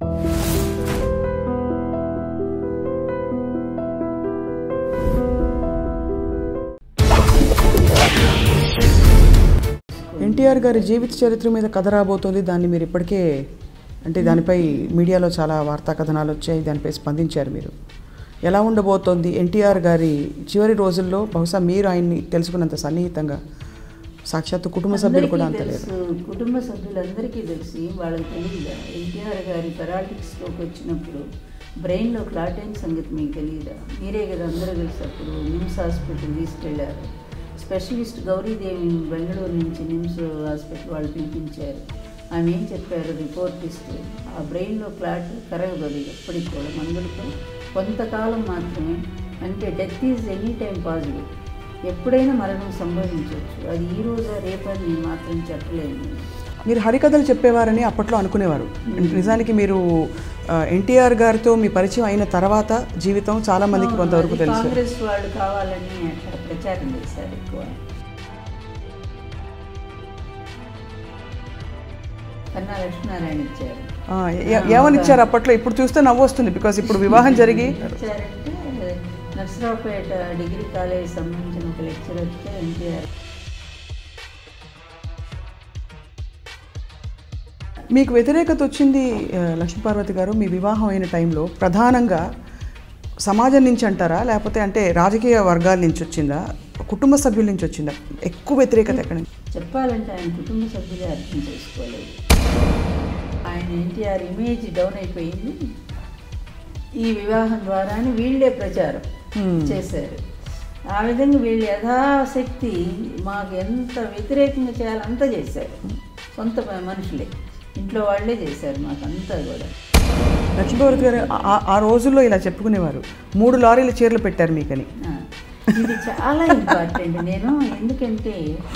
ఎన్టీఆర్ గారి జీవిత చరిత్ర మీద కథ రాబోతోంది దాన్ని మీరు ఇప్పటికే అంటే దానిపై మీడియాలో చాలా వార్తా కథనాలు వచ్చాయి దానిపై స్పందించారు మీరు ఎలా ఉండబోతోంది ఎన్టీఆర్ గారి చివరి రోజుల్లో బహుశా మీరు ఆయన్ని తెలుసుకున్నంత సన్నిహితంగా సాక్షాత్తు కుటుంబ సభ్యులు కూడా అంత అందరికీ లేదు తెలుసు కుటుంబ సభ్యులందరికీ తెలిసి వాళ్ళకి తెలియదా ఎన్టీఆర్ గారి పెరాలిటిక్ స్ట్రోక్ వచ్చినప్పుడు బ్రెయిన్లో క్లాట్ అయిన సంగతి మీకు తెలియదా మీరే కదా అందరూ కలిసి అప్పుడు నిమ్స్ హాస్పిటల్ తీసుకెళ్లారు స్పెషలిస్ట్ గౌరీదేవి బెంగళూరు నుంచి నిమ్స్ హాస్పిటల్ వాళ్ళు పిలిపించారు ఆమె ఏం చెప్పారు రిపోర్ట్ ఇస్తూ ఆ బ్రెయిన్లో క్లాట్ కరగదు ఎప్పటికి కూడా మందులతో కొంతకాలం మాత్రమే అంటే death is any time possible ఎప్పుడైనా మరణం సంభవించవచ్చు అది ఈ రోజా రేపని నేను మాత్రం చెప్పలేను నేను. మీరు హరికథలు చెప్పేవారని అప్పట్లో అనుకునేవారు నిజానికి మీరు ఎన్టీఆర్ గారితో మీ పరిచయం అయిన తర్వాత జీవితం చాలా మందికి కొంతవరకు అది తెలుసు కాంగ్రెస్ వాళ్ళు కావాలని అట్లా ప్రచారం చేశారు ఎక్కువ కన్నా లక్ష్మీనారాయణ ఇచ్చారు ఆ, ఏ- ఏమని ఇచ్చారు అప్పట్లో ఇప్పుడు చూస్తే నవ్వు వస్తుంది బికాస్ ఇప్పుడు వివాహం జరిగి ఇచ్చారంటే నర్సరావుపేట డిగ్రీ కాలేజ్ సంబంధించిన ఒక లెక్చరర్ వస్తే ఎన్టీఆర్ మీకు వ్యతిరేకత వచ్చింది ఆ, లక్ష్మీపార్వతి గారు మీ వివాహం అయిన టైంలో ప్రధానంగా సమాజం నుంచి అంటారా లేకపోతే అంటే రాజకీయ వర్గాల నుంచి వచ్చిందా కుటుంబ సభ్యుల నుంచి వచ్చిందా ఎక్కువ వ్యతిరేకత ఎక్కడ నుంచి? చెప్పాలంటే ఆయన కుటుంబ సభ్యులే అర్థం చేసుకోలేదు ఆయన ఎన్టీఆర్ ఇమేజ్ డౌన్ అయిపోయింది ఈ వివాహం ద్వారా అని వీళ్ళే ప్రచారం చేశారు ఆ విధంగా వీళ్ళు యథాశక్తి మాకు ఎంత వ్యతిరేకంగా చేయాలో అంతా చేశారు సొంత మనుషులే ఇంట్లో వాళ్ళే చేశారు మాకు అంతా కూడా లక్ష్మీపార్వతి గారు ఆ- ఆ- ఆ రోజుల్లో ఇలా చెప్పుకునేవారు మూడు లారీల చీరలు పెట్టారు మీకని ఆ, ఇది చాలా ఇంపార్టెంట్ నేను ఎందుకంటే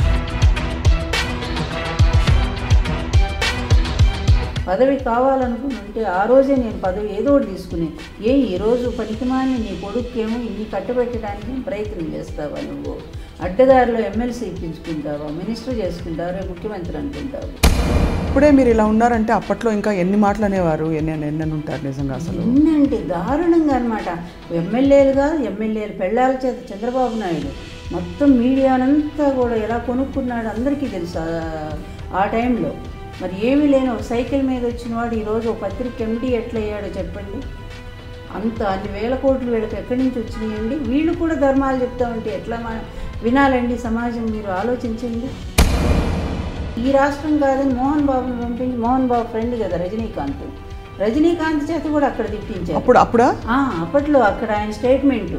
పదవి కావాలనుకుని ఉంటే ఆ రోజే నేను పదవి ఏదో ఒకటి తీసుకునే ఏ ఈరోజు పనికిమాని నీ కొడుకేమో ఇన్ని కట్టబెట్టడానికి ప్రయత్నం చేస్తావా నువ్వు అడ్డదారిలో ఎమ్మెల్సీ ఇప్పించుకుంటావా మినిస్టర్ చేసుకుంటావా రేపు ముఖ్యమంత్రి అనుకుంటావు ఇప్పుడే మీరు ఇలా ఉన్నారంటే అప్పట్లో ఇంకా ఎన్ని మాటలు అనేవారు ఎన్ని ఎన్ని అని ఉంటారు నిజంగా అసలు ఎన్నంటే దారుణంగా అనమాట ఎమ్మెల్యేలుగా ఎమ్మెల్యేలు పెళ్ళాల చేత చంద్రబాబు నాయుడు మొత్తం మీడియానంతా కూడా ఎలా కొనుక్కున్నాడు అందరికీ తెలుసు ఆ- ఆ టైంలో మరి ఏమీ లేని ఒక సైకిల్ మీద వచ్చిన వాడు ఈరోజు ఒక పత్రిక ఎండి ఎట్లా అయ్యాడో చెప్పండి అంత అన్ని వేల కోట్లు వీళ్ళకి ఎక్కడి నుంచి వచ్చినాయండి వీళ్ళు కూడా ధర్మాలు చెప్తా ఉంటే ఎట్లా మా వినాలండి సమాజం మీరు ఆలోచించండి ఈ రాష్ట్రం కాదని మోహన్ బాబుని పంపించి మోహన్ బాబు ఫ్రెండ్ కదా రజనీకాంత్ రజనీకాంత్ చేత కూడా అక్కడ తిప్పించారు అప్పుడు అప్పుడా ఆ, అప్పట్లో అక్కడ ఆయన స్టేట్మెంట్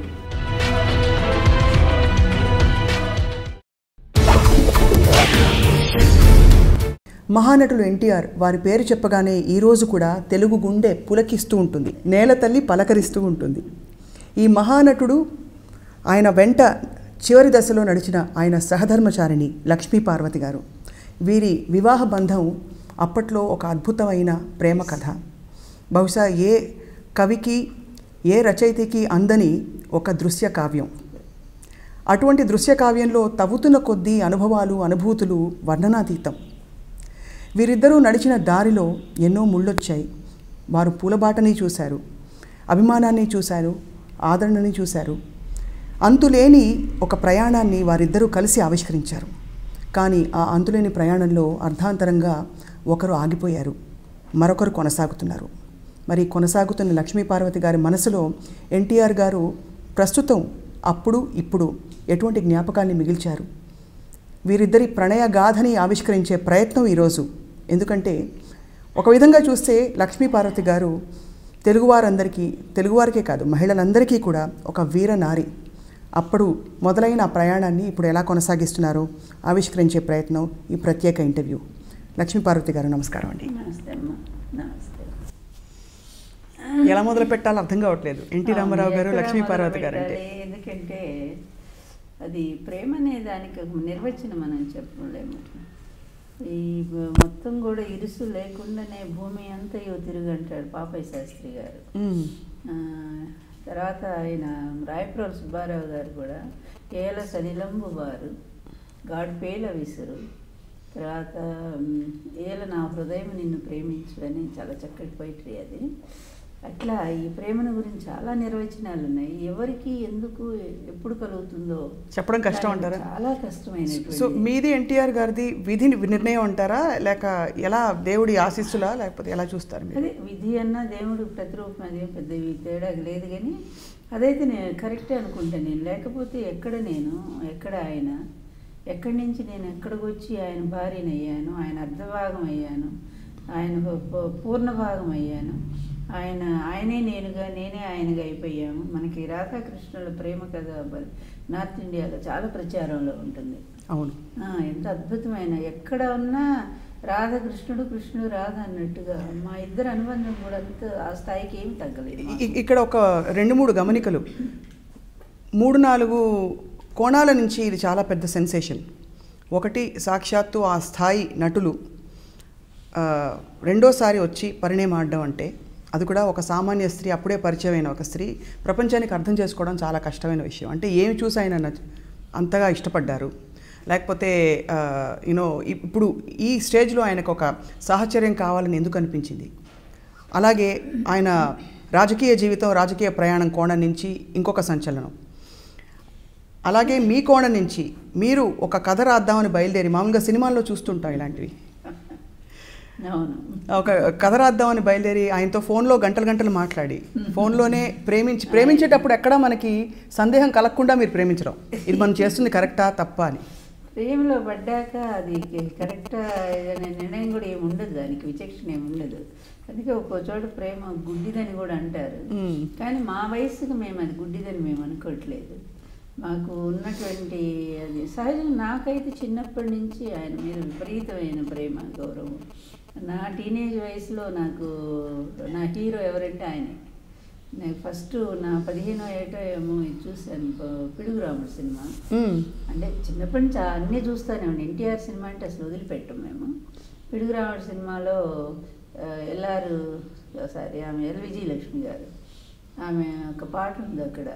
మహానటులు ఎన్టీఆర్ వారి పేరు చెప్పగానే ఈ రోజు కూడా తెలుగు గుండె పులకిస్తూ ఉంటుంది నేల తల్లి పలకరిస్తూ ఉంటుంది ఈ మహానటుడు ఆయన వెంట చివరి దశలో నడిచిన ఆయన సహధర్మచారిణి లక్ష్మీ పార్వతి గారు వీరి వివాహ బంధం అప్పట్లో ఒక అద్భుతమైన ప్రేమ కథ బహుశా ఏ కవికి ఏ రచయితకి అందని ఒక దృశ్య కావ్యం అటువంటి దృశ్య కావ్యంలో తవ్వుతున్న కొద్దీ అనుభవాలు అనుభూతులు వర్ణనాతీతం వీరిద్దరూ నడిచిన దారిలో ఎన్నో ముళ్ళొచ్చాయి వారు పూలబాటని చూశారు అభిమానాన్ని చూశారు ఆదరణని చూశారు అంతులేని ఒక ప్రయాణాన్ని వారిద్దరూ కలిసి ఆవిష్కరించారు కానీ ఆ అంతులేని ప్రయాణంలో అర్ధాంతరంగా ఒకరు ఆగిపోయారు మరొకరు కొనసాగుతున్నారు మరి కొనసాగుతున్న లక్ష్మీపార్వతి గారి మనసులో ఎన్టీఆర్ గారు ప్రస్తుతం అప్పుడు ఇప్పుడు ఎటువంటి జ్ఞాపకాన్ని మిగిల్చారు వీరిద్దరి ప్రణయ గాథని ఆవిష్కరించే ప్రయత్నం ఈరోజు ఎందుకంటే ఒక విధంగా చూస్తే లక్ష్మీ పార్వతి గారు తెలుగువారందరికీ తెలుగువారికే కాదు మహిళలందరికీ కూడా ఒక వీర నారి అప్పుడు మొదలైన ఆ ప్రయాణాన్ని ఇప్పుడు ఎలా కొనసాగిస్తున్నారో ఆవిష్కరించే ప్రయత్నం ఈ ప్రత్యేక ఇంటర్వ్యూ లక్ష్మీ పార్వతి గారు నమస్కారం అండి నమస్తే అమ్మా నమస్తే ఎలా మొదలు పెట్టాలో అర్థం కావట్లేదు ఎన్టీ రామారావు గారు ఎక్కడ లక్ష్మీ మొదలు పార్వతి గారు అంటే పెట్టాలి? ఎందుకంటే అది ప్రేమ అనే దానికి ఒక నిర్వచనం మనం చెప్పలేము ఈ బ- మొత్తం కూడా ఇరుసు లేకుండానే భూమి అంతా తిరుగంటాడు పాపయ్య శాస్త్రి గారు మ్మ్. ఆ, తర్వాత ఆయన రాయపురం సుబ్బారావు గారు కూడా కేల సలిలంబు వారు గాడ్పేల విసురు తర్వాత మ్, ఏల నా హృదయం నిన్ను ప్రేమించు అని చాలా చక్కటి పోయిటరీ అది అట్లా ఈ ప్రేమను గురించి చాలా నిర్వచనాలు ఉన్నాయి ఎవరికి ఎందుకు ఎప్పుడు కలుగుతుందో చెప్పడం కష్టం దానికి అంటారా? చాలా కష్టమైనటువంటి సో మీది ఎన్టీఆర్ గారిది విధి నిర్ణయం అంటారా లేక ఎలా దేవుడి ఆశీస్సులా లేకపోతే ఎలా చూస్తారు మీరు అదే విధి అన్న దేవుడు ప్రతిరూపం అదేం పెద్ద ఈ తేడా లేదు కానీ అదైతే నేను కరెక్టే అనుకుంటా నేను లేకపోతే ఎక్కడ నేను ఎక్కడ ఆయన ఎక్కడి నుంచి నేను ఎక్కడికి వచ్చి ఆయన భార్యని అయ్యాను ఆయన అర్ధభాగం అయ్యాను ఆయన పూ- పూ- పూర్ణ భాగం అయ్యాను ఆయన ఆయనే నేనుగా నేనే ఆయనగా అయిపోయాము మనకి రాధాకృష్ణుల ప్రేమ కథ బ- నార్త్ ఇండియాలో చాలా ప్రచారంలో ఉంటుంది అవును ఆ, ఎంత అద్భుతమైన ఎక్కడ ఉన్నా రాధ కృష్ణుడు కృష్ణుడు రాధ అన్నట్టుగా మా ఇద్దరు అనుబంధం కూడా అంత ఆ స్థాయికి ఏమి తగ్గలేదు ఇ- ఇ- ఇక్కడ ఒక రెండు మూడు గమనికలు మూడు నాలుగు కోణాల నుంచి ఇది చాలా పెద్ద సెన్సేషన్ ఒకటి సాక్షాత్తు ఆ స్థాయి నటులు ఆ, రెండోసారి వచ్చి పరిణయం ఆడడం అంటే అది కూడా ఒక సామాన్య స్త్రీ అప్పుడే పరిచయం అయిన ఒక స్త్రీ ప్రపంచానికి అర్థం చేసుకోవడం చాలా కష్టమైన విషయం అంటే ఏమి చూసి ఆయన నచ్చ- అంతగా ఇష్టపడ్డారు లేకపోతే యూనో ఇప్పుడు ఈ స్టేజ్లో ఆయనకు ఒక సాహచర్యం కావాలని ఎందుకు అనిపించింది అలాగే ఆయన రాజకీయ జీవితం రాజకీయ ప్రయాణం కోణం నుంచి ఇంకొక సంచలనం అలాగే మీ కోణం నుంచి మీరు ఒక కథ రాద్దామని బయలుదేరి మామూలుగా సినిమాల్లో చూస్తుంటాం ఇలాంటివి అవును ఒక కథ రాద్దామని బయలుదేరి ఆయనతో ఫోన్లో గంటలు గంటలు మాట్లాడి ఫోన్లోనే ప్రేమించి ప్రేమించేటప్పుడు ఎక్కడా మనకి సందేహం కలగకుండా మీరు ప్రేమించడం ఇది మనం చేస్తుంది కరెక్టా తప్ప అని ప్రేమలో పడ్డాక అది కరెక్ట్ అనే నిర్ణయం కూడా ఏమి ఉండదు దానికి విచక్షణ ఏమి ఉండదు అందుకే ఒక్కో చోట ప్రేమ గుడ్డిదని కూడా అంటారు మ్మ్. కానీ మా వయసుకు మేము అది గుడ్డిదని మేము అనుకోవట్లేదు మాకు ఉన్నటువంటి అది సహజంగా నాకైతే చిన్నప్పటి నుంచి ఆయన మీద విపరీతమైన ప్రేమ గౌరవం నా టీనేజ్ వయసులో నాకు నా హీరో ఎవరంటే ఆయనే నేను ఫస్ట్ నా పదిహేనో ఏటో ఏమో ఇది చూశాను ప- పిడుగు రాముడు సినిమా మ్మ్. అంటే చిన్నప్పటి నుంచి అన్నీ చూస్తానే ఉండి ఎన్టీఆర్ సినిమా అంటే అసలు వదిలిపెట్టం మేము పిడుగురాముడు సినిమాలో ఆ, ఎల్లారు సారీ ఆమె ఎల్ విజయలక్ష్మి గారు ఆమె ఒక పాట ఉంది అక్కడ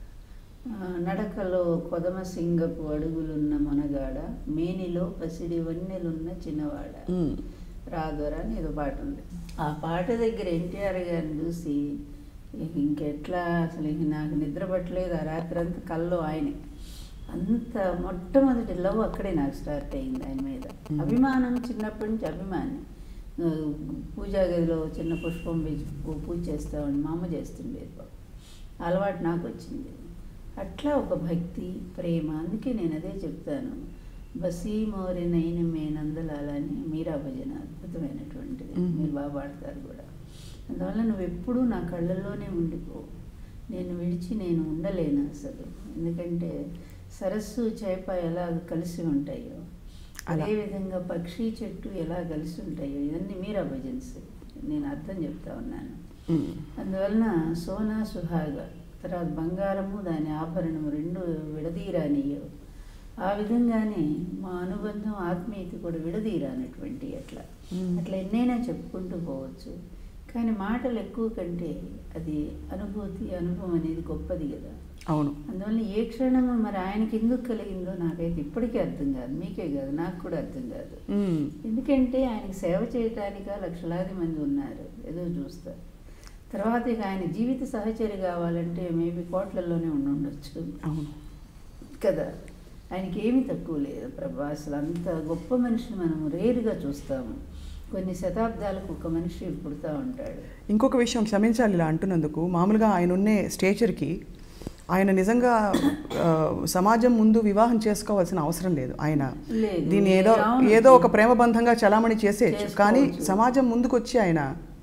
ఆ, నడకలో కొదమ సింగపు అడుగులున్న మనగాడ మేనిలో పసిడి వన్నెలున్న చిన్నవాడ మ్మ్. రాఘవరా అని ఏదో పాట ఉంది ఆ పాట దగ్గర ఎన్టీఆర్ గారిని చూసి ఇక ఇంకెట్లా అసలు ఇంక నాకు నిద్ర పట్టలేదు ఆ రాత్రి అంతా కల్లో ఆయనే అంత మొట్టమొదటి లవ్ అక్కడే నాకు స్టార్ట్ అయింది ఆయన మీద అభిమానం చిన్నప్పటి నుంచి అభిమాని ఆ, పూజా గదిలో చిన్న పుష్పం వేసి పూ- పూజ చేస్తామని మా అమ్మ చేస్తుండేది పాపం. అలవాటు నాకు వచ్చింది అట్లా ఒక భక్తి ప్రేమ అందుకే నేను అదే చెప్తాను బసీ మోరి నైన మే నందలాల అని మీరా భజన అద్భుతమైనటువంటిది మ్మ్. మీరు బాగా పాడతారు కూడా అందువల్ల నువ్వు ఎప్పుడూ నా కళ్ళల్లోనే ఉండిపో నేను విడిచి నేను ఉండలేను అసలు ఎందుకంటే సరస్సు చేప ఎలా కలిసి ఉంటాయో అలా. అదేవిధంగా పక్షి చెట్టు ఎలా కలిసి ఉంటాయో ఇవన్నీ మీరా భజన్స్ నేను అర్థం చెప్తా ఉన్నాను మ్మ్. అందువలన సోనా సుహాగ తర్వాత బంగారము దాని ఆభరణము రెండు విడదీరానియో ఆ విధంగానే మా అనుబంధం ఆత్మీయత కూడా విడదీరానటువంటి అట్లా మ్మ్. అట్లా ఎన్నైనా చెప్పుకుంటూ పోవచ్చు కానీ మాటలు ఎక్కువ కంటే అది అనుభూతి అనుభవం అనేది గొప్పది కదా అవును అందువల్ల ఏ క్షణము మరి ఆయనకి ఎందుకు కలిగిందో నాకైతే ఇప్పటికీ అర్థం కాదు మీకే కాదు నాకు కూడా అర్థం కాదు మ్మ్. ఎందుకంటే ఆయనకి సేవ చేయటానిక లక్షలాది మంది ఉన్నారు ఏదో చూస్తారు తర్వాత ఇక ఆయన జీవిత సహచరి కావాలంటే మేబీ కోట్లలోనే ఉండి ఉండొచ్చు అవును కదా ఆయనకి ఏమీ తక్కువ లేదు ప్రభా అసలు అంత గొప్ప మనిషిని మనం రేరుగా చూస్తాము కొన్ని శతాబ్దాలకు ఒక మనిషి పుడతా ఉంటాడు ఇంకొక విషయం క్షమించాలి ఇలా అంటున్నందుకు మామూలుగా ఆయన ఉన్నే స్టేచర్కి ఆయన నిజంగా ఆ, సమాజం ముందు వివాహం చేసుకోవాల్సిన అవసరం లేదు ఆయన లేదు. దీన్ని ఏదో అవును. ఏదో ఒక ప్రేమ బంధంగా చలామణి చేసేయచ్చు కానీ చేసుకోవచ్చు. సమాజం ముందుకు వచ్చి ఆయన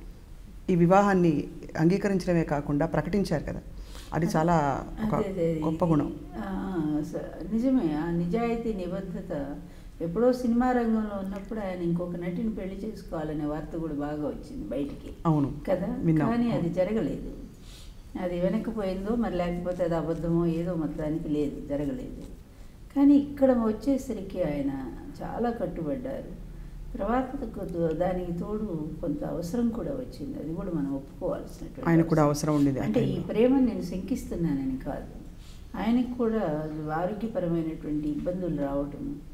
ఈ వివాహాన్ని అంగీకరించడమే కాకుండా ప్రకటించారు కదా అది చాలా ఒక అదే, అదే, అదే. గొప్ప గుణం ఆ, స- నిజమే ఆ నిజాయితీ నిబద్ధత ఎప్పుడో సినిమా రంగంలో ఉన్నప్పుడు ఆయన ఇంకొక నటిని పెళ్లి చేసుకోవాలనే వార్త కూడా బాగా వచ్చింది బయటికి అవును కదా విన్నాం. కానీ అది జరగలేదు అది వెనక్కిపోయిందో మరి లేకపోతే అది అబద్ధమో ఏదో మొత్తానికి లేదు జరగలేదు కానీ ఇక్కడ వచ్చేసరికి ఆయన చాలా కట్టుబడ్డారు తర్వాత కొద్ది- దానికి తోడు కొంత అవసరం కూడా వచ్చింది అది కూడా మనం ఒప్పుకోవాల్సినటువంటి ఆయన కూడా అవసరం. అవసరం ఉండేది ఆ అంటే ఈ టైంలో. ప్రేమను నేను శంకిస్తున్నానని కాదు ఆయనకు కూడా ఆరోగ్యపరమైనటువంటి ఇబ్బందులు రావటం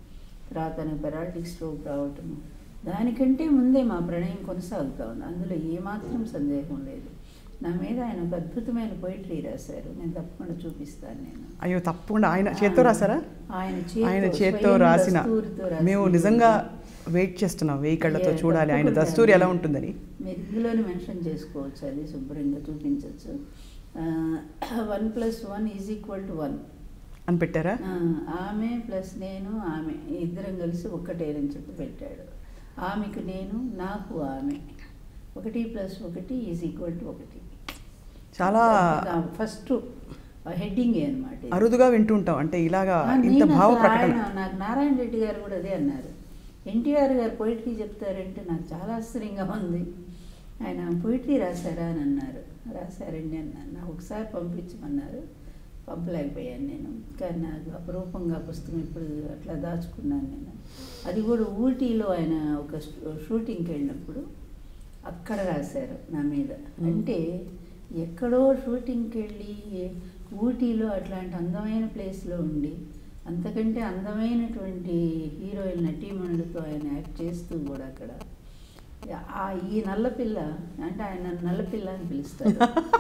తర్వాత తనకు పెరాలిటిక్ స్ట్రోక్ రావటము దానికంటే ముందే మా ప్రణయం కొనసాగుతూ ఉంది అందులో ఏమాత్రం సందేహం లేదు నా మీద ఆయన ఒక అద్భుతమైన పోయిటరీ రాశారు నేను తప్పకుండా చూపిస్తాను నేను అయ్యో తప్పకుండా ఆయన చేత్తో రాసారా ఆయన ఆయన చేత్తో, చేత్తో స్వయం రాసిన దస్తూరితో రాసిన మేము నిజంగా వెయిట్ చేస్తున్నాం వెయ్యి కళ్ళతో ఏ, చూడాలి ఆయన తప్పకుండా దస్తూరి ఎలా అండి. ఉంటుందని మీరు ఇందులోనే మెన్షన్ చేసుకోవచ్చు అది శుభ్రంగా చూపించవచ్చు one plus one is equal to one అని పెట్టారా ఆమె ప్లస్ నేను ఆమె ఇద్దరం కలిసి ఒక్కటేనని చెప్పి పెట్టాడు ఆమెకు నేను నాకు ఆమె ఒకటి ప్లస్ ఒకటి ఈజ్ ఈక్వల్ టు ఒకటి చాలా ఫస్ట్ హెడ్డింగ్ అనమాట అరుదుగా వింటూ ఉంటాం అంటే ఇలాగా ఆ, ఇంత నేను భావ అసలు ప్రకటన ఆయన నాకు నారాయణ రెడ్డి గారు కూడా అదే అన్నారు ఎన్టీఆర్ గారు పోయిటరీ చెప్తారంటే నాకు చాలా ఆశ్చర్యంగా ఉంది ఆయన పోయిటరీ రాశారా అని అన్నారు రాశారండి అన్నాను నాకు ఒకసారి పంపించమన్నారు పంపలేకపోయాను నేను కానీ నాకు అపరూపంగా పుస్తకం ఇప్పుడు అట్లా దాచుకున్నాను నేను అది కూడా ఊటీలో ఆయన ఒక షూ- షూటింగ్కి వెళ్ళినప్పుడు అక్కడ రాశారు నా మీద అంటే ఎక్కడో షూటింగ్కి వెళ్ళి ఊటీలో అట్లాంటి అందమైన ప్లేస్లో ఉండి అంతకంటే అందమైనటువంటి హీరోయిన్ నటీమణులతో ఆయన యాక్ట్ చేస్తూ కూడా అక్కడ ఆ ఈ నల్లపిల్ల అంటే ఆయన నన్ను నల్లపిల్ల అని పిలుస్తారు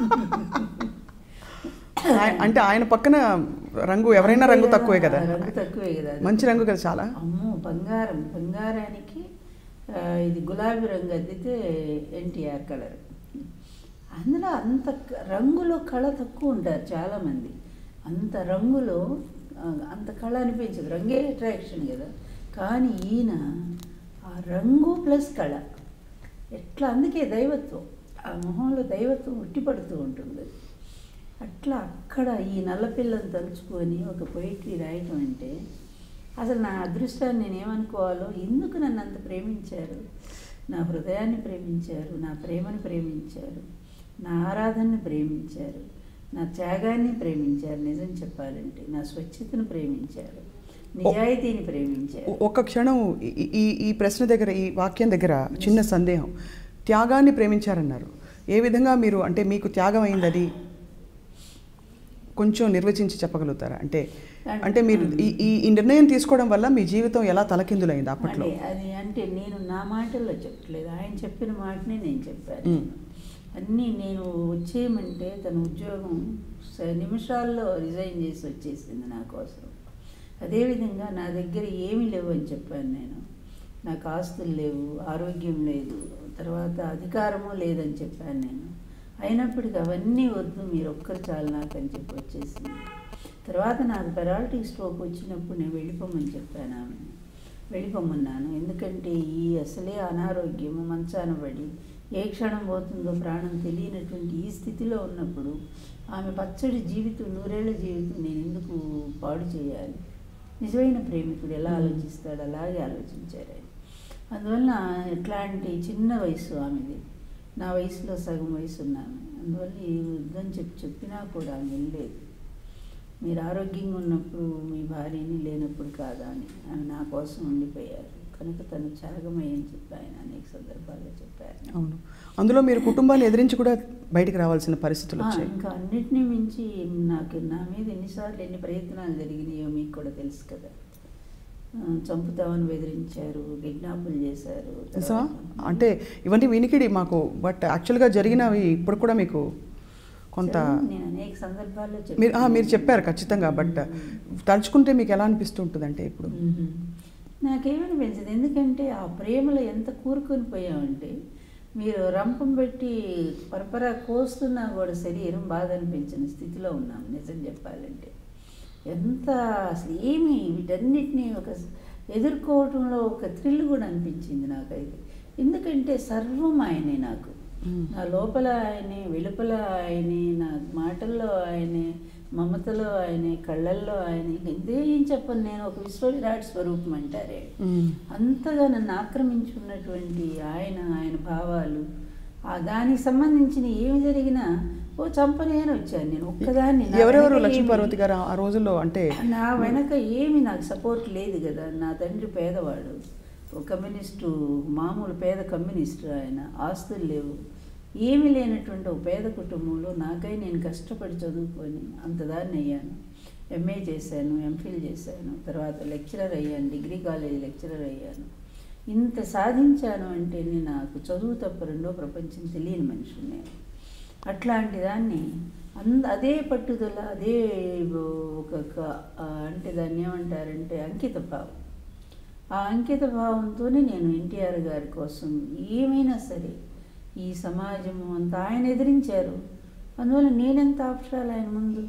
ఆయ- అంటే ఆయన పక్కన రంగు ఎవరైనా రంగు తక్కువే కదా రంగు తక్కువే కదా అది. మంచి రంగు కదా చాలా అమ్మో బంగారం బంగారానికి ఆ, ఇది గులాబీ రంగు అద్దితే ఎన్టీఆర్ కలర్ అందులో అంత క- రంగులో కళ తక్కువ ఉంటారు చాలామంది అంత రంగులో ఆ, అంత కళ అనిపించదు రంగే అట్రాక్షన్ కదా కానీ ఈయన ఆ రంగు ప్లస్ కళ ఎట్లా అందుకే దైవత్వం ఆ మొహంలో దైవత్వం ఉట్టిపడుతూ ఉంటుంది అట్లా అక్కడ ఈ నల్లపిల్లని తలుచుకొని ఒక పొయిట్రీ రాయటం అంటే అసలు నా అదృష్టాన్ని నేను ఏమనుకోవాలో ఎందుకు నన్ను అంత ప్రేమించారు నా హృదయాన్ని ప్రేమించారు నా ప్రేమను ప్రేమించారు నా ఆరాధనని ప్రేమించారు నా త్యాగాన్ని ప్రేమించారు నిజం చెప్పాలంటే నా స్వచ్ఛతను ప్రేమించారు నిజాయితీని ప్రేమించారు ఒ- ఒక్క క్షణం ఈ- ఈ ఈ ప్రశ్న దగ్గర ఈ వాక్యం దగ్గర చిన్న సందేహం త్యాగాన్ని ప్రేమించారన్నారు ఏ విధంగా మీరు అంటే మీకు త్యాగం అయింది అది కొంచెం నిర్వచించి చెప్పగలుగుతారా అంటే అంటే మీరు ఈ ఈ- ఈ నిర్ణయం తీసుకోవడం వల్ల మీ జీవితం ఎలా తలకిందులైంది అప్పట్లో అంటే అది అంటే నేను నా మాటల్లో చెప్పట్లేదు ఆయన చెప్పిన మాటనే నేను చెప్పాను మ్. అన్నీ నేను వచ్చేయమంటే తన ఉద్యోగం స- నిమిషాల్లో రిజైన్ చేసి వచ్చేసింది నా కోసం అదేవిధంగా నా దగ్గర ఏమీ లేవు అని చెప్పాను నేను నాకు ఆస్తులు లేవు ఆరోగ్యం లేదు తర్వాత అధికారము లేదని చెప్పాను నేను అయినప్పటికీ అవన్నీ వద్దు మీరు ఒక్కరు చాలు నాకు అని చెప్పి వచ్చేసింది తర్వాత నాకు పెరాలిటిక్ స్ట్రోక్ వచ్చినప్పుడు నేను వెళ్ళిపోమని చెప్పాను ఆమె వెళ్ళిపోమన్నాను ఎందుకంటే ఈ అసలే అనారోగ్యము మంచాన పడి ఏ క్షణం పోతుందో ప్రాణం తెలియనటువంటి ఈ స్థితిలో ఉన్నప్పుడు ఆమె పచ్చడి జీవితం నూరేళ్ల జీవితం నేను ఎందుకు పాడు చేయాలి నిజమైన ప్రేమికుడు ఎలా ఆలోచిస్తాడు అలాగే ఆలోచించారు ఆయన అందువల్ల ఎట్లాంటి చిన్న వయసు ఆమెది నా వయసులో సగం వయసు ఉన్నాను అందువల్ల ఈ యుద్ధం చెప్పి చెప్పినా కూడా ఆమె వెళ్ళలేదు మీరు ఆరోగ్యంగా ఉన్నప్పుడు మీ భార్యని లేనప్పుడు కాదా అని ఆమె నా కోసం ఉండిపోయారు కనుక తను త్యాగమయ్యని చెప్పి ఆయన అనేక సందర్భాల్లో చెప్పారు అవును అందులో మీరు కుటుంబాన్ని ఎదిరించి కూడా బయటికి రావాల్సిన పరిస్థితులు ఆ, వచ్చాయి ఇంకా అన్నిటినీ మించి నాకు నా మీద ఎన్నిసార్లు ఎన్ని ప్రయత్నాలు జరిగినాయో మీకు కూడా తెలుసు కదా ఆ, చంపుతామని బెదిరించారు కిడ్నాపులు చేశారు నిజమా తర్వాత- అంటే ఇవన్నీ వినికిడి మాకు బట్ యాక్చువల్గా జరిగినవి ఇప్పుడు కూడా మీకు కొంత నేను అనేక సందర్భాల్లో మీరు ఆ, చెప్పాను. మీరు చెప్పారు ఖచ్చితంగా బట్ తలుచుకుంటే మీకు ఎలా అనిపిస్తుంటుంది అంటే ఇప్పుడు మ్మ్. నాకేమనిపించదు ఎందుకంటే ఆ ప్రేమలో ఎంత కూరుకొని పోయామంటే మీరు రంపం పెట్టి పరపరా కోస్తున్నా కూడా శరీరం బాధ అనిపించిన స్థితిలో ఉన్నాం నిజం చెప్పాలంటే ఎంత అసలు ఏమి వీటన్నిటినీ ఒక ఎదుర్కోవటంలో ఒక థ్రిల్ కూడా అనిపించింది నాకైతే ఎందుకంటే సర్వం ఆయనే నాకు మ్మ్. నా లోపల ఆయనే వెలుపల ఆయనే నా మాటల్లో ఆయనే మమతలో ఆయనే కళ్ళల్లో ఆయనే ఇంతే ఏం చెప్పను నేను ఒక విశ్వ విరాట్ స్వరూపం అంటారే మ్మ్. అంతగా నన్ను ఆక్రమించుకున్నటువంటి ఆయన ఆయన భావాలు ఆ దానికి సంబంధించిన ఏమి జరిగినా ఓ చంపనే అని వచ్చాను నేను ఒక్కదాన్ని నా ఎవరెవరు వెనక లక్ష్మీ ఏమి- పార్వతి గారు ఆ- ఆ రోజుల్లో అంటే నా వెనక ఏమి నాకు సపోర్ట్ లేదు కదా నా తండ్రి పేదవాడు ఒక కమ్యూనిస్టు మామూలు పేద కమ్యూనిస్టు ఆయన ఆస్తులు లేవు ఏమీ లేనటువంటి ఒక పేద కుటుంబంలో నాకై నేను కష్టపడి చదువుకొని అంతదాన్ని అయ్యాను ఎంఏ చేశాను ఎంఫిల్ చేశాను తర్వాత లెక్చరర్ అయ్యాను డిగ్రీ కాలేజ్ లెక్చరర్ అయ్యాను ఇంత సాధించాను అంటే నేను నాకు చదువు తప్ప రెండో ప్రపంచం తెలియని మనిషిని నేను అట్లాంటి దాన్ని అంద అదే పట్టుదల అదే ఒక ఒక- ఆ అంటే దాన్ని ఏమంటారంటే అంకిత భావం ఆ అంకిత భావంతోనే నేను ఎన్టీఆర్ గారి కోసం ఏమైనా సరే ఈ సమాజము అంతా ఆయన ఎదిరించారు అందువల్ల నేనెంత అక్షరాలు ఆయన ముందు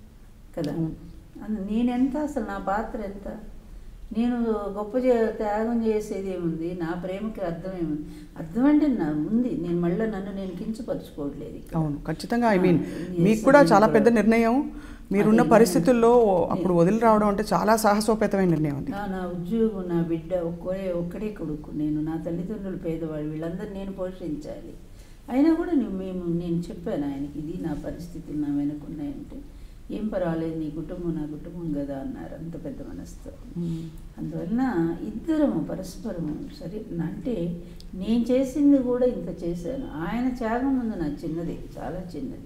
కదా అందు నేనెంత అసలు నా పాత్ర ఎంత నేను గొప్ప చే- త్యాగం చేసేది ఏముంది నా ప్రేమకి అర్థం ఏముంది అర్థం అంటే నా ఉంది నేను మళ్ళీ నన్ను నేను కించపరచుకోవట్లేదు ఇక్కడ. అవును ఖచ్చితంగా ఐ మీన్ ఆ, మీకు yes, కూడా నేను చాలా కూడా- పెద్ద నిర్ణయం మీరున్న అదే, పరిస్థితుల్లో అప్పుడు వదిలి రావడం అంటే చాలా సాహసోపేతమైన నిర్ణయం అది నా నా ఉద్యోగం నా బిడ్డ ఒక్కడే ఒక్కడే కొడుకు నేను నా తల్లిదండ్రులు పేదవాళ్ళు వీళ్ళందరూ నేను పోషించాలి అయినా కూడా నేను మేము నేను చెప్పాను ఆయనకి ఇది నా పరిస్థితులు నా వెనుకున్నాయంటే ఏం పర్వాలేదు నీ కుటుంబం నా కుటుంబం కదా అన్నారు అంత పెద్ద మనసుతో మ్మ్. అందువలన ఇద్దరము పరస్పరము సరే అంటే నేను చేసింది కూడా ఇంత చేశాను ఆయన త్యాగం ముందు నా చిన్నది చాలా చిన్నది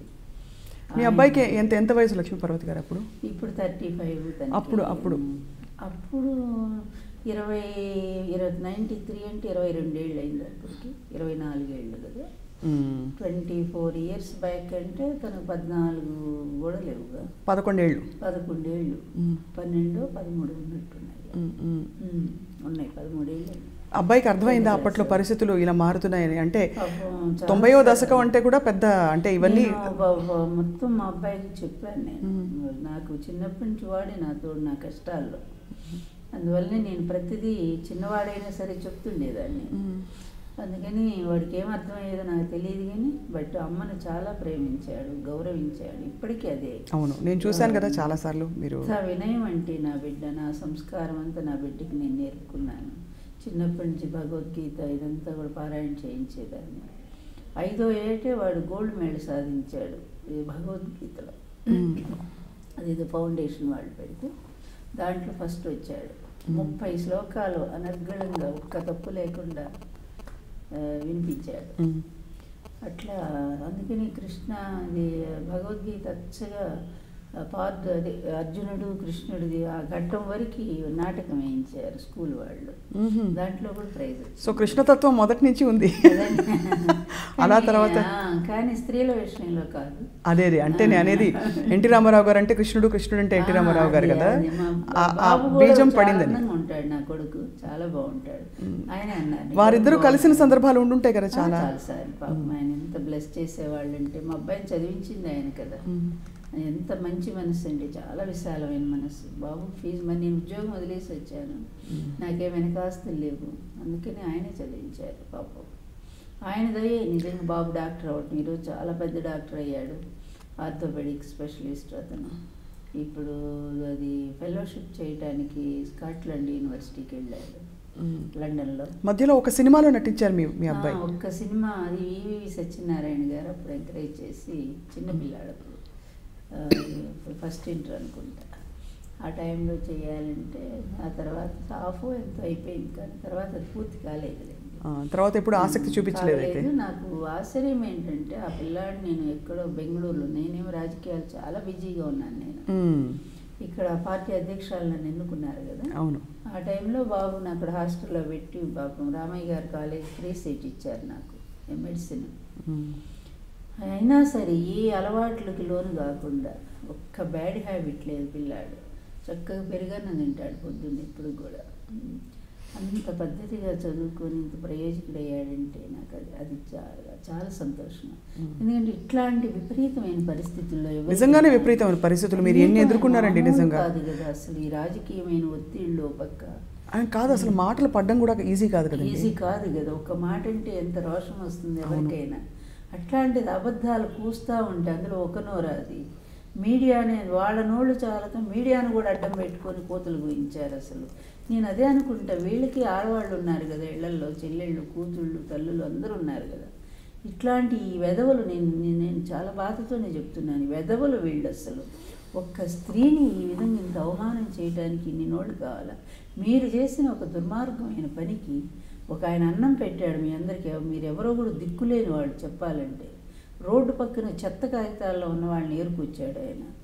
మీ ఆయన- అబ్బాయికి ఎంత ఎంత వయసు లక్ష్మీ పర్వతి గారు అప్పుడు ఇప్పుడు థర్టీ ఫైవ్ అప్పుడు- అప్పుడు? అప్పుడు ఇరవై ఇరవై నైంటీ త్రీ అంటే ఇరవై రెండేళ్ళు అయింది అప్పటికి ఇరవై నాలుగేళ్ళు కదా మ్మ్. ట్వంటీ ఫోర్ ఇయర్స్ బ్యాక్ అంటే తనకు పద్నాలుగు కూడా లేవుగా పదకొండేళ్ళు పదకొండేళ్ళు మ్మ్. పన్నెండు పదమూడు ఉన్నట్టున్నాయి మ్మ్, మ్మ్. ఉమ్, ఉన్నాయి పదమూడేళ్ళు అబ్బాయికి అర్థమైందా అప్పట్లో పరిస్థితులు ఇలా మారుతున్నాయని అంటే పాపం చాలా తొంభైవ సార్లు- దశకం అంటే కూడా పెద్ద అంటే ఇవన్నీ నేను బ- బ- మొత్తం మా అబ్బాయికి చెప్పాను నేను మ్మ్. నాకు చిన్నప్పటి నుంచి వాడే నాతో నా కష్టాల్లో అందువల్లనే నేను ప్రతిదీ చిన్నవాడైనా సరే చెప్తుండేదాన్ని మ్మ్. అందుకని వాడికి ఏం అర్థమయ్యేదో నాకు తెలియదు కానీ బట్ అమ్మను చాలా ప్రేమించాడు గౌరవించాడు ఇప్పటికీ అదే అవును నేను చూశాను కదా చాలా సార్లు మీరు ఇంత వినయం అంటే నా బిడ్డ నా సంస్కారం అంతా నా బిడ్డకి నేను నేర్పుకున్నాను చిన్నప్పటి నుంచి భగవద్గీత ఇదంతా కూడా పారాయణ చేయించేదాన్ని ఐదో ఏటే వాడు గోల్డ్ మెడల్ సాధించాడు ఈ భగవద్గీతలో మ్మ్. అదేదో ఫౌండేషన్ వాళ్ళు పెడితే దాంట్లో ఫస్ట్ వచ్చాడు ముప్పై శ్లోకాలు అనర్గళంగా ఒక్క తప్పు లేకుండా ఆ, వినిపించాడు మ్మ్. అట్లా అందుకని కృష్ణ అది భగవద్గీత అచ్చగా ఆ పార్ట్ అది అర్జునుడు కృష్ణుడిది ఆ ఘట్టం వరకు నాటకం వేయించారు స్కూల్ వాళ్ళు మ్మ్. దాంట్లో కూడా ప్రైజ్ సో కృష్ణతత్వం మొదటి నుంచి ఉంది అలా తర్వాత కానీ స్త్రీల విషయంలో కాదు అదే అదే అంటే నేను అనేది ఎన్టీ రామారావు గారు అంటే కృష్ణుడు కృష్ణుడు అంటే ఎన్టీ రామారావు గారు అదే, కదా అదే. మా ఆ- ఆ బాబు కూడా బీజం చాలా పడిందని అందంగా ఉంటాడు నా కొడుకు చాలా బాగుంటాడు ఆయన అన్నారు వారిద్దరూ కలిసిన సందర్భాలు ఉండుంటాయి కదా చాలా చాలా సార్ పాపం ఆయన ఎంత బ్లెస్ చేసేవాళ్ళు అంటే మా అబ్బాయిని చదివించింది ఆయన కదా మ్మ్. ఎంత మంచి మనసు అండి చాలా విశాలమైన మనసు బాబు ఫీజు మరి నేను ఉద్యోగం వదిలేసి వచ్చాను నాకేం వెనకాస్తులు లేవు అందుకని ఆయనే చదివించారు పాపం ఆయన దయే నిజంగా బాబు డాక్టర్ అవటం ఈరోజు చాలా పెద్ద డాక్టర్ అయ్యాడు ఆర్థోపెడిక్ స్పెషలిస్ట్ అతను ఇప్పుడు అది ఫెలోషిప్ చేయడానికి స్కాట్లాండ్ యూనివర్సిటీకి వెళ్ళాడు మ్మ్. లండన్లో మధ్యలో ఒక సినిమాలో నటించారు మీ మీ అబ్బాయి ఆ, ఒక్క సినిమా అది ఈవీవి సత్యనారాయణ గారు అప్పుడు ఎంకరేజ్ చేసి చిన్న పిల్లాడు అప్పుడు ఆ, ఫస్ట్ ఇంటర్ అనుకుంటా ఆ టైంలో చేయాలంటే ఆ తర్వాత హాఫ్ ఎంతో అయిపోయింది కానీ తర్వాత అది పూర్తి కాలేదులేండి ఆ, తర్వాత ఎప్పుడు ఆసక్తి చూపించలేదు అయితే కాలేదు. నాకు ఆశ్చర్యం ఏంటంటే ఆ పిల్లాడు నేను ఎక్కడో బెంగళూరులో నేనేమో రాజకీయాలు చాలా బిజీగా ఉన్నాను నేను మ్మ్. ఇక్కడ పార్టీ అధ్యక్షురాలు నన్ను ఎన్నుకున్నారు కదా అవును ఆ టైంలో బాబుని అక్కడ హాస్టల్లో పెట్టి పాపం రామయ్య గారు కాలేజ్ ఫ్రీ సీట్ ఇచ్చారు నాకు మెడిసిన్ మ్మ్. అయినా సరే ఏ అలవాట్లకి లోను కాకుండా ఒక్క బ్యాడ్ హ్యాబిట్ లేదు పిల్లాడు చక్కగా పెరుగన్న తింటాడు పొద్దున్న ఇప్పుడు కూడా ఉమ్. అంత పద్ధతిగా చదువుకొని ఇంత ప్రయోజకుడయ్యాడంటే నాకు అది అది చాలా చాలా సంతోషం ఎందుకంటే ఇట్లాంటి విపరీతమైన పరిస్థితుల్లో ఎవరికి- నిజంగానే విపరీతమైన పరిస్థితులు మీరు ఎన్ని ఎదుర్కొన్నారండి మామూలు నిజంగా కాదు కదా అసలు ఈ రాజకీయమైన ఒత్తిళ్ళు ఓ పక్క ఆ, కాదు అసలు మాటలు పడ్డం కూడా ఈజీ కాదు కదండి ఈజీ కాదు కదా ఒక మాట అంటే ఎంత రోషం వస్తుంది ఎవరికైనా అట్లాంటిది అబద్ధాలు పూస్తూ ఉంటే అందులో ఒక నోరు అది మీడియానే వాళ్ళ నోళ్ళు చాలక మీడియాను కూడా అడ్డం పెట్టుకొని కోతలు గుయించారు అసలు నేను అదే అనుకుంటా వీళ్ళకి ఆడవాళ్ళు ఉన్నారు కదా ఇళ్లల్లో చెల్లెళ్ళు కూతుళ్ళు తల్లులు అందరూ ఉన్నారు కదా ఇట్లాంటి ఈ వెధవలు నేను నేను- నేను చాలా బాధతోనే చెప్తున్నాను ఈ వెధవలు వీళ్ళు అసలు ఒక్క స్త్రీని ఈ విధంగా ఇంత అవమానం చేయడానికి ఇన్ని నోళ్ళు కావాలా మీరు చేసిన ఒక దుర్మార్గమైన పనికి ఒక ఆయన అన్నం పెట్టాడు మీ అందరికీ మీరు ఎవరో కూడా దిక్కులేని వాళ్ళు చెప్పాలంటే రోడ్డు పక్కన చెత్త కాగితాల్లో ఉన్న వాళ్ళని ఏరుకొచ్చాడు ఆయన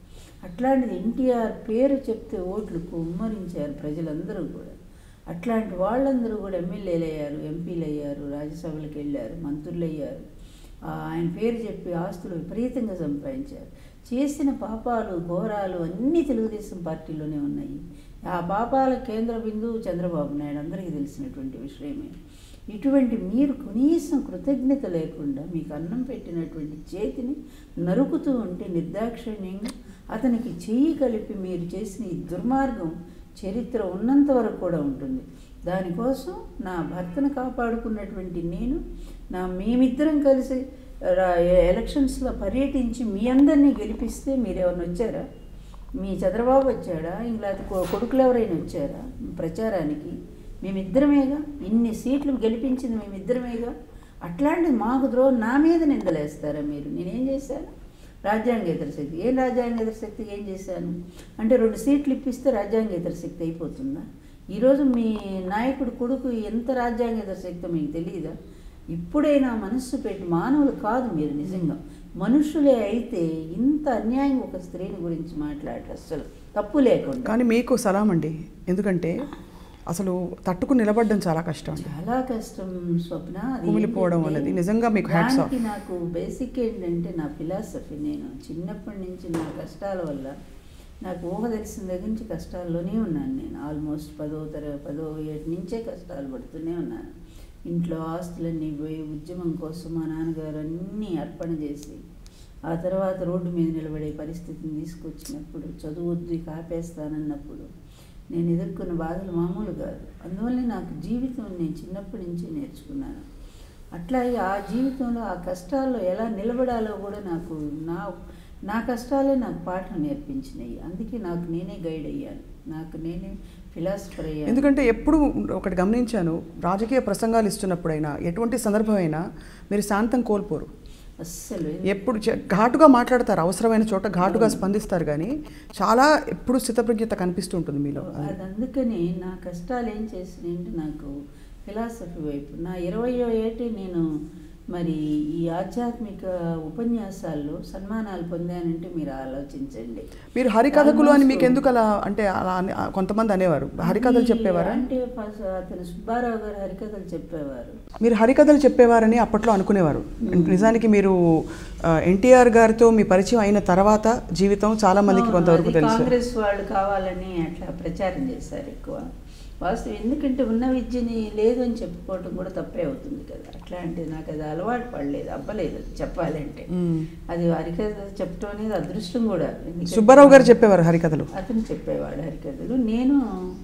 అట్లాంటిది ఎన్టీఆర్ పేరు చెప్తే ఓట్లు కుమ్మరించారు ప్రజలందరూ కూడా అట్లాంటి వాళ్ళందరూ కూడా ఎమ్మెల్యేలు అయ్యారు ఎంపీలు అయ్యారు రాజ్యసభలకు వెళ్ళారు మంత్రులు అయ్యారు ఆ, ఆయన పేరు చెప్పి ఆస్తులు విపరీతంగా సంపాదించారు చేసిన పాపాలు ఘోరాలు అన్నీ తెలుగుదేశం పార్టీలోనే ఉన్నాయి ఆ పాపాల కేంద్ర బిందువు చంద్రబాబు నాయుడు అందరికీ తెలిసినటువంటి విషయమే ఇటువంటి మీరు కనీసం కృతజ్ఞత లేకుండా మీకు అన్నం పెట్టినటువంటి చేతిని నరుకుతూ ఉంటే నిర్దాక్షిణ్యంగా అతనికి చెయ్యి కలిపి మీరు చేసిన ఈ దుర్మార్గం చరిత్ర ఉన్నంత వరకు కూడా ఉంటుంది దానికోసం నా భర్తను కాపాడుకున్నటువంటి నేను నా మేమిద్దరం కలిసి రా- ఎలక్షన్స్లో పర్యటించి మీ అందరినీ గెలిపిస్తే మీరు ఎవరిని వచ్చారా మీ చంద్రబాబు వచ్చాడా ఇంకా కొ- కొడుకులు ఎవరైనా వచ్చారా ప్రచారానికి మేమిద్దరమేగా ఇన్ని సీట్లు గెలిపించింది మేమిద్దరమేగా అట్లాంటిది మాకు ద్రో నా మీద నిందలేస్తారా మీరు నేనేం చేశాను రాజ్యాంగేతర శక్తి ఏం రాజ్యాంగేతర శక్తికి ఏం చేశాను అంటే రెండు సీట్లు ఇప్పిస్తే రాజ్యాంగేతర శక్తి అయిపోతుందా ఈరోజు మీ నాయకుడు కొడుకు ఎంత రాజ్యాంగేతర శక్తి మీకు తెలియదా ఇప్పుడైనా మనస్సు పెట్టి మానవులు కాదు మీరు నిజంగా మనుషులే అయితే ఇంత అన్యాయం ఒక స్త్రీని గురించి మాట్లాడరు అసలు తప్పు లేకుండా కానీ మీకు సలాం అండి ఎందుకంటే అసలు తట్టుకు నిలబడడం చాలా కష్టం అండి చాలా కష్టం స్వప్న అది కుమిలిపోవడం ఏంటంటే, అనేది నిజంగా మీకు hats off. దానికి నాకు బేసిక్ ఏంటంటే నా ఫిలాసఫీ నేను చిన్నప్పటి నుంచి నా కష్టాల వల్ల నాకు ఊహ తెలిసిన దగ్గర నుంచి కష్టాల్లోనే ఉన్నాను నేను ఆల్మోస్ట్ పదో తర పదో ఏటి నుంచే కష్టాలు పడుతూనే ఉన్నాను ఇంట్లో ఆస్తులన్నీ పోయి ఉద్యమం కోసం మా నాన్నగారు అన్నీ అర్పణ చేసి ఆ తర్వాత రోడ్డు మీద నిలబడే పరిస్థితిని తీసుకొచ్చినప్పుడు చదువొద్దు ఇక ఆపేస్తానన్నప్పుడు నేను ఎదుర్కొన్న బాధలు మామూలు కాదు అందువల్లే నాకు జీవితం నేను చిన్నప్పటి నుంచి నేర్చుకున్నాను అట్లాగే ఆ జీవితంలో ఆ కష్టాల్లో ఎలా నిలబడాలో కూడా నాకు నా నా కష్టాలే నాకు పాఠం నేర్పించినాయి అందుకే నాకు నేనే గైడ్ అయ్యాను నాకు నేనే ఫిలాసఫర్ అయ్యాను ఎందుకంటే ఎప్పుడు ఒకటి గమనించాను రాజకీయ ప్రసంగాలు ఇస్తున్నప్పుడైనా ఎటువంటి సందర్భం అయినా మీరు శాంతం కోల్పోరు అస్సలు ఎప్పుడు చ- ఘాటుగా మాట్లాడతారు అవసరమైన చోట ఘాటుగా స్పందిస్తారు కానీ చాలా ఎప్పుడు స్థితప్రజ్ఞత కనిపిస్తూ ఉంటుంది మీలో అది అందుకని నా కష్టాలు ఏం చేసినాయంటే నాకు ఫిలాసఫీ వైపు నా ఇరవయో ఏటి నేను మరి ఈ ఆధ్యాత్మిక ఉపన్యాసాల్లో సన్మానాలు పొందానంటే మీరు ఆలోచించండి మీరు హరికథకులు అని మీకు ఎందుకు అలా అంటే అలా అని- ఆ, కొంతమంది అనేవారు హరికథలు అది చెప్పేవారా అంటే ఫస్ట్ అతను సుబ్బారావు గారు హరికథలు చెప్పేవారు మీరు హరికథలు చెప్పేవారని అప్పట్లో అనుకునేవారు నిజానికి మీరు ఎన్టీఆర్ గారితో మీ పరిచయం అయిన తర్వాత జీవితం చాలా మందికి అవును, కొంతవరకు అది తెలుసు కాంగ్రెస్ వాళ్ళు కావాలని అట్లా ప్రచారం చేశారు ఎక్కువ వాస్తవం ఎందుకంటే ఉన్న విద్యని లేదు అని చెప్పుకోవడం కూడా తప్పే అవుతుంది కదా అట్లాంటిది నాకు అది అలవాటు పడలేదు అవ్వలేదు అది చెప్పాలంటే మ్మ్. అది హరికథ చెప్పడం అనేది అదృష్టం కూడా ఎందుకంటే సుబ్బారావు గారు చెప్పేవారు హరికథలు అతను చెప్పేవాడు హరికథలు నేను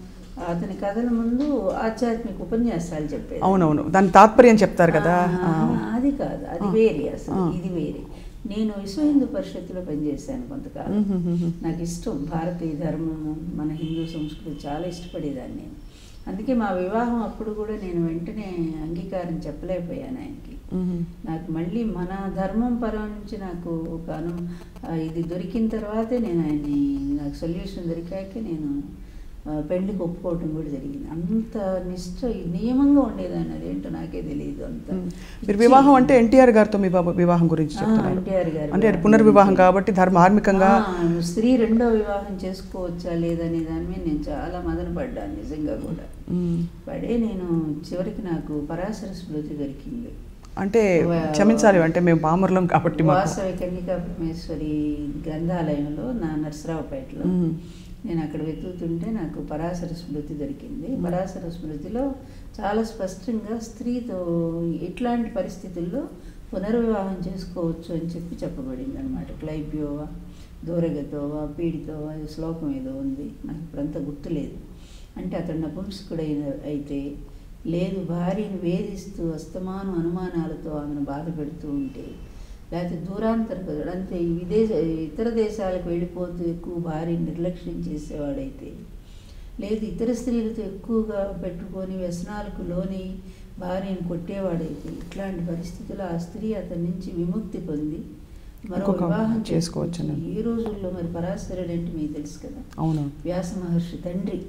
అతని కథల ముందు ఆధ్యాత్మిక ఉపన్యాసాలు చెప్పేది అవునవును దాని తాత్పర్యం చెప్తారు కదా ఆ, ఆ. అది కాదు అది వేరే అసలు ఇది వేరే నేను విశ్వ హిందూ పరిషత్తులో పనిచేశాను కొంతకాలం నాకు ఇష్టం భారతీయ ధర్మము మన హిందూ సంస్కృతి చాలా ఇష్టపడేదాన్ని నేను అందుకే మా వివాహం అప్పుడు కూడా నేను వెంటనే అంగీకారం చెప్పలేకపోయాను ఆయనకి మ్మ్. నాకు మళ్ళీ మన ధర్మం పరం నుంచి నాకు ఒక అను ఆ, ఇది దొరికిన తర్వాతే నేను ఆయన్ని నాకు సొల్యూషన్ దొరికాక నేను ఆ, పెళ్లికి ఒప్పుకోవటం కూడా జరిగింది అంత నిష్ట నియమంగా ఉండేదాన్ని అదేంటో నాకే తెలియదు అంత మ్మ్. మీరు వివాహం అంటే ఎన్టీఆర్ గారితో మీ బాబు వివాహం గురించి ఆ, చెప్తున్నారు ఎన్టీఆర్ గారి అంటే వివాహం పునర్వివాహం గురించి. కాబట్టి ధార్మార్మికంగా ఆ, స్త్రీ రెండో వివాహం చేసుకోవచ్చా లేదనే దాని మీద నేను చాలా మదన పడ్డాను నిజంగా కూడా మ్మ్. పడే నేను చివరికి నాకు పరాశర స్మృతి దొరికింది అంటే వా- క్షమించాలి అంటే మేము పామర్లం కాబట్టి మాకు వాసవి కన్నికా పరమేశ్వరి గ్రంథాలయంలో నా నర్సరావుపేటలో మ్మ్. నేను అక్కడ వెతుకుతుంటే నాకు పరాశర స్మృతి దొరికింది పరాశర స్మృతిలో చాలా స్పష్టంగా స్త్రీతో ఇట్లాంటి పరిస్థితుల్లో పునర్వివాహం చేసుకోవచ్చు అని చెప్పి చెప్పబడింది అనమాట క్లైబ్యోవా దూరగతోవా పీడితోవా ఈ శ్లోకం ఏదో ఉంది నాకు ఇప్పుడంతా గుర్తులేదు అంటే అతడు నపుంసకుడైన అయితే లేదు భార్యను వేధిస్తూ అస్తమాను అనుమానాలతో ఆమెను బాధ పెడుతూ ఉంటే లేకపోతే దూరాంతరగతుడు అంతే ఈ విదేశ ఇతర దేశాలకు వెళ్ళిపోతూ ఎక్కువ భార్యను నిర్లక్ష్యం చేసేవాడైతే లేదు ఇతర స్త్రీలతో ఎక్కువగా పెట్టుకొని వ్యసనాలకు లోని భార్యను కొట్టేవాడైతే ఇట్లాంటి పరిస్థితుల్లో ఆ స్త్రీ అతని నుంచి విముక్తి పొంది మరో ఇంకొక వివాహం చేసుకోవచ్చని. చేసుకోవచ్చు ఈ రోజుల్లో మరి పరాశరుడు అంటే మీకు తెలుసు కదా అవును వ్యాస మహర్షి తండ్రి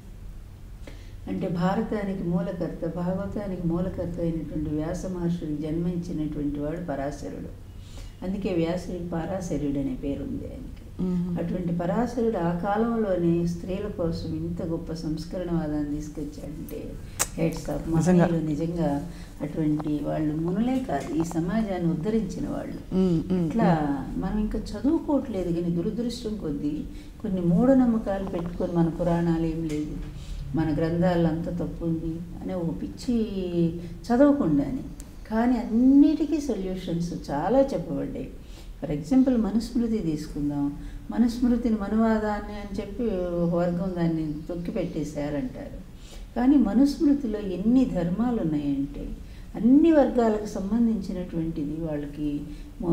అంటే భారతానికి మూలకర్త భాగవతానికి మూలకర్త అయినటువంటి వ్యాస మహర్షికి జన్మించినటువంటి వాడు పరాశరుడు అందుకే వ్యాసుడి పారాశరుడు అనే పేరు ఉంది ఆయనకి మ్మ్. అటువంటి పరాశరుడు ఆ కాలంలోనే స్త్రీల కోసం ఇంత గొప్ప సంస్కరణవాదాన్ని తీసుకొచ్చాడంటే హెడ్స్ ఆఫ్ నిజంగా. మహిళలు నిజంగా అటువంటి వాళ్ళు మునులే కాదు ఈ సమాజాన్ని ఉద్ధరించిన వాళ్ళు మ్మ్, మ్మ్, అట్లా మనం ఇంకా చదువుకోవట్లేదు కానీ దురదృష్టం కొద్దీ కొన్ని మూఢనమ్మకాలు పెట్టుకొని మన పురాణాలు ఏం లేదు మన గ్రంథాలు అంత తప్పు ఉంది అనే ఒక పిచ్చి చదవకుండానే కానీ అన్నిటికీ సొల్యూషన్స్ చాలా చెప్పబడ్డాయి ఫర్ ఎగ్జాంపుల్ మనుస్మృతి తీసుకుందాం మనుస్మృతిని మనువాదాన్ని అని చెప్పి ఒక వర్గం దాన్ని తొక్కి పెట్టేశారంటారు కానీ మనుస్మృతిలో ఎన్ని ధర్మాలు ఉన్నాయంటే అన్ని వర్గాలకు సంబంధించినటువంటిది వాళ్ళకి ఆ,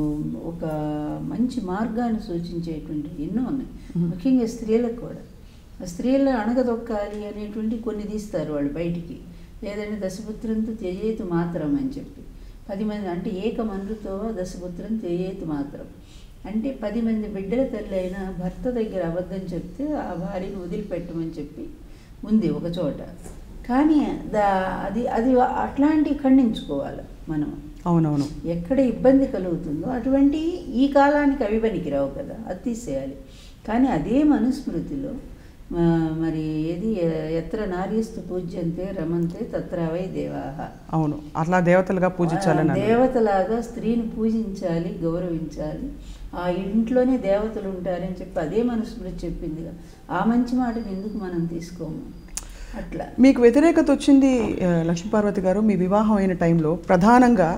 ఒక మంచి మార్గాన్ని సూచించేటువంటి ఎన్నో ఉన్నాయి ముఖ్యంగా స్త్రీలకు కూడా ఆ స్త్రీలను అణగదొక్కాలి అనేటువంటి కొన్ని తీస్తారు వాళ్ళు బయటికి లేదంటే దశపుత్రంతో త్యజేతు మాత్రం అని చెప్పి పది మంది అంటే ఏకమనుతో దశపుత్రం త్యజేతు మాత్రం అంటే పది మంది బిడ్డల తల్లి అయినా భర్త దగ్గర అబద్ధం చెప్తే ఆ భార్యను వదిలిపెట్టమని చెప్పి ఉంది ఒక చోట కానీ దా అది అది అట్లాంటివి ఖండించుకోవాలి మనం అవునవును ఎక్కడ ఇబ్బంది కలుగుతుందో అటువంటి ఈ కాలానికి అవి పనికిరావు కదా అది తీసేయాలి కానీ అదే మనుస్మృతిలో ఆ, మరి ఏది ఎత్ర నార్యస్తు పూజ్యంతే రమంతే తత్ర వై దేవాహ అవును అట్లా దేవతలుగా పూజించాలని ఆ, అన్నారు. దేవతలాగా స్త్రీని పూజించాలి గౌరవించాలి ఆ ఇంట్లోనే దేవతలు ఉంటారని చెప్పి అదే మనుస్మృతి చెప్పిందిగా ఆ మంచి మాటని ఎందుకు మనం తీసుకోము అట్లా మీకు వ్యతిరేకత వచ్చింది ఆ, లక్ష్మీపార్వతి గారు మీ వివాహం అయిన టైంలో ప్రధానంగా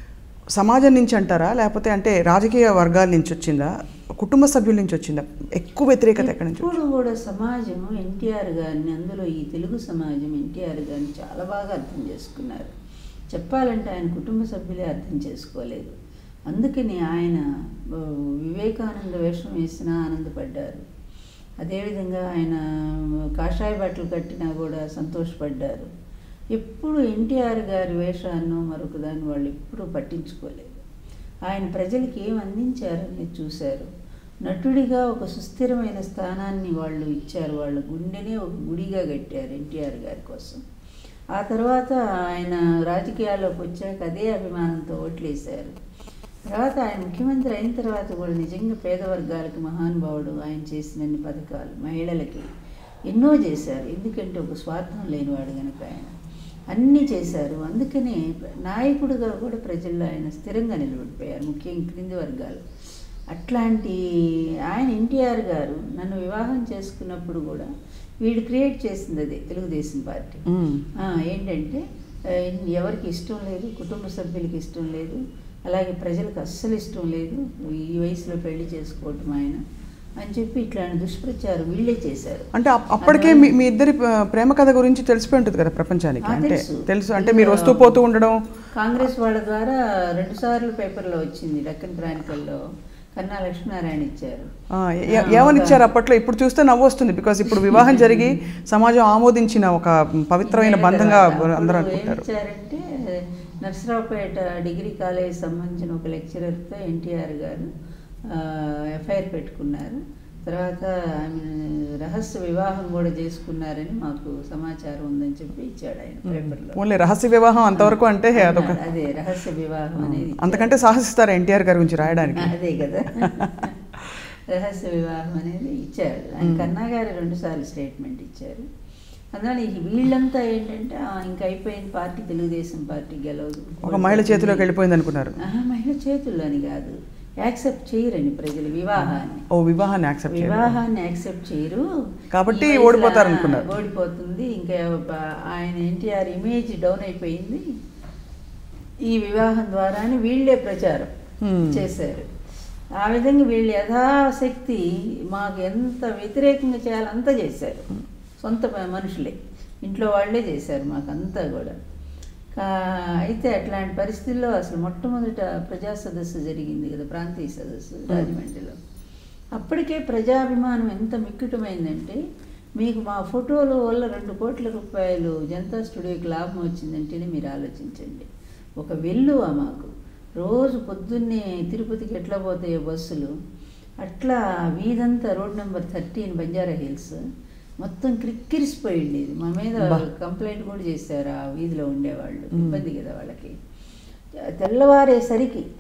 సమాజం నుంచి అంటారా లేకపోతే అంటే రాజకీయ వర్గాల నుంచి వచ్చిందా కుటుంబ సభ్యుల నుంచి వచ్చిందా ఎక్కువ వ్యతిరేకత ఎక్కడి నుంచి ఇప్పుడు కూడా సమాజం ఎన్టీఆర్ గారిని అందులో ఈ తెలుగు సమాజం ఎన్టీఆర్ గారిని చాలా బాగా అర్థం చేసుకున్నారు చెప్పాలంటే ఆయన కుటుంబ సభ్యులే అర్థం చేసుకోలేదు అందుకని ఆయన ఆ, వివేకానంద వేషం వేసినా ఆనందపడ్డారు అదేవిధంగా ఆయన కాషాయ బట్టలు కట్టినా కూడా సంతోషపడ్డారు ఎప్పుడు ఎన్టీఆర్ గారి వేషాన్ని మరొక దాన్ని వాళ్ళు ఎప్పుడూ పట్టించుకోలేదు ఆయన ప్రజలకి ఏం అందించారని చూశారు నటుడిగా ఒక సుస్థిరమైన స్థానాన్ని వాళ్ళు ఇచ్చారు వాళ్ళ గుండెనే ఒక గుడిగా కట్టారు ఎన్టీఆర్ గారి కోసం ఆ తర్వాత ఆయన రాజకీయాల్లోకి వచ్చాక అదే అభిమానంతో ఓట్లేశారు తర్వాత ఆయన ముఖ్యమంత్రి అయిన తర్వాత కూడా నిజంగా పేద వర్గాలకు మహానుభావుడు ఆయన చేసినన్ని పథకాలు మహిళలకి ఎన్నో చేశారు ఎందుకంటే ఒక స్వార్థం లేనివాడు కనుక ఆయన అన్నీ చేశారు అందుకనే నాయకుడిగా కూడా ప్రజల్లో ఆయన స్థిరంగా నిలబడిపోయారు ముఖ్యంగా క్రింది వర్గాలు అట్లాంటి ఆయన ఎన్టీఆర్ గారు నన్ను వివాహం చేసుకున్నప్పుడు కూడా వీడు క్రియేట్ చేసింది అదే తెలుగుదేశం పార్టీ మ్మ్. ఆ, ఏంటంటే ఆ, ఎవరికి ఇష్టం లేదు కుటుంబ సభ్యులకి ఇష్టం లేదు అలాగే ప్రజలకు అస్సలు ఇష్టం లేదు ఈ వయసులో పెళ్లి చేసుకోవటం ఆయన అని చెప్పి ఇట్లాంటి దుష్ప్రచారం వీళ్ళే చేశారు అంటే అప్- అప్పటికే మీ మీ ఇద్దరి ఆ, ప్రేమ కథ గురించి తెలిసిపోయి ఉంటుంది కదా ప్రపంచానికి ఆ, అంటే తెలుసు. తెలుసు అంటే మీరు వస్తూ పోతూ ఉండడం కాంగ్రెస్ వాళ్ళ ద్వారా రెండు సార్లు పేపర్లో వచ్చింది డక్కన్ క్రానికల్లో కన్నా లక్ష్మీనారాయణ ఇచ్చారు ఆ, ఏ- ఏమని ఇచ్చారు అప్పట్లో ఇప్పుడు చూస్తే నవ్వు వస్తుంది బికాస్ ఇప్పుడు వివాహం జరిగి సమాజం ఆమోదించిన ఒక పవిత్రమైన నేను బంధంగా తర్వాత అందరూ అప్పుడు అనుకుంటారు ఏమిచ్చారంటే నర్సరావుపేట డిగ్రీ కాలేజ్ సంబంధించిన ఒక లెక్చరర్తో ఎన్టీఆర్ గారు ఎఫ్ఐఆర్ పెట్టుకున్నారు తర్వాత ఆమె రహస్య వివాహం కూడా చేసుకున్నారని మాకు సమాచారం ఉందని చెప్పి ఇచ్చాడు ఆయన పేపర్లో ఓన్లీ రహస్య వివాహం అంతవరకు అంటే అదొక అదే రహస్య వివాహం అనేది ఇచ్చారు. అంతకంటే సాహసిస్తారు ఎన్టీఆర్ గారి గురించి రాయడానికి అదే కదా రహస్య వివాహం అనేది ఇచ్చారు ఆయన కన్నా గారు రెండు సార్లు స్టేట్మెంట్ ఇచ్చారు అందువల్ల ఈ వీళ్ళంతా ఏంటంటే "ఆ, ఇంక అయిపోయిన పార్టీ తెలుగుదేశం పార్టీ గెలవదు ఒక మహిళ చేతిలోకి వెళ్ళిపోయింది అనుకున్నారు ఆహా, మహిళ చేతుల్లో అని కాదు యాక్సెప్ట్ చేయరని ప్రజలు వివాహాన్ని ఓ వివాహాన్ని యాక్సెప్ట్ చేయాలి వివాహాన్ని యాక్సెప్ట్ చేయరు కాబట్టి ఈ వయసులో ఓడిపోతారు అనుకున్నారు. ఓడిపోతుంది ఇంకా బ- ఆయన ఎన్టీఆర్ ఇమేజ్ డౌన్ అయిపోయింది ఈ వివాహం ద్వారా అని వీళ్ళే ప్రచారం Hmm. చేశారు ఆ విధంగా వీళ్ళు యథాశక్తి మాకు ఎంత వ్యతిరేకంగా చేయాలో అంత చేశారు సొంత మ- మనుషులే ఇంట్లో వాళ్ళే చేశారు మాకు అంతా కూడా కా- అయితే అట్లాంటి పరిస్థితుల్లో అసలు మొట్టమొదట ప్రజా సదస్సు జరిగింది కదా ప్రాంతీయ సదస్సు రాజమండ్రిలో అప్పటికే ప్రజాభిమానం ఎంత మిక్కుటమైందంటే మీకు మా ఫోటోల వల్ల రెండు కోట్ల రూపాయలు జనతా స్టూడియోకి లాభం వచ్చిందంటేనే మీరు ఆలోచించండి ఒక వెల్లువ మాకు రోజు పొద్దున్నే తిరుపతికి ఎట్లా పోతాయో బస్సులు అట్లా వీధంతా road number thirteen Banjara Hills మొత్తం క్రిక్కిరిసిపోయి ఉండేది మా మీద బా. కంప్లైంట్ కూడా చేశారు ఆ వీధిలో ఉండేవాళ్ళు ఇబ్బంది కదా వాళ్ళకి తెల్లవారేసరికి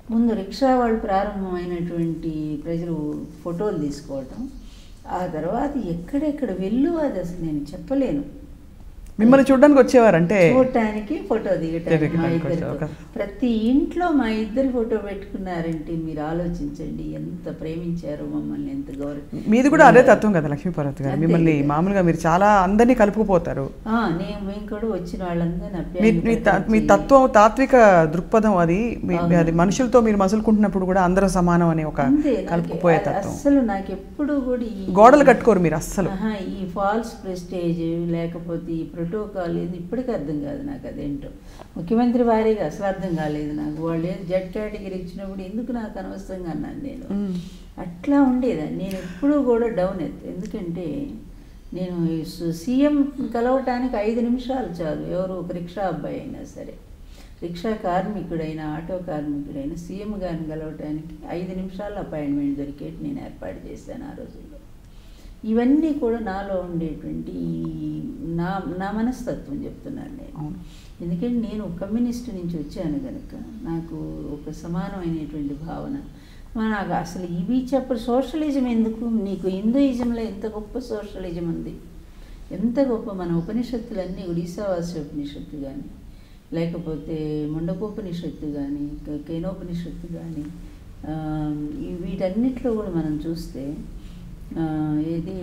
ముందు రిక్షా వాళ్ళు ప్రారంభమైనటువంటి ప్రజలు ఫోటోలు తీసుకోవటం ఆ తర్వాత ఎక్కడెక్కడ వెళ్ళు అది అసలు నేను చెప్పలేను మిమ్మల్ని చూడడానికి వచ్చేవారు అంటే చూడటానికి ఫోటో దిగటానికి మా దిగటానికి ఇద్దరు వచ్చారు. ప్రతి ఇంట్లో మా ఇద్దరు ఫోటో పెట్టుకున్నారంటే మీరు ఆలోచించండి ఎంత ప్రేమించారు మమ్మల్ని ఎంత గౌరవ మీది కూడా అదే తత్వం కదా లక్ష్మీపార్వతి గారు అంతే మిమ్మల్ని కదా. మామూలుగా మీరు చాలా అందరినీ కలుపుకుపోతారు ఆ, నేను మేము కూడా వచ్చిన వాళ్ళందరినీ మీ మీ త- మీ అభ్యాసం తత్వం తాత్విక దృక్పథం అది మీ- అవును. అది మనుషులతో మీరు మసులుకుంటున్నప్పుడు కూడా అందరూ సమానం అనే ఒక అంతే నాకు కలుపుకుపోయే అది తత్వం అస్సలు నాకు ఎప్పుడు కూడా ఈ గోడలు కట్టుకోరు మీరు అస్సలు ఆహా, ఈ ఫాల్స్ ప్రెస్టేజ్ లేకపోతే ఈ ప్రోటోకాల్ ఇది ఇప్పటికీ అర్థం కాదు నాకు అదేంటో ముఖ్యమంత్రి వారిగా అసలు అర్థం కాలేదు నాకు వాళ్ళు ఏదో జడ్ కేటగిరీ ఇచ్చినప్పుడు ఎందుకు నాకు అనవసరంగా అన్నాను నేను మ్మ్. అట్లా ఉండేదాన్ని నేను ఎప్పుడూ కూడా డౌన్ ఎత్తు ఎందుకంటే నేను ఈ సు- సీఎం కలవటానికి ఐదు నిమిషాలు చాలు ఎవరు ఒక రిక్షా అబ్బాయి అయినా సరే రిక్షా కార్మికుడైనా ఆటో కార్మికుడైనా సీఎం గారిని కలవటానికి ఐదు నిమిషాల అపాయింట్మెంట్ దొరికేటి నేను ఏర్పాటు చేశాను ఆ రోజుల్లో ఇవన్నీ కూడా నాలో ఉండేటువంటి ఈ నా నా మనస్తత్వం చెప్తున్నాను నేను అవును. ఎందుకంటే నేను కమ్యూనిస్ట్ నుంచి వచ్చాను కనుక నాకు ఒక సమానమైనటువంటి భావన మా నాకు అసలు ఇవి చెప్ప సోషలిజం ఎందుకు నీకు హిందూయిజంలో ఎంత గొప్ప సోషలిజం ఉంది ఎంత గొప్ప మన ఉపనిషత్తులన్నీ కూడా ఈశావాస్య ఉపనిషత్తు కానీ లేకపోతే ముండకోపనిషత్తు కానీ క- కేనోపనిషత్తు కానీ ఆ, ఈ వీటన్నిటిలో కూడా మనం చూస్తే ఆ, ఏది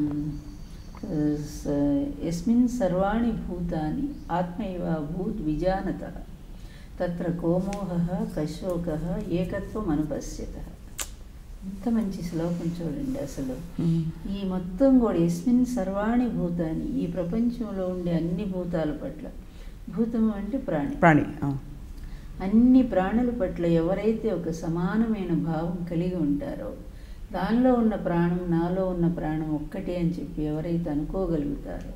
ఆ, స- ఎస్మిన్ సర్వాణి భూతాని ఆత్మైవ భూత్ విజానత తత్ర కోమోహ కశోక ఏకత్వం అనుపశ్యత ఎంత మంచి శ్లోకం చూడండి అసలు మ్మ్. ఈ మొత్తం కూడా ఎస్మిన్ సర్వాణి భూతాన్ని ఈ ప్రపంచంలో ఉండే అన్ని భూతాల పట్ల భూతము అంటే ప్రాణి ప్రాణి ఆ. అన్ని ప్రాణుల పట్ల ఎవరైతే ఒక సమానమైన భావం కలిగి ఉంటారో దానిలో ఉన్న ప్రాణం నాలో ఉన్న ప్రాణం ఒక్కటే అని చెప్పి ఎవరైతే అనుకోగలుగుతారో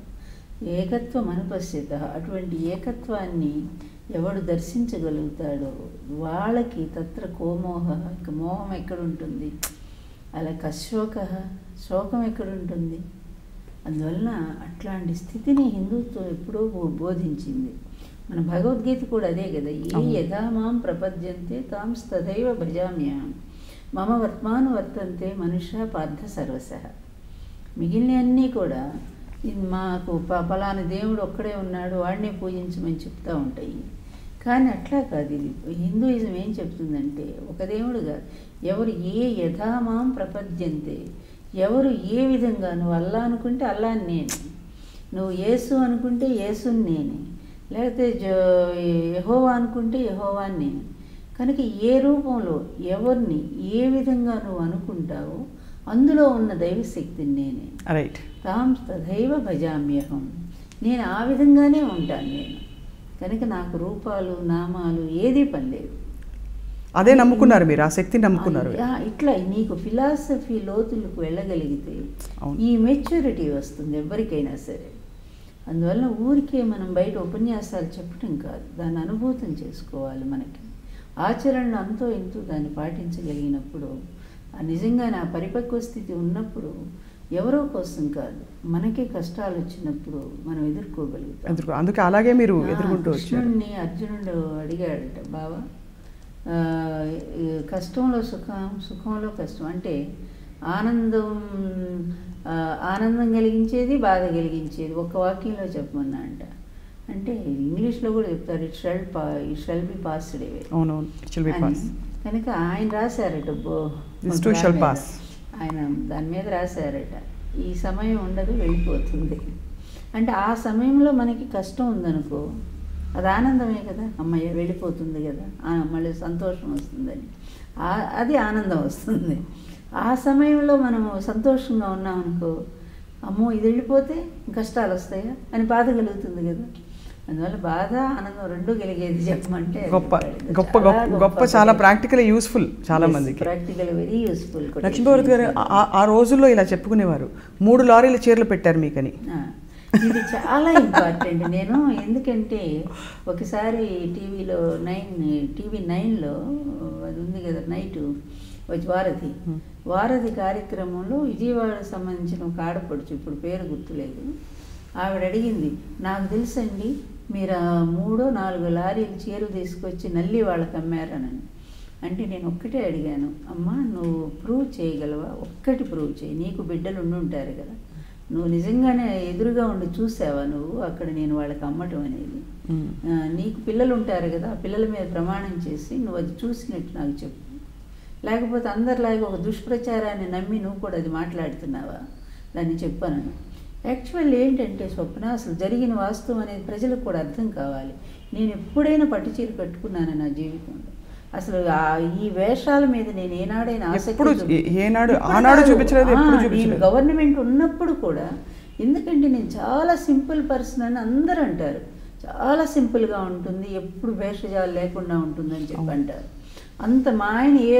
ఏకత్వం అనుపశ్యత అటువంటి ఏకత్వాన్ని ఎవడు దర్శించగలుగుతాడో వాళ్ళకి తత్ర కోమోహ ఇక మోహం ఎక్కడుంటుంది అలా కశోక శోకం ఎక్కడుంటుంది అందువలన అట్లాంటి స్థితిని హిందుత్వం ఎప్పుడో బో- బోధించింది మన భగవద్గీత కూడా అదే కదా ఏ అవును. యథా మాం ప్రపద్యంతే తాం తథైవ భజామ్యాం మమ వర్తమాను వర్తంతే మనుష్య పార్థ సర్వస మిగిలిన అన్నీ కూడా ఇది మాకు ప- పలానా దేవుడు ఒక్కడే ఉన్నాడు వాడినే పూజించమని చెప్తూ ఉంటాయి కానీ అట్లా కాదు ఇది హిందూయిజం ఏం చెప్తుందంటే ఒక దేవుడు కాదు ఎవరు ఏ యథామాం ప్రపద్యంతే ఎవరు ఏ విధంగా నువ్వు అల్లా అనుకుంటే అల్లా నేను నువ్వు యేసు అనుకుంటే యేసుని నేనే లేకపోతే జో యహోవా అనుకుంటే యహోవాని నేను కనుక ఏ రూపంలో ఎవరిని ఏ విధంగా నువ్వు అనుకుంటావో అందులో ఉన్న దైవశక్తిని నేనే రైట్ తాం తథైవ భజామ్యహం నేను ఆ విధంగానే ఉంటాను నేను కనుక నాకు రూపాలు నామాలు ఏదీ పని లేదు అదే నమ్ముకున్నారు మీరు ఆ శక్తిని నమ్ముకున్నారు ఆ, ఇట్లా నీకు ఫిలాసఫీ లోతులకు వెళ్ళగలిగితే అవును. ఈ మెచ్యూరిటీ వస్తుంది ఎవరికైనా సరే అందువల్ల ఊరికే మనం బయట ఉపన్యాసాలు చెప్పటం కాదు దాన్ని అనుభూతం చేసుకోవాలి మనకి ఆచరణలో అంతో ఎంతో దాన్ని పాటించగలిగినప్పుడు ఆ నిజంగా నా పరిపక్వ స్థితి ఉన్నప్పుడు ఎవరో కోసం కాదు మనకే కష్టాలు వచ్చినప్పుడు మనం ఎదుర్కోగలుగుతాం ఎదుర్కో అందుకే అలాగే మీరు ఆ, ఎదుర్కొంటూ వచ్చారు కృష్ణుడిని అర్జునుడు అడిగాడట బావా ఆ, ఈ కష్టంలో సుఖం సుఖంలో కష్టం అంటే ఆనందం ఆ, ఆనందం కలిగించేది బాధ కలిగించేది ఒక వాక్యంలో చెప్పమన్నా అంట అంటే ఇంగ్లీష్లో కూడా చెప్తారు ఇట్ షెల్ పా it shall be passed away అవునవును షిల్ బి పాస్ కనుక ఆయన రాశారట బో This too shall దాని మీద. pass. ఆయన దాని మీద రాశారట ఈ సమయం ఉండదు వెళ్ళిపోతుంది అంటే ఆ సమయంలో మనకి కష్టం ఉందనుకో అది ఆనందమే కదా అమ్మయ్య వెళ్ళిపోతుంది కదా ఆ, మళ్ళీ సంతోషం వస్తుందని ఆ- అది ఆనందం వస్తుంది ఆ సమయంలో మనము సంతోషంగా ఉన్నామనుకో అమ్మో ఇది వెళ్ళిపోతే కష్టాలు వస్తాయా అని బాధ కలుగుతుంది కదా అందువల్ల బాధ ఆనందం రెండు కలిగేది చెప్పమంటే అది గొప్ప చాలా గొప్ప గొప్ప గొప్ప చాలా పద్ధతి. ప్రాక్టికల్ యూస్ఫుల్ చాలా మందికి ప్రాక్టికల్ వెరీ యూస్ఫుల్ లక్ష్మీభారతి గారు ఆ- ఆ రోజుల్లో ఇలా చెప్పుకునేవారు మూడు లారీల చీరలు పెట్టారు మీకని ఇది చాలా ఇంపార్టెంట్ నేను ఎందుకంటే ఒకసారి టీవీలో నైన్ టీవీ నైన్లో అది ఉంది కదా నైట్ వచ్చి వారధి Hmm. వారధి కార్యక్రమంలో విజయవాడకు సంబంధించిన ఒక ఆడపడుచు ఇప్పుడు పేరు గుర్తులేదు ఆవిడ అడిగింది నాకు తెలుసండి మీరు ఆ మూడో నాలుగు లారీలు చీరలు తీసుకొచ్చి నల్లి వాళ్ళకి అమ్మారనని అంటే నేను ఒక్కటే అడిగాను అమ్మా నువ్వు ప్రూవ్ చేయగలవా ఒక్కటి ప్రూవ్ చేయి నీకు బిడ్డలు ఉండి ఉంటారు కదా నువ్వు నిజంగానే ఎదురుగా ఉండి చూసావా నువ్వు అక్కడ నేను వాళ్ళకి అమ్మటం అనేది మ్మ్. ఆ, నీకు పిల్లలు ఉంటారు కదా ఆ పిల్లల మీద ప్రమాణం చేసి నువ్వు అది చూసినట్టు నాకు చెప్పు లేకపోతే అందరిలాగా ఒక దుష్ప్రచారాన్ని నమ్మి నువ్వు కూడా అది మాట్లాడుతున్నావా దాన్ని చెప్పాను యాక్చువల్ ఏంటంటే స్వప్న అసలు జరిగిన వాస్తవం అనేది ప్రజలకు కూడా అర్థం కావాలి నేను ఎప్పుడైనా పట్టు చీర కట్టుకున్నాను నా జీవితంలో అసలు ఆ- ఈ వేషాల మీద నేను ఏనాడైనా ఆసక్తి ఎప్పుడు చూపి- ఏ- ఏనాడు- ఇప్పుడు ఆనాడు కాదు. చూపించలేదు, ఆ, ఎప్పుడు నేను చూపించలేదు. గవర్నమెంట్ ఉన్నప్పుడు కూడా ఎందుకంటే నేను చాలా సింపుల్ పర్సన్ అని అందరూ అంటారు చాలా సింపుల్గా ఉంటుంది ఎప్పుడు భేషజాలు లేకుండా ఉంటుందని చెప్పి అంటారు అంత మా ఆయన ఏ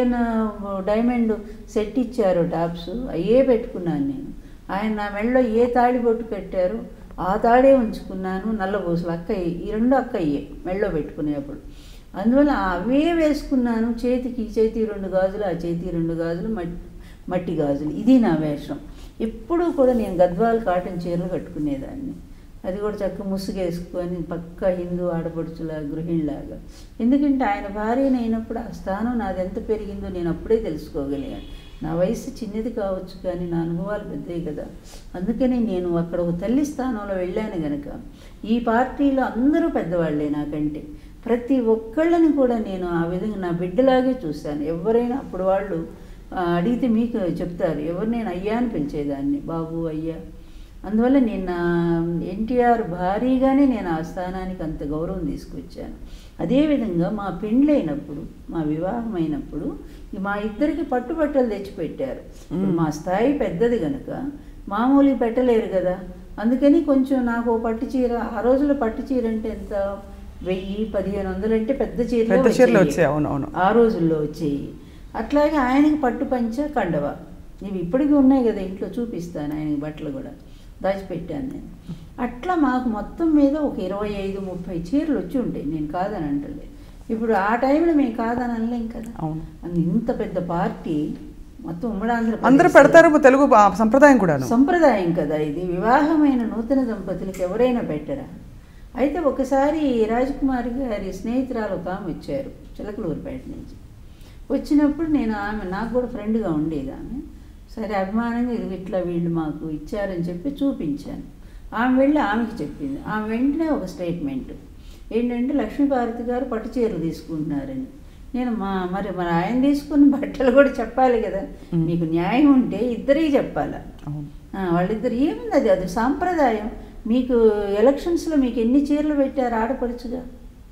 డైమండ్ సెట్ ఇచ్చారో టాప్స్ అయ్యే పెట్టుకున్నాను నేను ఆయన నా మెడలో ఏ తాళి బొట్టు కట్టారో ఆ తాడే ఉంచుకున్నాను నల్ల పూసలు అక్కయ్య ఈ రెండు అక్కయ్యే మెడలో పెట్టుకునేప్పుడు అందువల్ల అవే వేసుకున్నాను చేతికి ఈ చేతి రెండు గాజులు ఆ చేతి రెండు గాజులు మట్టి మట్టి గాజులు ఇది నా వేషం ఎప్పుడూ కూడా నేను గద్వాల్ కాటన్ చీరలు కట్టుకునేదాన్ని అది కూడా చక్క ముసుగేసుకొని పక్క హిందూ ఆడపడుచుల గృహిణిలాగా ఎందుకంటే ఆయన భార్యని అయినప్పుడు ఆ స్థానం నాది ఎంత పెరిగిందో నేను అప్పుడే తెలుసుకోగలిగాను నా వయసు చిన్నది కావచ్చు కానీ నా అనుభవాలు పెద్దవి కదా అందుకని నేను అక్కడ ఒక తల్లి స్థానంలో వెళ్ళాను గనక ఈ పార్టీలో అందరూ పెద్దవాళ్ళే నాకంటే ప్రతి ఒక్కళ్ళని కూడా నేను ఆ విధంగా నా బిడ్డలాగే చూశాను ఎవరైనా అప్పుడు వాళ్ళు ఆ, అడిగితే మీకు చెప్తారు ఎవరు నేను అయ్యా అని పిలిచేదాన్ని బాబు అయ్యా అందువల్ల నేను నా ఎన్టీఆర్ భారీగానే నేను ఆ స్థానానికి అంత గౌరవం తీసుకొచ్చాను అదేవిధంగా మా పెండ్లైనప్పుడు మా వివాహం అయినప్పుడు ఈ మా ఇద్దరికి పట్టుబట్టలు తెచ్చిపెట్టారు ఇప్పుడు మా స్థాయి పెద్దది కనుక మామూలు పెట్టలేరు కదా అందుకని కొంచెం నాకు ఓ పట్టు చీర ఆ రోజుల్లో పట్టు చీర అంటే ఎంత వెయ్యి పదిహేను వందలు అంటే పెద్ద చీరలే పెద్ద చీరలు వచ్చేవి. వచ్చాయి, అవును, అవును. ఆ రోజుల్లో వచ్చేవి అట్లాగే ఆయనకి పట్టు పంచ కండవ ఇవి ఇప్పటికీ ఉన్నాయి కదా ఇంట్లో చూపిస్తాను ఆయనకి బట్టలు కూడా దాచిపెట్టాను నేను అట్లా మాకు మొత్తం మీద ఒక ఇరవై ఐదు ముప్పై చీరలు వచ్చి ఉంటాయి నేను కాదని అంటలే ఇప్పుడు ఆ టైంలో మేము కాదని అనలేం కదా అవును. అని ఇంత పెద్ద పార్టీ మొత్తం ఉమ్మడి ఆంధ్రప్రదేశ్ అందరూ పెడతారు తెలుగు ఆ సంప్రదాయం కూడాను సంప్రదాయం కదా ఇది వివాహమైన నూతన దంపతులకు ఎవరైనా పెట్టరా అయితే ఒకసారి రాజకుమారి గారి స్నేహితురాలు ఒక ఆమె వచ్చారు చిలకలూరుపేట నుంచి వచ్చినప్పుడు నేను ఆమె నాకు కూడా ఫ్రెండ్గా ఉండేది ఆమె సరే అభిమానంగా ఇది ఇట్లా వీళ్ళు మాకు ఇచ్చారని చెప్పి చూపించాను ఆమె వెళ్ళి ఆమెకి చెప్పింది ఆమె వెంటనే ఒక స్టేట్మెంట్ ఏంటంటే లక్ష్మీభారతి గారు పట్టు చీరలు తీసుకుంటున్నారని నేను మా మరి మరి ఆయన తీసుకున్న బట్టలు కూడా చెప్పాలి కదా మీకు న్యాయం ఉంటే ఇద్దరికి చెప్పాలా అవును ఆ, వాళ్ళిద్దరు ఏముంది అది అది సాంప్రదాయం మీకు ఎలక్షన్స్లో మీకు ఎన్ని చీరలు పెట్టారు ఆడపడుచుగా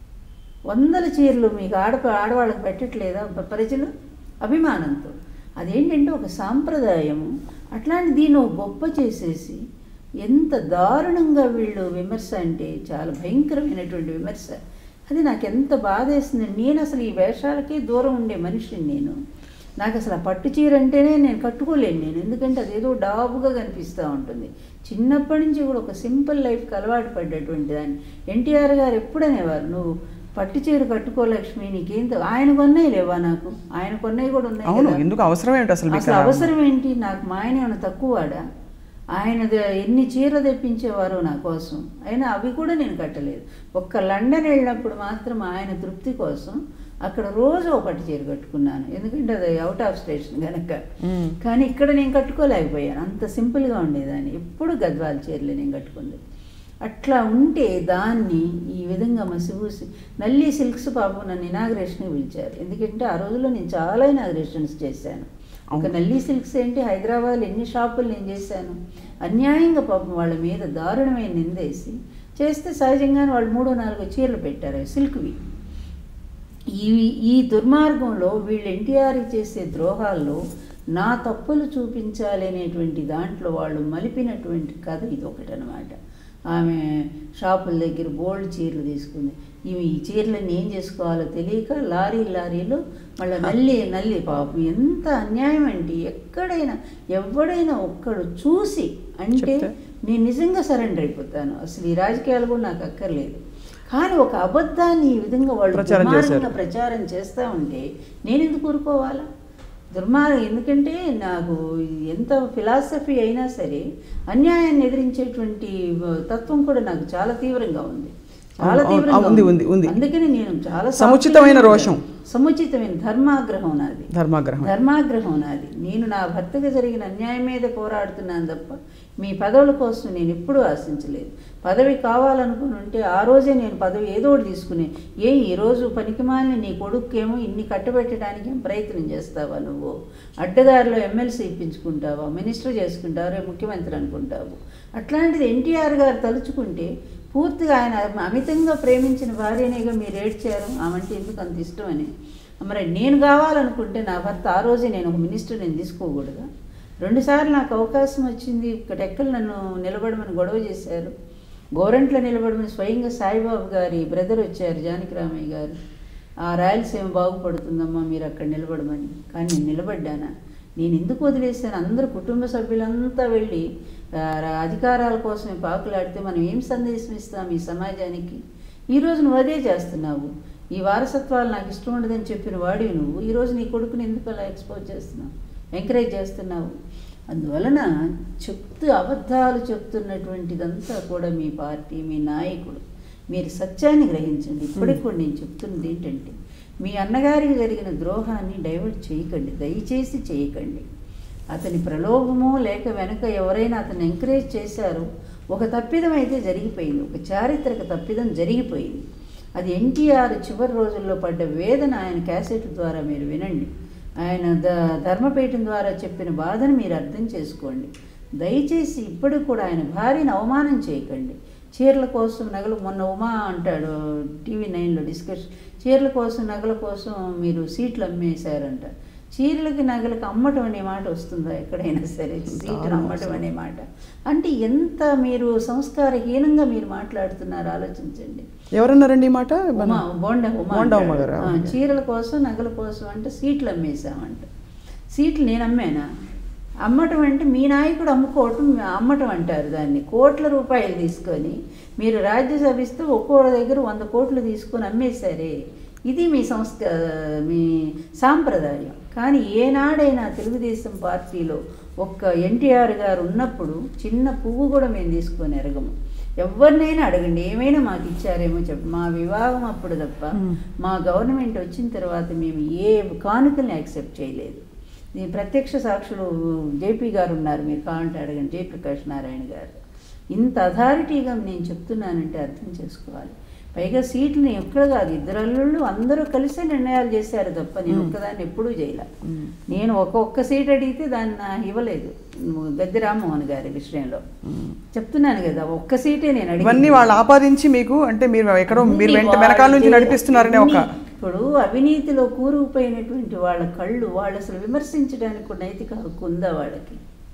వందల చీరలు మీకు ఆడ ఆడవాళ్ళకి పెట్టట్లేదా ప- ప్రజలు అభిమానంతో అదేంటంటే ఒక సాంప్రదాయము అట్లాంటి దీన్ని ఒక గొప్ప చేసేసి ఎంత దారుణంగా వీళ్ళు విమర్శ అంటే చాలా భయంకరమైనటువంటి విమర్శ అది నాకు ఎంత బాధేస్తుంది నేను అసలు ఈ వేషాలకే దూరం ఉండే మనిషిని నేను నాకు అసలు ఆ పట్టు చీర అంటేనే నేను కట్టుకోలేను నేను ఎందుకంటే అదేదో డాబుగా కనిపిస్తూ ఉంటుంది చిన్నప్పటి నుంచి కూడా ఒక సింపుల్ లైఫ్కి అలవాటు పడ్డటువంటి దాన్ని ఎన్టీఆర్ గారు ఎప్పుడనేవారు నువ్వు పట్టు చీర కట్టుకో లక్ష్మి నీకేం తె-" ఆయన కొన్నాయి లేవా నాకు ఆయన కొన్నాయి కూడా ఉన్నాయి అవును కదా. ఎందుకు అవసరం ఏమిటి అసలు మీకు అసలు ఆ- అవసరం ఏంటి నాకు మా ఆయన ఏమైనా తక్కువవాడా ఆయన ద- ఎన్ని చీరలు తెప్పించేవారో నా కోసం అయినా అవి కూడా నేను కట్టలేదు ఒక్క లండన్ వెళ్ళినప్పుడు మాత్రం ఆయన తృప్తి కోసం అక్కడ రోజు ఒక పట్టు చీర కట్టుకున్నాను ఎందుకంటే అది అవుట్ ఆఫ్ స్టేషన్ కనుక మ్మ్. కానీ ఇక్కడ నేను కట్టుకోలేకపోయాను అంత సింపుల్గా ఉండేదాన్ని ఎప్పుడు గద్వాల చీరలు నేను కట్టుకుంది అట్లా ఉంటే దాన్ని ఈ విధంగా మసిపూసి నల్లి సిల్క్స్ పాపం నన్ను ఇనాగ్రేషన్కి పిలిచారు ఎందుకంటే ఆ రోజుల్లో నేను చాలా ఇనాగ్రేషన్స్ చేశాను ఒక నల్లి సిల్క్స్ ఏంటి హైదరాబాద్ ఎన్ని షాపులు నేను చేశాను అన్యాయంగా పాపం వాళ్ళ మీద దారుణమైన నిందేసి చేస్తే సహజంగానే వాళ్ళు మూడో నాలుగో చీరలు పెట్టారు సిల్క్వి ఈ ఈ దుర్మార్గంలో వీళ్ళు ఎన్టీఆర్ చేసే ద్రోహాల్లో నా తప్పులు చూపించాలి అనేటువంటి దాంట్లో వాళ్ళు మలిపినటువంటి కథ ఇది ఒకటి అనమాట ఆమె షాపుల దగ్గర బోల్డ్ చీరలు తీసుకుంది ఇవి ఈ చీరలను ఏం చేసుకోవాలో తెలియక లారీ లారీలు మళ్ళీ నల్లి నల్లి పాపం ఎంత అన్యాయం అంటే ఎక్కడైనా ఎవడైనా ఒక్కడు చూసి అంటే చెప్తే? నేను నిజంగా సరెండర్ అయిపోతాను అసలు ఈ రాజకీయాలు కూడా నాకు అక్కర్లేదు కానీ ఒక అబద్ధాన్ని ఈ విధంగా వాళ్ళు ప్రచారం దుర్మార్గంగా చేశారు. ప్రచారం చేస్తూ ఉంటే నేను ఎందుకు ఊరుకోవాలా దుర్మార్గం ఎందుకంటే నాకు ఎంత ఫిలాసఫీ అయినా సరే అన్యాయాన్ని ఎదిరించేటువంటి తత్వం కూడా నాకు చాలా తీవ్రంగా ఉంది చాలా అవును, అవును, తీవ్రంగా ఉంది, ఉంది, ఉంది. అందుకని నేను చాలా సముచితమైన సాఫ్ట్గా రోషం. సముచితమైన ధర్మాగ్రహం నాది ధర్మాగ్రహం ధర్మాగ్రహం నాది నేను నా భర్తకు జరిగిన అన్యాయం మీద పోరాడుతున్నాను తప్ప మీ పదవుల కోసం నేను ఎప్పుడూ ఆశించలేదు పదవి కావాలనుకుని ఉంటే ఆ రోజే నేను పదవి ఏదో ఒకటి తీసుకునే ఏ ఈరోజు పనికిమాలిన నీ కొడుకేమో ఇన్ని కట్టబెట్టడానికి ఏం ప్రయత్నం చేస్తావా నువ్వు అడ్డదారిలో ఎమ్మెల్సీ ఇప్పించుకుంటావా మినిస్టర్ చేసుకుంటావా రేపు ముఖ్యమంత్రి అనుకుంటావు అట్లాంటిది ఎన్టీఆర్ గారు తలుచుకుంటే పూర్తిగా ఆయన అమితంగా ప్రేమించిన భార్యనేగా మీరు ఏడ్చారు ఆమంటే ఎందుకు అంత ఇష్టమని మరి నేను కావాలనుకుంటే నా భర్త ఆ రోజే నేను ఒక మినిస్టర్ నేను తీసుకోకూడదా రెండుసార్లు నాకు అవకాశం వచ్చింది ఇక్కడ ఎక్కలు నన్ను నిలబడమని గొడవ చేశారు గోరంట్లో నిలబడమని స్వయంగా సాయిబాబు గారి బ్రదర్ వచ్చారు జానకి రామయ్య గారు ఆ రాయలసీమ బాగుపడుతుందమ్మా మీరు అక్కడ నిలబడమని కానీ నేను నిలబడ్డానా నేను ఎందుకు వదిలేశాను అందరూ కుటుంబ సభ్యులంతా వెళ్ళి ఆ, అధికారాల కోసమే పాకులాడితే మనం ఏం సందేశం ఇస్తాం ఈ సమాజానికి ఈరోజు నువ్వు అదే చేస్తున్నావు ఈ వారసత్వాలు నాకు ఇష్టం ఉండదని చెప్పిన వాడివి నువ్వు ఈరోజు నీ కొడుకుని ఎందుకు అలా ఎక్స్పోజ్ చేస్తున్నావు ఎంకరేజ్ చేస్తున్నావు అందువలన చెప్తూ అబద్ధాలు చెప్తున్నటువంటిదంతా కూడా మీ పార్టీ మీ నాయకుడు మీరు సత్యాన్ని గ్రహించండి ఇప్పటికి కూడా నేను చెప్తున్నది ఏంటంటే మీ అన్నగారికి జరిగిన ద్రోహాన్ని డైవర్ట్ చేయకండి దయచేసి చేయకండి అతని ప్రలోభమో లేక వెనక ఎవరైనా అతన్ని ఎంకరేజ్ చేశారో ఒక తప్పిదం అయితే జరిగిపోయింది ఒక చారిత్రక తప్పిదం జరిగిపోయింది అది ఎన్టీఆర్ చివరి రోజుల్లో పడ్డ వేదన ఆయన క్యాసెట్ ద్వారా మీరు వినండి ఆయన ద ధర్మపీఠం ద్వారా చెప్పిన బాధను మీరు అర్థం చేసుకోండి దయచేసి ఇప్పటికి కూడా ఆయన భార్యను అవమానం చేయకండి చీరల కోసం నగలు మొన్న ఉమా అంటాడు టీవీ నైన్లో డిస్కషన్ చీరల కోసం నగల కోసం మీరు సీట్లు అమ్మేశారంట చీరలకి నగలకి అమ్మటం అనే మాట వస్తుందా ఎక్కడైనా సరే సీట్లు అమ్మటం అనే మాట అంటే ఎంత మీరు సంస్కారహీనంగా మీరు మాట్లాడుతున్నారు ఆలోచించండి ఎవరన్నారండి ఈ మాట ఉమా బోండా ఉమా బోండా అంటాడు. ఉమా గారా? ఆ, చీరల కోసం నగల కోసం అంటే సీట్లు అమ్మేశామంట సీట్లు నేను అమ్మానా అమ్మటం అంటే మీ నాయకుడు అమ్ముకోవటం అమ్మటం అంటారు దాన్ని కోట్ల రూపాయలు తీసుకొని మీరు రాజ్యసభ ఇస్తే ఒక్కోళ్ళ దగ్గర వంద కోట్లు తీసుకొని అమ్మేశారే ఇది మీ సంస్క మీ సాంప్రదాయం కానీ ఏనాడైనా తెలుగుదేశం పార్టీలో ఒక్క ఎన్టీఆర్ గారు ఉన్నప్పుడు చిన్న పువ్వు కూడా మేము తీసుకొని ఎరగము ఎవరినైనా అడగండి ఏమైనా మాకు ఇచ్చారేమో చెప్పు మా వివాహం అప్పుడు తప్ప మ్మ్. మా గవర్నమెంట్ వచ్చిన తర్వాత మేము ఏ కానుకల్ని యాక్సెప్ట్ చేయలేదు దీని ప్రత్యక్ష సాక్షులు జేపీ గారు ఉన్నారు మీరు కావాలంటే అడగండి జయప్రకాష్ నారాయణ గారు ఇంత అథారిటీగా నేను చెప్తున్నానంటే అర్థం చేసుకోవాలి పైగా సీట్లు నేను ఎక్కడ కాదు ఇద్దరు అల్లుళ్ళు అందరూ కలిసే నిర్ణయాలు చేశారు తప్ప నేను ఒక్కదాన్ని ఎప్పుడూ చేయలే మ్మ్. నేను ఒక ఒక్క సీట్ అడిగితే దాన్ని నా ఇవ్వలేదు గద్దె రామ్మోహన్ గారి విషయంలో చెప్తున్నాను కదా ఒక్క సీటే నేను అడిగి ఇవన్నీ వాళ్ళు ఆపాదించి మీకు అంటే మీరు ఎక్కడో మీరు వెంట వెనకాల నుంచి నడిపిస్తున్నారనే ఒక ఇప్పుడు అవినీతిలో కూరుకుపోయినటువంటి వాళ్ళ కళ్ళు వాళ్ళు అసలు విమర్శించడానికి కూడా నైతిక హక్కు ఉందా వాళ్ళకి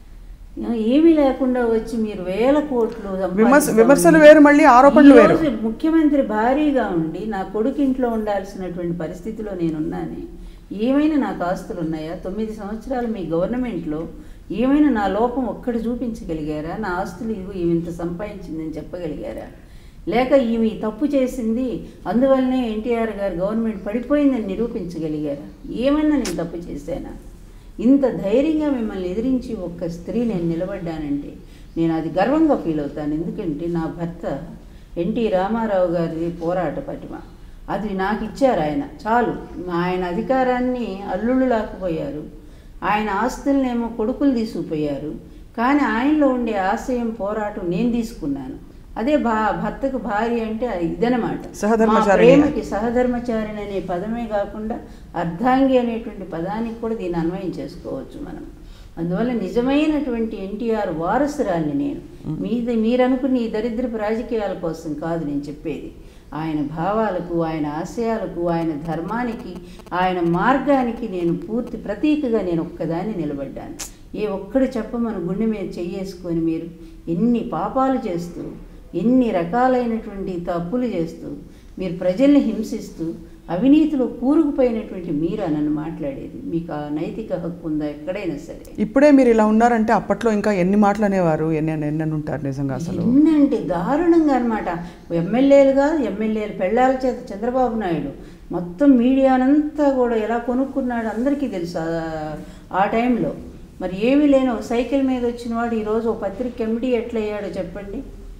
ఏమీ లేకుండా వచ్చి మీరు వేల కోట్లు విమర్శ సంపాదిస్తామని- విమర్శలు వేరు మళ్ళీ ఆరోపణలు ఈ వేరు రోజు ముఖ్యమంత్రి భారీగా ఉండి నా కొడుకు ఇంట్లో ఉండాల్సినటువంటి పరిస్థితిలో నేనున్నానే ఏమైనా నాకు ఆస్తులు ఉన్నాయా తొమ్మిది సంవత్సరాలు మీ గవర్నమెంట్లో ఏమైనా నా లోపం ఒక్కటి చూపించగలిగారా నా ఆస్తులు ఇవి ఈమె ఇంత సంపాదించిందని చెప్పగలిగారా లేక ఈమె ఈ తప్పు చేసింది అందువల్లనే ఎన్టీఆర్ గారు గవర్నమెంట్ పడిపోయిందని నిరూపించగలిగారా ఏమన్నా నేను తప్పు చేశానా ఇంత ధైర్యంగా మిమ్మల్ని ఎదిరించి ఒక్క స్త్రీ నేను నిలబడ్డానంటే నేను అది గర్వంగా ఫీల్ అవుతాను ఎందుకంటే నా భర్త ఎన్టీ రామారావు గారి పోరాట పటిమ అది నాకు ఇచ్చారు ఆయన చాలు ఆయన అధికారాన్ని అల్లుళ్ళు లాక్కుపోయారు ఆయన ఆస్తులనేమో కొడుకులు తీసుకుపోయారు కానీ ఆయనలో ఉండే ఆశయం పోరాటం నేను తీసుకున్నాను అదే భా భర్తకు భార్య అంటే అది ఇదనమాట సహధర్మచారిణి. మా ప్రేమకి సహధర్మచారిణి అనే పదమే కాకుండా అర్ధాంగి అనేటువంటి పదానికి కూడా దీన్ని అన్వయం చేసుకోవచ్చు మనం అందువల్ల నిజమైనటువంటి ఎన్టీఆర్ వారసురాల్ని నేను మీది మీరు అనుకున్న ఈ దరిద్రపు రాజకీయాల కోసం కాదు నేను చెప్పేది ఆయన భావాలకు ఆయన ఆశయాలకు ఆయన ధర్మానికి ఆయన మార్గానికి నేను పూర్తి ప్రతీకగా నేను ఒక్కదాన్ని నిలబడ్డాను ఏ ఒక్కడు చెప్పమని గుండె మీద చెయ్యేసుకొని మీరు ఎన్ని పాపాలు చేస్తూ ఎన్ని రకాలైనటువంటి తప్పులు చేస్తూ మీరు ప్రజల్ని హింసిస్తూ అవినీతిలో కూరుకుపోయినటువంటి మీరా నన్ను మాట్లాడేది మీకు ఆ నైతిక హక్కు ఉందా ఎక్కడైనా సరే ఇప్పుడే మీరు ఇలా ఉన్నారంటే అప్పట్లో ఇంకా ఎన్ని మాటలు అనేవారు ఎన్ని ఎన్ని అని ఉంటారు నిజంగా అసలు ఎన్నంటే దారుణంగా అనమాట ఎమ్మెల్యేలుగా ఎమ్మెల్యేలు పెళ్ళాల చేత చంద్రబాబు నాయుడు మొత్తం మీడియానంతా కూడా ఎలా కొనుక్కున్నాడు అందరికీ తెలుసు ఆ- ఆ టైంలో మరి ఏమీ లేని ఒక సైకిల్ మీద వచ్చిన వాడు ఈరోజు ఒక పత్రిక ఎండి ఎట్లా అయ్యాడో చెప్పండి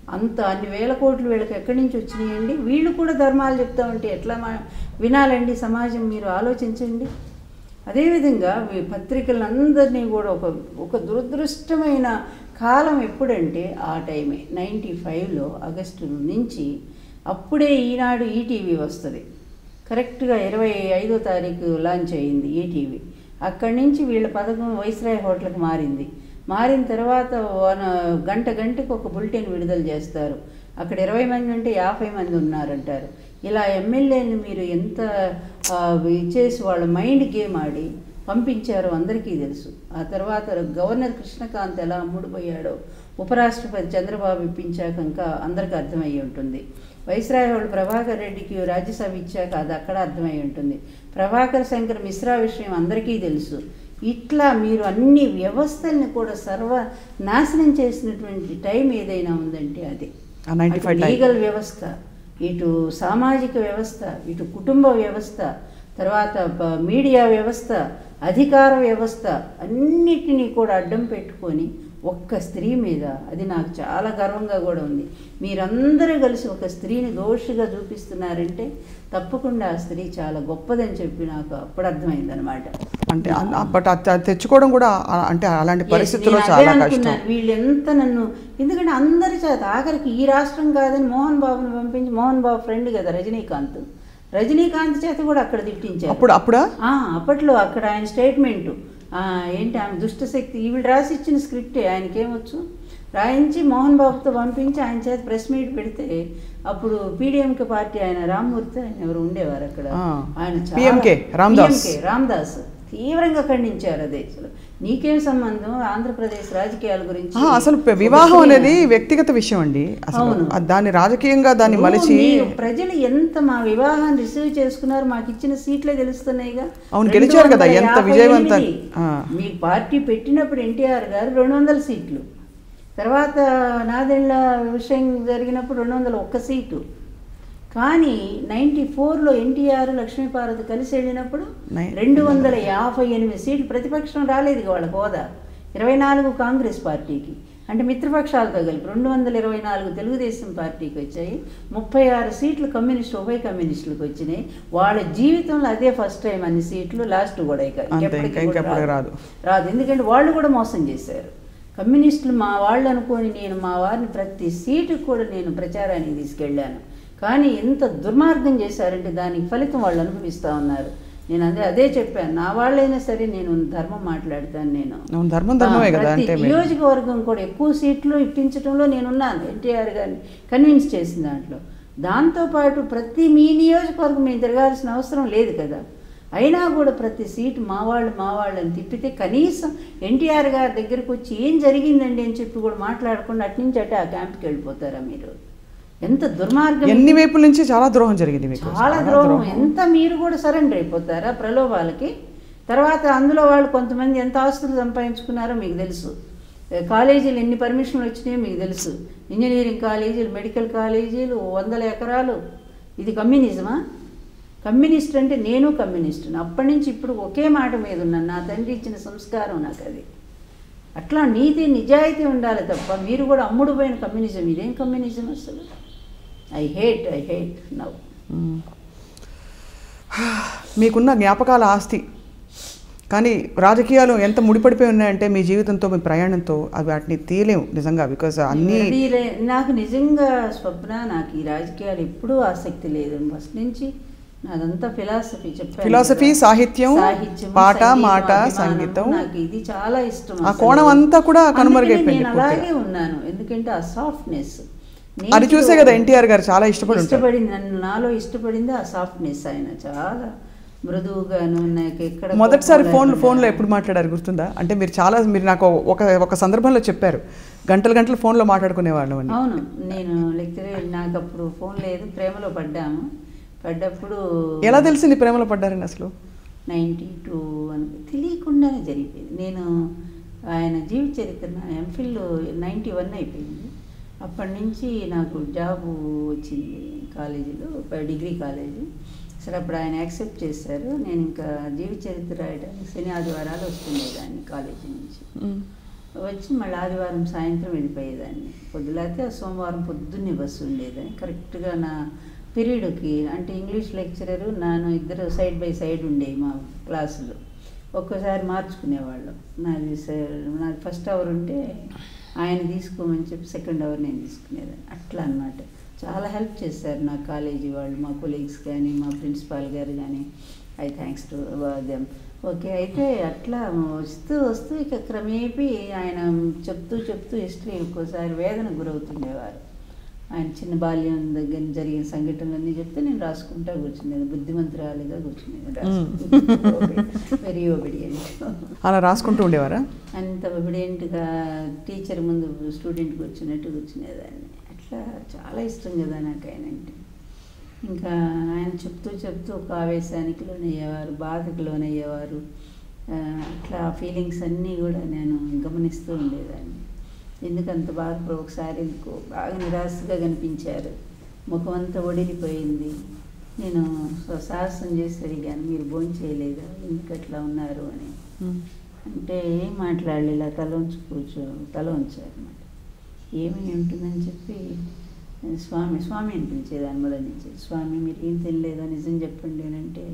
అంత అన్ని వేల కోట్లు వీళ్ళకి ఎక్కడి నుంచి వచ్చినాయండి వీళ్ళు కూడా ధర్మాలు చెప్తా ఉంటే ఎట్లా మా వినాలండి సమాజం మీరు ఆలోచించండి అదేవిధంగా ఈ పత్రికలందరినీ కూడా ఒక ఒక దురదృష్టమైన కాలం ఎప్పుడంటే ఆ టైమే నైంటీ ఫైవ్లో ఆగస్టు నుంచి అప్పుడే ఈనాడు ఈటీవీ వస్తుంది కరెక్ట్గా ఇరవై ఐదో తారీఖు లాంచ్ అయింది ఈటీవీ అక్కడి నుంచి వీళ్ళ పథకం వైస్రాయ్ హోటల్కి మారింది మారిన తర్వాత వన- గంట గంటకు ఒక బులెటిన్ విడుదల చేస్తారు అక్కడ ఇరవై మంది ఉంటే యాభై మంది ఉన్నారంటారు ఇలా ఎమ్మెల్యేని మీరు ఎంత ఆ, ఇచ్చేసి వాళ్ళ మైండ్ గేమ్ ఆడి పంపించారో అందరికీ తెలుసు ఆ తర్వాత గవర్నర్ కృష్ణకాంత్ ఎలా అమ్ముడుపోయాడో ఉపరాష్ట్రపతి చంద్రబాబు ఇప్పించాక ఇంకా అందరికీ అర్థమయ్యి ఉంటుంది వైస్రాయ్ వాళ్ళు ప్రభాకర్ రెడ్డికి రాజ్యసభ ఇచ్చాక అది అక్కడ అర్థమై ఉంటుంది ప్రభాకర్ శంకర్ మిశ్రా విషయం అందరికీ తెలుసు ఇట్లా మీరు అన్ని వ్యవస్థల్ని కూడా సర్వ నాశనం చేసినటువంటి టైం ఏదైనా ఉందంటే అది ఆ 95 అటు time. లీగల్ వ్యవస్థ ఇటు సామాజిక వ్యవస్థ ఇటు కుటుంబ వ్యవస్థ తర్వాత ప- మీడియా వ్యవస్థ అధికార వ్యవస్థ అన్నిటినీ కూడా అడ్డం పెట్టుకొని ఒక్క స్త్రీ మీద అది నాకు చాలా గర్వంగా కూడా ఉంది మీరందరూ కలిసి ఒక స్త్రీని దోషిగా చూపిస్తున్నారంటే తప్పకుండా ఆ స్త్రీ చాలా గొప్పదని చెప్పి నాకు అప్పుడు అర్థమైందనమాట అంటే బట్ తెచ్చుకోవడం కూడా ఆ- అంటే అలాంటి పరిస్థితుల్లో Yes, నేను అదే చాలా కష్టం అనుకున్నాను. వీళ్ళు ఎంత నన్ను ఎందుకంటే అందరి చేత ఆఖరికి ఈ రాష్ట్రం కాదని మోహన్ బాబుని పంపించి మోహన్ బాబు ఫ్రెండ్ కదా రజనీకాంత్ రజనీకాంత్ చేత కూడా అక్కడ తిట్టించారు అప్పుడు అప్పుడా ఆ, అప్పట్లో అక్కడ ఆయన స్టేట్మెంటు ఆ, ఏంటి ఆమె దుష్టశక్తి ఈవిడ రాసి ఇచ్చిన స్క్రిప్టే ఆయనకేమొచ్చు రాయించి మోహన్ బాబుతో పంపించి ఆయన చేత ప్రెస్ మీట్ పెడితే అప్పుడు పీడిఎంకే పార్టీ ఆయన రామ్మూర్తి ఆయన ఎవరు ఉండేవారు అక్కడ ఆ. ఆయన PMK, రామ్దాస్. PMK, రామ్దాస్ తీవ్రంగా ఖండించారు అదే అసలు నీకేం సంబంధం ఆంధ్రప్రదేశ్ రాజకీయాల గురించి ఆహా, అసలు పె- వివాహం అనేది వ్యక్తిగత విషయం అండి అసలు అవును. ఆ దాన్ని రాజకీయంగా దాన్ని ఇప్పుడు మలిచి మీరు ప్రజలు ఎంత మా వివాహాన్ని రిసీవ్ చేసుకున్నారు మాకు ఇచ్చిన సీట్లే తెలుస్తున్నాయిగా అవును, రెండు గెలిచారు కదా, వందల ఎంత యాభై విజయవంతం- ఎనిమిది. ఆ. మీ పార్టీ పెట్టినప్పుడు ఎన్టీఆర్ గారు రెండు వందల సీట్లు తర్వాత నాదెళ్ల విషయం జరిగినప్పుడు రెండు వందల ఒక్క సీటు కానీ నైంటీ ఫోర్లో ఎన్టీఆర్ లక్ష్మీపార్వతి కలిసి వెళ్ళినప్పుడు నై- రెండు వందల యాభై ఎనిమిది సీట్లు ప్రతిపక్షం రాలేదు ఇక వాళ్ళ హోదా ఇరవై నాలుగు కాంగ్రెస్ పార్టీకి అంటే మిత్రపక్షాలతో కలిపి రెండు వందల ఇరవై నాలుగు తెలుగుదేశం పార్టీకి వచ్చాయి ముప్పై ఆరు సీట్లు కమ్యూనిస్ట్ ఉభయ కమ్యూనిస్టులకు వచ్చినాయి వాళ్ళ జీవితంలో అదే ఫస్ట్ టైం అన్ని సీట్లు లాస్ట్ కూడా ఇక అంతే, ఇంకెప్పటికీ ఇంకా- కూడా ఇంకెప్పటికీ రాదు. రాదు ఎందుకంటే వాళ్ళు కూడా మోసం చేశారు కమ్యూనిస్టులు మా వాళ్ళు అనుకొని నేను మా వారిని ప్రతి సీటు కూడా నేను ప్రచారానికి తీసుకెళ్ళాను కానీ ఎంత దుర్మార్గం చేశారంటే దానికి ఫలితం వాళ్ళు అనుభవిస్తూ ఉన్నారు నేను అదే అదే చెప్పాను నా వాళ్ళైనా సరే నేను ధర్మం మాట్లాడతాను నేను అవును, ధర్మం ధర్మమే ఆ, కదా, ప్రతి అంటే మీరు- నియోజకవర్గం కూడా ఎక్కువ సీట్లు ఇప్పించడంలో నేనున్నాను ఎన్టీఆర్ గారిని కన్విన్స్ చేసిన దాంట్లో దాంతోపాటు ప్రతి మీ నియోజకవర్గం మేము తిరగాల్సిన అవసరం లేదు కదా అయినా కూడా ప్రతి సీటు మా వాళ్ళు మా వాళ్ళు అని తిప్పితే కనీసం ఎన్టీఆర్ గారి దగ్గరకు వచ్చి ఏం జరిగిందండి అని చెప్పి కూడా మాట్లాడకుండా అటు నుంచి అటే ఆ క్యాంప్కి వెళ్ళిపోతారా మీరు ఎంత దుర్మార్గం ఎన్ని వైపుల నుంచి చాలా ద్రోహం జరిగింది మీకు చాలా ద్రోహం ఎంత మీరు కూడా సరెండర్ అయిపోతారా ప్రలోభాలకి తర్వాత అందులో వాళ్ళు కొంతమంది ఎంత ఆస్తులు సంపాదించుకున్నారో మీకు తెలుసు ఏ, కాలేజీలు ఎన్ని పర్మిషన్లు వచ్చినాయో మీకు తెలుసు ఇంజనీరింగ్ కాలేజీలు మెడికల్ కాలేజీలు వందల ఎకరాలు ఇది కమ్యూనిజమా కమ్యూనిస్ట్ అంటే నేను కమ్యూనిస్ట్ అప్పటి నుంచి ఇప్పుడు ఒకే మాట మీద ఉన్నాను నా తండ్రి ఇచ్చిన సంస్కారం నాకు అది అట్లా నీతి నిజాయితీ ఉండాలి తప్ప మీరు కూడా అమ్ముడు పోయిన కమ్యూనిజం ఇదేం కమ్యూనిజం అసలు I hate I hate now మ్మ్. మీకున్న జ్ఞాపకాల ఆస్తి కానీ రాజకీయాలు ఎంత ముడిపడిపోయి ఉన్నాయంటే మీ జీవితంతో మీ ప్రయాణంతో అవి వాటిని తీయలేము నిజంగా బికాజ్ అన్నీ విడదీయలే- నాకు నిజంగా స్వప్న నాకు ఈ రాజకీయాలు ఎప్పుడూ ఆసక్తి లేదు ఫస్ట్ నుంచి నాదంతా ఫిలాసఫీ చెప్పాను Philosophy, కదా. సాహిత్యం, సాహిత్యం, పాట, సంగీతం, మాట, అభిమానం, సంగీతం. నాకు ఇది చాలా ఇష్టం ఆ అసలు. కోణం అంతా కూడా అందుకని కనుమరుగైపోయింది నేను అలాగే ఉన్నాను ఎందుకంటే ఆ సాఫ్ట్నెస్ అది చూసే కదా ఎన్టీఆర్ గారు చాలా ఇష్టపడి ఉంటారు ఇష్టపడింది నన్ను నాలో ఇష్టపడింది ఆ సాఫ్ట్నెస్ ఆయన చాలా మృదువుగాను నాకు ఎక్కడ మొదటిసారి కోపం ఫోన్ లేకుండా. ఫోన్లో ఎప్పుడు మాట్లాడారు గుర్తుందా అంటే మీరు చాలా మీరు నాకు ఒక ఒక సందర్భంలో చెప్పారు గంటలు గంటలు ఫోన్లో మాట్లాడుకునేవాళ్ళం అని అవును నేను లెక్చరర్ నాకు అప్పుడు ఫోన్ లేదు ప్రేమలో పడ్డాము పడ్డప్పుడు ఎలా తెలిసింది ప్రేమలో పడ్డారని అసలు నైంటీ టూ అని తెలియకుండానే జరిగిపోయింది నేను ఆయన జీవిత చరిత్ర నా ఎంఫిల్ నైంటీ వన్ అయిపోయింది అప్పటి నుంచి నాకు జాబు వచ్చింది కాలేజీలో డిగ్రీ కాలేజీ సరే అప్పుడు ఆయన యాక్సెప్ట్ చేశారు నేను ఇంకా జీవిత చరిత్ర రాయడానికి శని ఆదివారాలు వస్తుండేదాన్ని కాలేజీ నుంచి వచ్చి మళ్ళీ ఆదివారం సాయంత్రం వెళ్ళిపోయేదాన్ని పొద్దులేతే సోమవారం పొద్దున్నే బస్సు ఉండేది కరెక్ట్గా నా పీరియడ్కి అంటే ఇంగ్లీష్ లెక్చరరు నాను ఇద్దరు సైడ్ బై సైడ్ ఉండేవి మా క్లాసులు ఒక్కోసారి మార్చుకునేవాళ్ళం నాది స- నాది ఫస్ట్ అవర్ ఉంటే ఆయన తీసుకోమని చెప్పి సెకండ్ అవర్ నేను తీసుకునేదాన్ని అట్లా అన్నమాట చాలా హెల్ప్ చేశారు నా కాలేజీ వాళ్ళు మా కొలీగ్స్ కానీ మా ప్రిన్సిపాల్ గారు కానీ I thanks to them okay అయితే అట్లా వస్తూ వస్తూ ఇక క్రమేపీ ఆయన చెప్తూ చెప్తూ హిస్టరీ ఒక్కోసారి వేదన గురవుతుండేవారు ఆయన చిన్న బాల్యం దగ్గర జరిగిన సంఘటనలన్నీ చెప్తే నేను రాసుకుంటా కూర్చునేది బుద్ధిమంతురాలిగా కూర్చునేది వెరీ ఒబిడియంట్ అలా రాసుకుంటూ ఉండేవారా అంత ఒబిడియంట్గా టీచర్ ముందు స్టూడెంట్ కూర్చున్నట్టు కూర్చునేదాన్ని అట్లా చాలా ఇష్టం కదా నాకు ఆయన అంటే ఇంకా ఆయన చెప్తూ చెప్తూ ఒక ఆవేశానికి లోనయ్యేవారు బాధకు లోనయ్యేవారు ఆ, అట్లా ఫీలింగ్స్ అన్నీ కూడా నేను గమనిస్తూ ఉండేదాన్ని ఎందుకు అంత బాధ ఒకసారి ఎందుకో బాగా నిరాశగా కనిపించారు ముఖం అంతా ఒడిలిపోయింది నేను స్వ- సాహసం చేసి అడిగాను మీరు భోజనం చేయలేదా ఎందుకు అట్లా ఉన్నారు అని అంటే ఏం మాట్లాడలే ఇలా తల ఉంచి కూర్చో తల ఉంచారు అన్నమాట ఏమై ఉంటుందని చెప్పి స్వామి స్వామి అనిపించేదాన్ని మొదటి నుంచి స్వామి మీరు ఏం తినలేదా నిజం చెప్పండి అని అంటే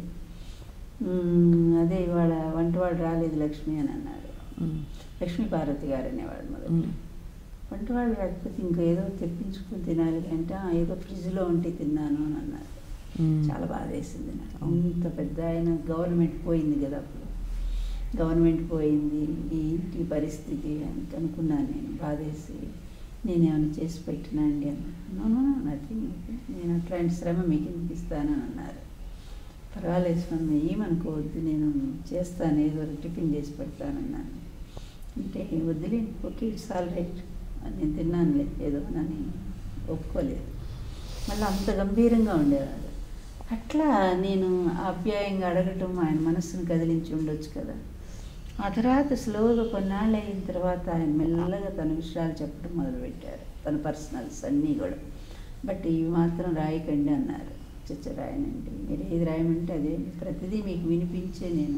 "మ్మ్, అదే ఇవాళ వంటవాడు రాలేదు లక్ష్మి అని అన్నారు లక్ష్మీ పార్వతి గారు అనేవాడు మొదటి వంటవాడు రాకపోతే ఇంకా ఏదో తెప్పించుకుని తినాలి అంటే "ఆ, ఏదో ఫ్రిడ్జ్లో ఉంటే తిన్నాను అని అన్నారు చాలా బాధ వేసింది నాకు అవును. ఇంత పెద్ద ఆయన గవర్నమెంట్ పోయింది కదా అప్పుడు గవర్నమెంట్ పోయింది ఈ ఇంటి పరిస్థితి అని అనుకున్నాను నేను బాధేసి నేను ఏమైనా చేసి పెట్టినా అండి అన్నాను నథింగ్ నేను అట్లాంటి శ్రమ మీకు ఎందుకు ఇస్తానని అన్నారు పర్వాలేదు స్వామి ఏమనుకోవద్దు నేను చేస్తాను ఏదో ఒకటి టిఫిన్ చేసి పెడతానన్నాను అంటే వద్దులే ఓకే ఇట్స్ ఆల్ రైట్ నేను తిన్నానులే ఏదో అని ఒప్పుకోలేదు మళ్ళీ అంత గంభీరంగా ఉండేవాడు అట్లా నేను ఆప్యాయంగా అడగటం ఆయన మనస్సును కదిలించి ఉండొచ్చు కదా ఆ తర్వాత స్లోగా కొన్నాళ్ళు అయిన తర్వాత ఆయన మెల్లగా తన విషయాలు చెప్పడం మొదలుపెట్టారు తన పర్సనల్స్ అన్నీ కూడా బట్ ఇవి మాత్రం రాయకండి అన్నారు చచ్చ రాయనండి మీరు ఏది రాయమంటే అదే ప్రతిదీ మీకు వినిపించే నేను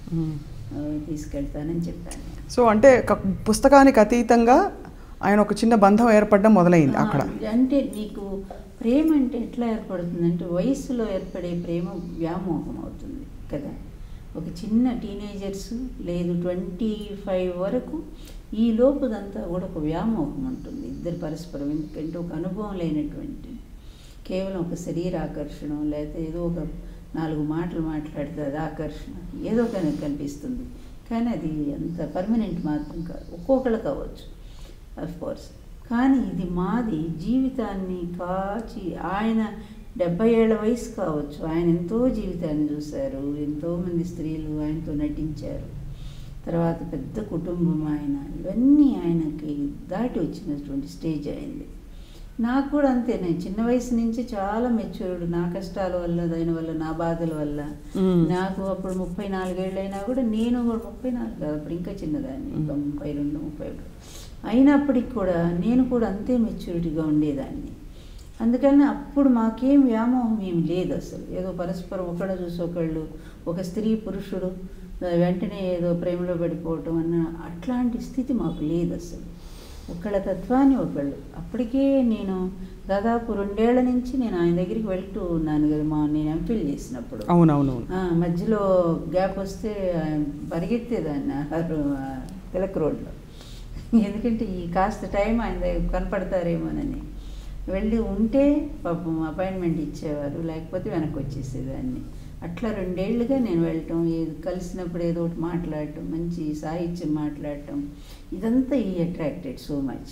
ఆ, తీసుకెళ్తానని చెప్పాను సో అంటే క- పుస్తకానికి అతీతంగా ఆయన ఒక చిన్న బంధం ఏర్పడడం మొదలైంది అక్కడ ఆ, అంటే నీకు ప్రేమ అంటే ఎట్లా ఏర్పడుతుందంటే వయసులో ఏర్పడే ప్రేమ వ్యామోహం అవుతుంది కదా ఒక చిన్న టీనేజర్స్ లేదు ట్వంటీ ఫైవ్ వరకు ఈ లోపుదంతా కూడా ఒక వ్యామోహం ఉంటుంది ఇద్దరు పరస్పరం ఎందుకంటే ఒక అనుభవం లేనటువంటి కేవలం ఒక శరీర ఆకర్షణ లేకపోతే ఏదో ఒక నాలుగు మాటలు మాట్లాడితే అది ఆకర్షణ ఏదో కనుక కనిపిస్తుంది కానీ అది అంత పర్మనెంట్ మాత్రం కాదు ఒక్కొక్కళ్ళకి అవ్వచ్చు అఫ్ కోర్స్ కానీ ఇది మాది జీవితాన్ని కాచి ఆయన డెబ్బై ఏళ్ళ వయసు కావచ్చు ఆయన ఎంతో జీవితాన్ని చూశారు ఎంతోమంది స్త్రీలు ఆయనతో నటించారు తర్వాత పెద్ద కుటుంబం ఆయన ఇవన్నీ ఆయనకి దాటి వచ్చినటువంటి స్టేజ్ అయింది నాకు కూడా అంతే నేను చిన్న వయసు నుంచి చాలా మెచ్యూర్డ్ నా కష్టాల వల్ల దాని వల్ల నా బాధల వల్ల మ్మ్. నాకు అప్పుడు ముప్పై నాలుగేళ్ళు అయినా కూడా నేను కూడా ముప్పై నాలుగు కాదు అప్పుడు ఇంకా చిన్నదాన్ని ఇంకా మ్మ్. ముప్పై రెండు ముప్పై ఒకటి అయినప్పటికి కూడా నేను కూడా అంతే మెచ్యూరిటీగా ఉండేదాన్ని అందుకని అప్పుడు మాకేం వ్యామోహం ఏం లేదు అసలు ఏదో పరస్పరం ఒకళ్ళ చూసి ఒకళ్ళు ఒక స్త్రీ పురుషుడు ఆ, వెంటనే ఏదో ప్రేమలో పడిపోవటం అన్న అట్లాంటి స్థితి మాకు లేదు అసలు ఒకళ్ళ తత్వాన్ని ఒకళ్ళు అప్పటికే నేను దాదాపు రెండేళ్ల నుంచి నేను ఆయన దగ్గరికి వెళ్తూ ఉన్నాను కదా మా నేను ఎంఫిల్ చేసినప్పుడు అవునవునవును ఆ, మధ్యలో గ్యాప్ వస్తే ఆ, పరిగెత్తేదాన్ని ఆ రో- ఆ తిలక్ రోడ్లో ఎందుకంటే ఈ కాస్త టైం ఆయన దగ్గర కనపడతారేమోనని వెళ్ళి ఉంటే పాపం అపాయింట్మెంట్ ఇచ్చేవారు లేకపోతే వెనక్కి వచ్చేసేదాన్ని అట్లా రెండేళ్లుగా నేను వెళ్ళటం ఏది కలిసినప్పుడు ఏదో ఒకటి మాట్లాడటం మంచి సాహిత్యం మాట్లాడటం ఇదంతా ఈ అట్రాక్టెడ్ సో మచ్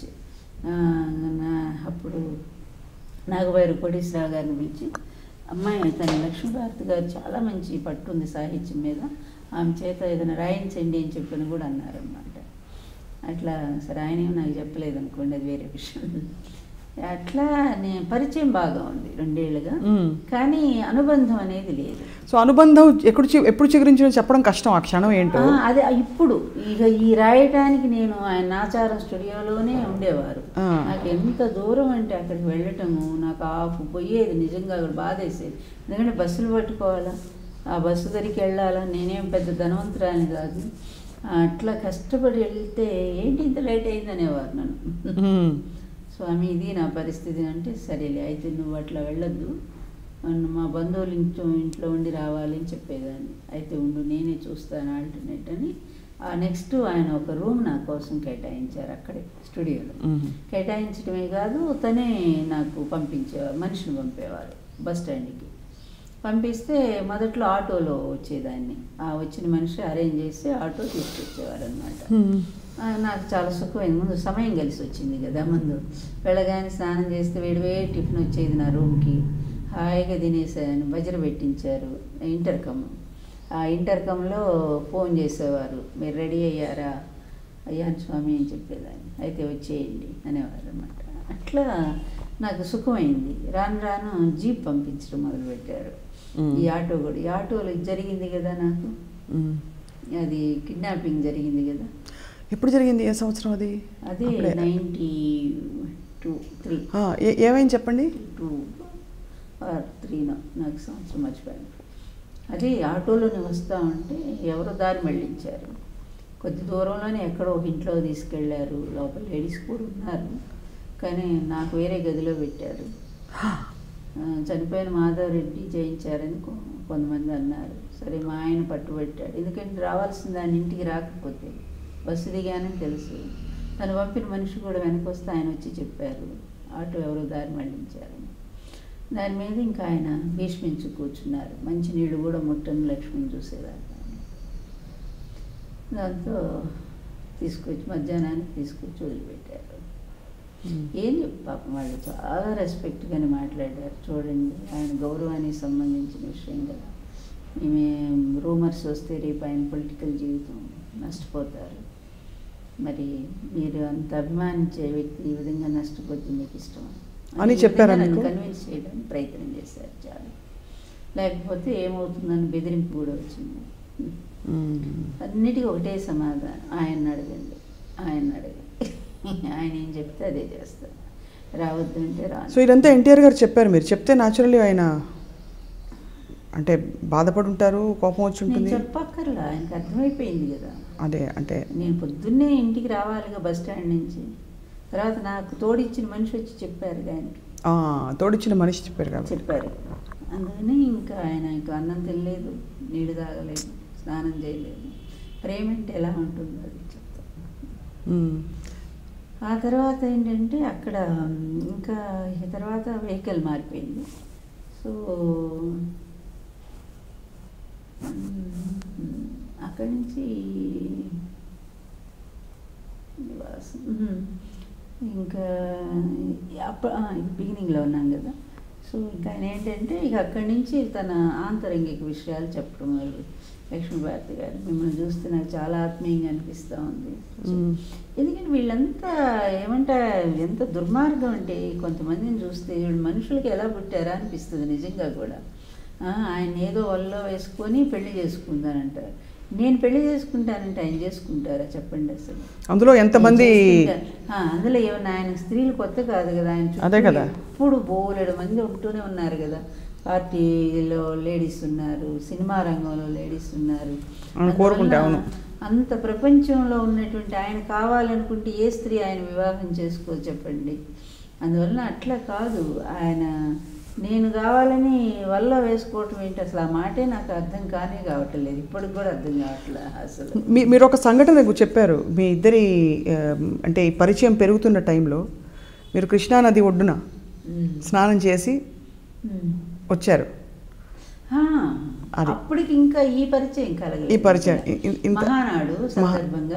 నా అప్పుడు నాగవైరు కోటేశ్వరరావు గారిని పిలిచి అమ్మాయి తన లక్ష్మీభారతి గారు చాలా మంచి పట్టు ఉంది సాహిత్యం మీద ఆమె చేత ఏదైనా రాయించండి అని చెప్పని కూడా అన్నారన్నమాట అట్లా సరే ఆయన ఏమీ నాకు చెప్పలేదు అనుకోండి అది వేరే విషయం అట్లా నేను పరిచయం బాగా ఉంది రెండేళ్లుగా మ్మ్. కానీ అనుబంధం అనేది లేదు సో అనుబంధం ఎప్పుడు చి- ఎప్పుడు చిగురించిందో చెప్పడం కష్టం ఆ క్షణం ఏంటో ఆ, అదే ఇప్పుడు ఇక ఈ రాయటానికి నేను ఆయన ఆచారం స్టూడియోలోనే ఉండేవారు ఆ. నాకు ఎంత దూరం అంటే అక్కడికి వెళ్ళటము నాకు ఆఫ్ పోయేది నిజంగా అక్కడ బాధేసేది ఎందుకంటే బస్సులు పట్టుకోవాలా ఆ బస్సు దగ్గరికి వెళ్ళాలా నేనేం పెద్ద ధనవంతురాని కాదు అట్లా కష్టపడి వెళ్తే ఏంటి ఇంత లేట్ అయింది అనేవారు నన్ను మ్మ్. స్వామి ఇది నా పరిస్థితి అంటే సరేలే అయితే నువ్వు అట్లా వెళ్ళొద్దు నన్ను మా బంధువులు ఇంట్లో ఇంట్లో ఉండి రావాలి అని చెప్పేదాన్ని అయితే ఉండు నేనే చూస్తాను ఆల్టర్నేట్ అని ఆ నెక్స్ట్ ఆయన ఒక రూమ్ నా కోసం కేటాయించారు అక్కడే స్టూడియోలో మ్మ్. కేటాయించడమే కాదు తనే నాకు పంపించేవారు మనిషిని పంపేవారు బస్ స్టాండ్కి పంపిస్తే మొదట్లో ఆటోలో వచ్చేదాన్ని ఆ వచ్చిన మనిషి అరేంజ్ చేసి ఆటో తీసుకొచ్చేవారు అనమాట మ్మ్. ఆ, నాకు చాలా సుఖమైంది ముందు సమయం కలిసి వచ్చింది కదా ముందు వెళ్ళగానే స్నానం చేస్తే వేడివేడి టిఫిన్ వచ్చేది నా రూమ్కి హాయిగా తినేసాను బజర పెట్టించారు ఇంటర్కమ్ ఆ ఇంటర్కమ్లో ఫోన్ చేసేవారు మీరు రెడీ అయ్యారా అయ్యాను స్వామి అని చెప్పేదాన్ని అయితే వచ్చేయండి అనేవారు అనమాట అట్లా నాకు సుఖమైంది రాను రాను జీప్ పంపించడం మొదలుపెట్టారు మ్మ్. ఈ ఆటో కూడా ఈ ఆటోలో ఇది జరిగింది కదా నాకు మ్మ్. అది కిడ్నాపింగ్ జరిగింది కదా ఎప్పుడు జరిగింది ఏ సంవత్సరం అది అది అప్పుడే. నైంటీ టూ త్రీ ఆ, ఏ- ఏమైంది చెప్పండి టూ ఆర్ త్రీనో నాకు సంవత్సరం మర్చిపోయాను అది ఆటోలోనే వస్తూ ఉంటే ఎవరో దారి మళ్ళించారు కొద్ది దూరంలోనే ఎక్కడో ఒక ఇంట్లో తీసుకెళ్ళారు లోపల లేడీస్ కూడా ఉన్నారు కానీ నాకు వేరే గదిలో పెట్టారు ఆ, చనిపోయిన మాధవరెడ్డి చేయించారని కొ- కొంతమంది అన్నారు సరే మా ఆయన పట్టుబట్టాడు ఎందుకంటే రావాల్సిన దాని ఇంటికి రాకపోతే బస్సు దిగానని తెలుసు తను పంపిన మనిషి కూడా వెనక వస్తే ఆయన వచ్చి చెప్పారు ఆటో ఎవరో దారి మళ్ళించారని దాని మీద ఇంకా ఆయన భీష్మించి కూర్చున్నారు మంచి నీళ్ళు కూడా ముట్టని లక్ష్మిని చూసేదాకా దాంతో తీసుకొచ్చి మధ్యాహ్నానికి తీసుకొచ్చి వదిలిపెట్టారు మ్మ్. ఏం చెప్పు పాపం వాళ్ళు చాలా రెస్పెక్ట్గానే మాట్లాడారు చూడండి ఆయన గౌరవానికి సంబంధించిన విషయం కదా మేమే రూమర్స్ వస్తే రేపు ఆయన పొలిటికల్ జీవితం నష్టపోతారు మరి మీరు అంత అభిమానించే వ్యక్తి ఈ విధంగా నష్టపోతే మీకు ఇష్టం అని చెప్పారా మీకు? కన్విన్స్ చేయడానికి ప్రయత్నం చేశారు చాలా లేకపోతే ఏమవుతుందని బెదిరింపు కూడా వచ్చింది మ్మ్. అన్నిటికీ ఒకటే సమాధానం ఆయన అడగండి ఆయన అడగండి ఆయన ఏం చెప్తే అదే చేస్తాను రావద్దు అంటే రాను సో ఇదంతా ఎన్టీఆర్ గారు చెప్పారు మీరు చెప్తే న్యాచురల్లీ ఆయన అంటే బాధపడి ఉంటారు కోపం వచ్చి నేను ఉంటుంది చెప్పక్కర్లా ఆయనకు అర్థమైపోయింది కదా అదే అంటే నేను పొద్దున్నే ఇంటికి రావాలిగా బస్ స్టాండ్ నుంచి తర్వాత నాకు తోడిచ్చిన మనిషి వచ్చి చెప్పారు ఆయనకి ఆ, తోడిచ్చిన మనిషి చెప్పారు కాబట్టి చెప్పారు అందుకని ఇంకా ఆయన ఇంకా అన్నం తినలేదు నీళ్ళు తాగలేదు స్నానం చేయలేదు ప్రేమ అంటే ఎలా ఉంటుందో అది చెప్తాను మ్మ్. ఆ తర్వాత ఏంటంటే అక్కడ మ్, ఇంకా ఈ తర్వాత వెహికల్ మారిపోయింది సో మ్, అక్కడి నుంచి నివాసం మ్, ఇంకా అప్ప బిగినింగ్లో ఉన్నాం కదా సో ఇంకా ఆయన ఏంటంటే ఇక అక్కడి నుంచి తన ఆంతరంగిక విషయాలు చెప్పడం మొదలు లక్ష్మీభారతి గారు మిమ్మల్ని చూస్తే నాకు చాలా ఆత్మీయంగా అనిపిస్తూ ఉంది మ్మ్. ఎందుకంటే వీళ్ళంతా ఏమంటారు ఎంత దుర్మార్గం అంటే కొంతమందిని చూస్తే వీళ్ళు మనుషులకి ఎలా పుట్టారా అనిపిస్తుంది నిజంగా కూడా ఆ, ఆయన ఏదో వల్ల వేసుకొని పెళ్లి చేసుకుంటానంటారు నేను పెళ్లి చేసుకుంటానంటే ఆయన చేసుకుంటారా చెప్పండి అసలు అందులో ఎంతమంది ఆయన చేసుకుంటారు. ఆ, అందులో ఏమన్నా ఆయన స్త్రీలు కొత్త కాదు కదా ఆయన చుట్టూ అదే కదా. ఎప్పుడు బోలెడు మంది ఉంటూనే ఉన్నారు కదా పార్టీలో లేడీస్ ఉన్నారు సినిమా రంగంలో లేడీస్ ఉన్నారు అవును, కోరుకుంటే, అందువల్ల అవును. అంత ప్రపంచంలో ఉన్నటువంటి ఆయన కావాలనుకుంటే ఏ స్త్రీ ఆయన వివాహం చేసుకో చెప్పండి అందువలన అట్లా కాదు ఆయన నేను కావాలని వల్ల వేసుకోవటం ఏంటి అసలు ఆ మాటే నాకు అర్థం కానే కావట్లేదు ఇప్పటికి కూడా అర్థం కావట్లే అసలు మీ- మీరు ఒక సంఘటన నాకు చెప్పారు మీ ఇద్దరి ఆ, అంటే ఈ పరిచయం పెరుగుతున్న టైంలో మీరు కృష్ణానది ఒడ్డున ఉమ్. స్నానం చేసి ఉమ్. వచ్చారు ఆ, అది. అప్పటికి ఇంకా ఈ పరిచయం కలగలేదు ఈ పరిచయం, ఇ- ఇ- ఇంత- మహానాడు సందర్భంగా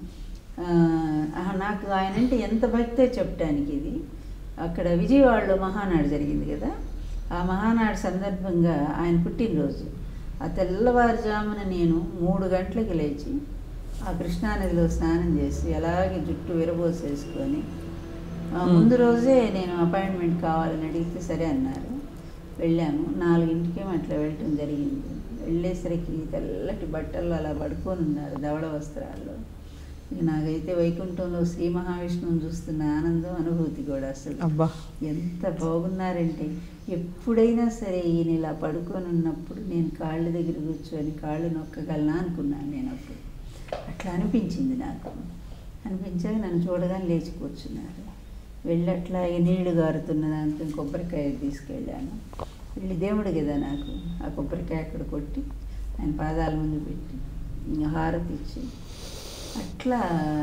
ఆ, ఆ, నాకు ఆయన అంటే ఎంత భక్తే చెప్పడానికి ఇది అక్కడ విజయవాడలో మహానాడు జరిగింది కదా ఆ మహానాడు సందర్భంగా ఆయన పుట్టినరోజు ఆ తెల్లవారుజామున నేను మూడు గంటలకు లేచి ఆ కృష్ణానదిలో స్నానం చేసి అలాగే జుట్టు విరబోసేసుకొని ఆ, ముందు రోజే నేను అపాయింట్మెంట్ కావాలని అడిగితే సరే అన్నారు వెళ్ళాము నాలుగింటికేమో అట్లా వెళ్ళటం జరిగింది వెళ్ళేసరికి తెల్లటి బట్టలు అలా పడుకొని ఉన్నారు ధవళ వస్త్రాల్లో ఇక నాకైతే వైకుంఠంలో శ్రీ మహావిష్ణువుని చూస్తున్న ఆనందం అనుభూతి కూడా అసలు అబ్బా ఎంత బాగున్నారంటే ఎప్పుడైనా సరే ఈయన ఇలా పడుకొని ఉన్నప్పుడు నేను కాళ్ళ దగ్గర కూర్చొని కాళ్ళు నొక్కగలనా అనుకున్నాను నేను అప్పుడు అట్లా అట్లా అనిపించింది నాకు అనిపించాక నన్ను చూడగానే లేచి కూర్చున్నారు వెళ్ళి అట్లా ఈ నీళ్లు గారుతున్న దాంతో కొబ్బరికాయ తీసుకెళ్ళాను వెళ్ళి దేవుడు కదా నాకు ఆ కొబ్బరికాయ అక్కడ కొట్టి ఆయన పాదాల ముందు పెట్టి ఇంకా హారతి ఇచ్చి అట్లా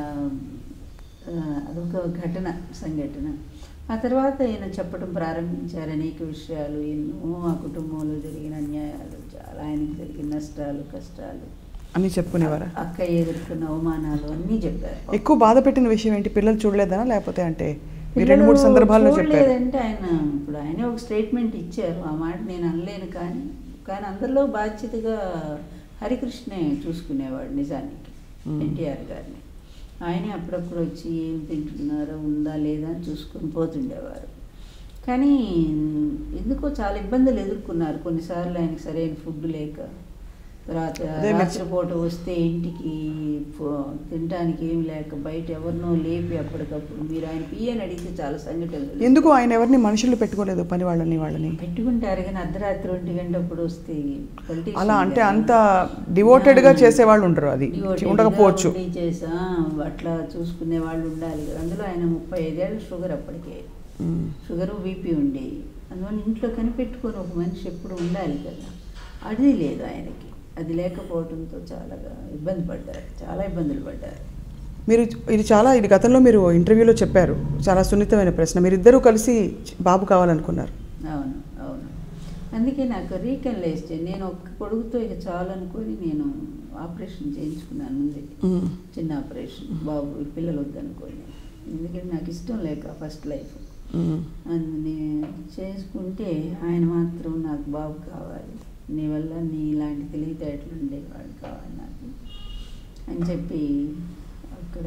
ఆ, అదొక ఘటన సంఘటన ఆ తర్వాత ఈయన చెప్పడం ప్రారంభించారు అనేక విషయాలు ఎన్నో ఆ కుటుంబంలో జరిగిన అన్యాయాలు చాలా ఆయనకి జరిగిన నష్టాలు కష్టాలు అని చెప్పుకునేవారా అక్క ఎదుర్కొన్న అవమానాలు అన్నీ చెప్పారు ఎక్కువ బాధ పెట్టిన విషయం ఏంటి పిల్లలు చూడలేదనా లేకపోతే అంటే మీరు రెండు మూడు సందర్భాల్లో చెప్పారు చూడలేదంటే ఆయన ఇప్పుడు ఆయన ఒక స్టేట్మెంట్ ఇచ్చారు ఆ మాట నేను అనలేను కానీ కానీ అందరిలో బాధ్యతగా హరికృష్ణే చూసుకునేవాడు నిజానికి Hmm. ఎన్టీఆర్ గారిని ఆయనే అప్పుడప్పుడు వచ్చి ఏం తింటున్నారో ఉందా లేదా అని చూసుకొని పోతుండేవారు కానీ ఎందుకో చాలా ఇబ్బందులు ఎదుర్కొన్నారు కొన్నిసార్లు ఆయనకి సరైన ఫుడ్ లేక తర్వాత అదే మీరు- రాత్రిపూట వస్తే ఇంటికి ఫో- తినడానికి ఏం లేక బయట ఎవరినో లేపి అప్పటికప్పుడు మీరు ఆయన పియ్యని అడిగితే చాలా సంఘటనలు తెలుస్తాయి. ఎందుకు ఆయన ఎవరిని మనుషులు పెట్టుకోలేదు పని వాళ్ళని వాళ్ళని పెట్టుకుంటారు కానీ అర్ధరాత్రి ఒంటి గంట అప్పుడు వస్తే politician అలా అంటే కదా. అంత డివోటెడ్గా ఆ, చేసేవాళ్ళు ఉండరు అది devoted ఉండకపోవచ్చు గా ఉండి చేసా అట్లా చూసుకునే వాళ్ళు ఉండాలి కదా అందులో ఆయన ముప్పై ఐదేళ్ళు షుగర్ అప్పటికే మ్మ్. షుగర్ బీపీ ఉండేవి అందువల్ల ఇంట్లో కనిపెట్టుకొని ఒక మనిషి ఎప్పుడు ఉండాలి కదా అది లేదు ఆయనకి అది లేకపోవడంతో చాలా ఇబ్బంది పడ్డారు చాలా ఇబ్బందులు పడ్డారు మీరు ఇది చాలా ఇది గతంలో మీరు ఇంటర్వ్యూలో చెప్పారు చాలా సున్నితమైన ప్రశ్న మీరిద్దరూ కలిసి బాబు కావాలనుకున్నారు అవును అవును అందుకే నాకు రీకన్లైజ్ చేయండి నేను ఒక్క కొడుకుతో ఇక చాలనుకొని నేను ఆపరేషన్ చేయించుకున్నాను ముందే మ్మ్. చిన్న ఆపరేషన్ బాబు ఈ పిల్లలు వద్దనుకోండి ఎందుకంటే నాకు ఇష్టం లేక ఫస్ట్ లైఫ్ మ్మ్. అందుని చేసుకుంటే ఆయన మాత్రం నాకు బాబు కావాలి నీ వల్ల నీ ఇలాంటి తెలివితేటలు ఉండేవాడు కావాలి నాకు అని చెప్పి అక్కడ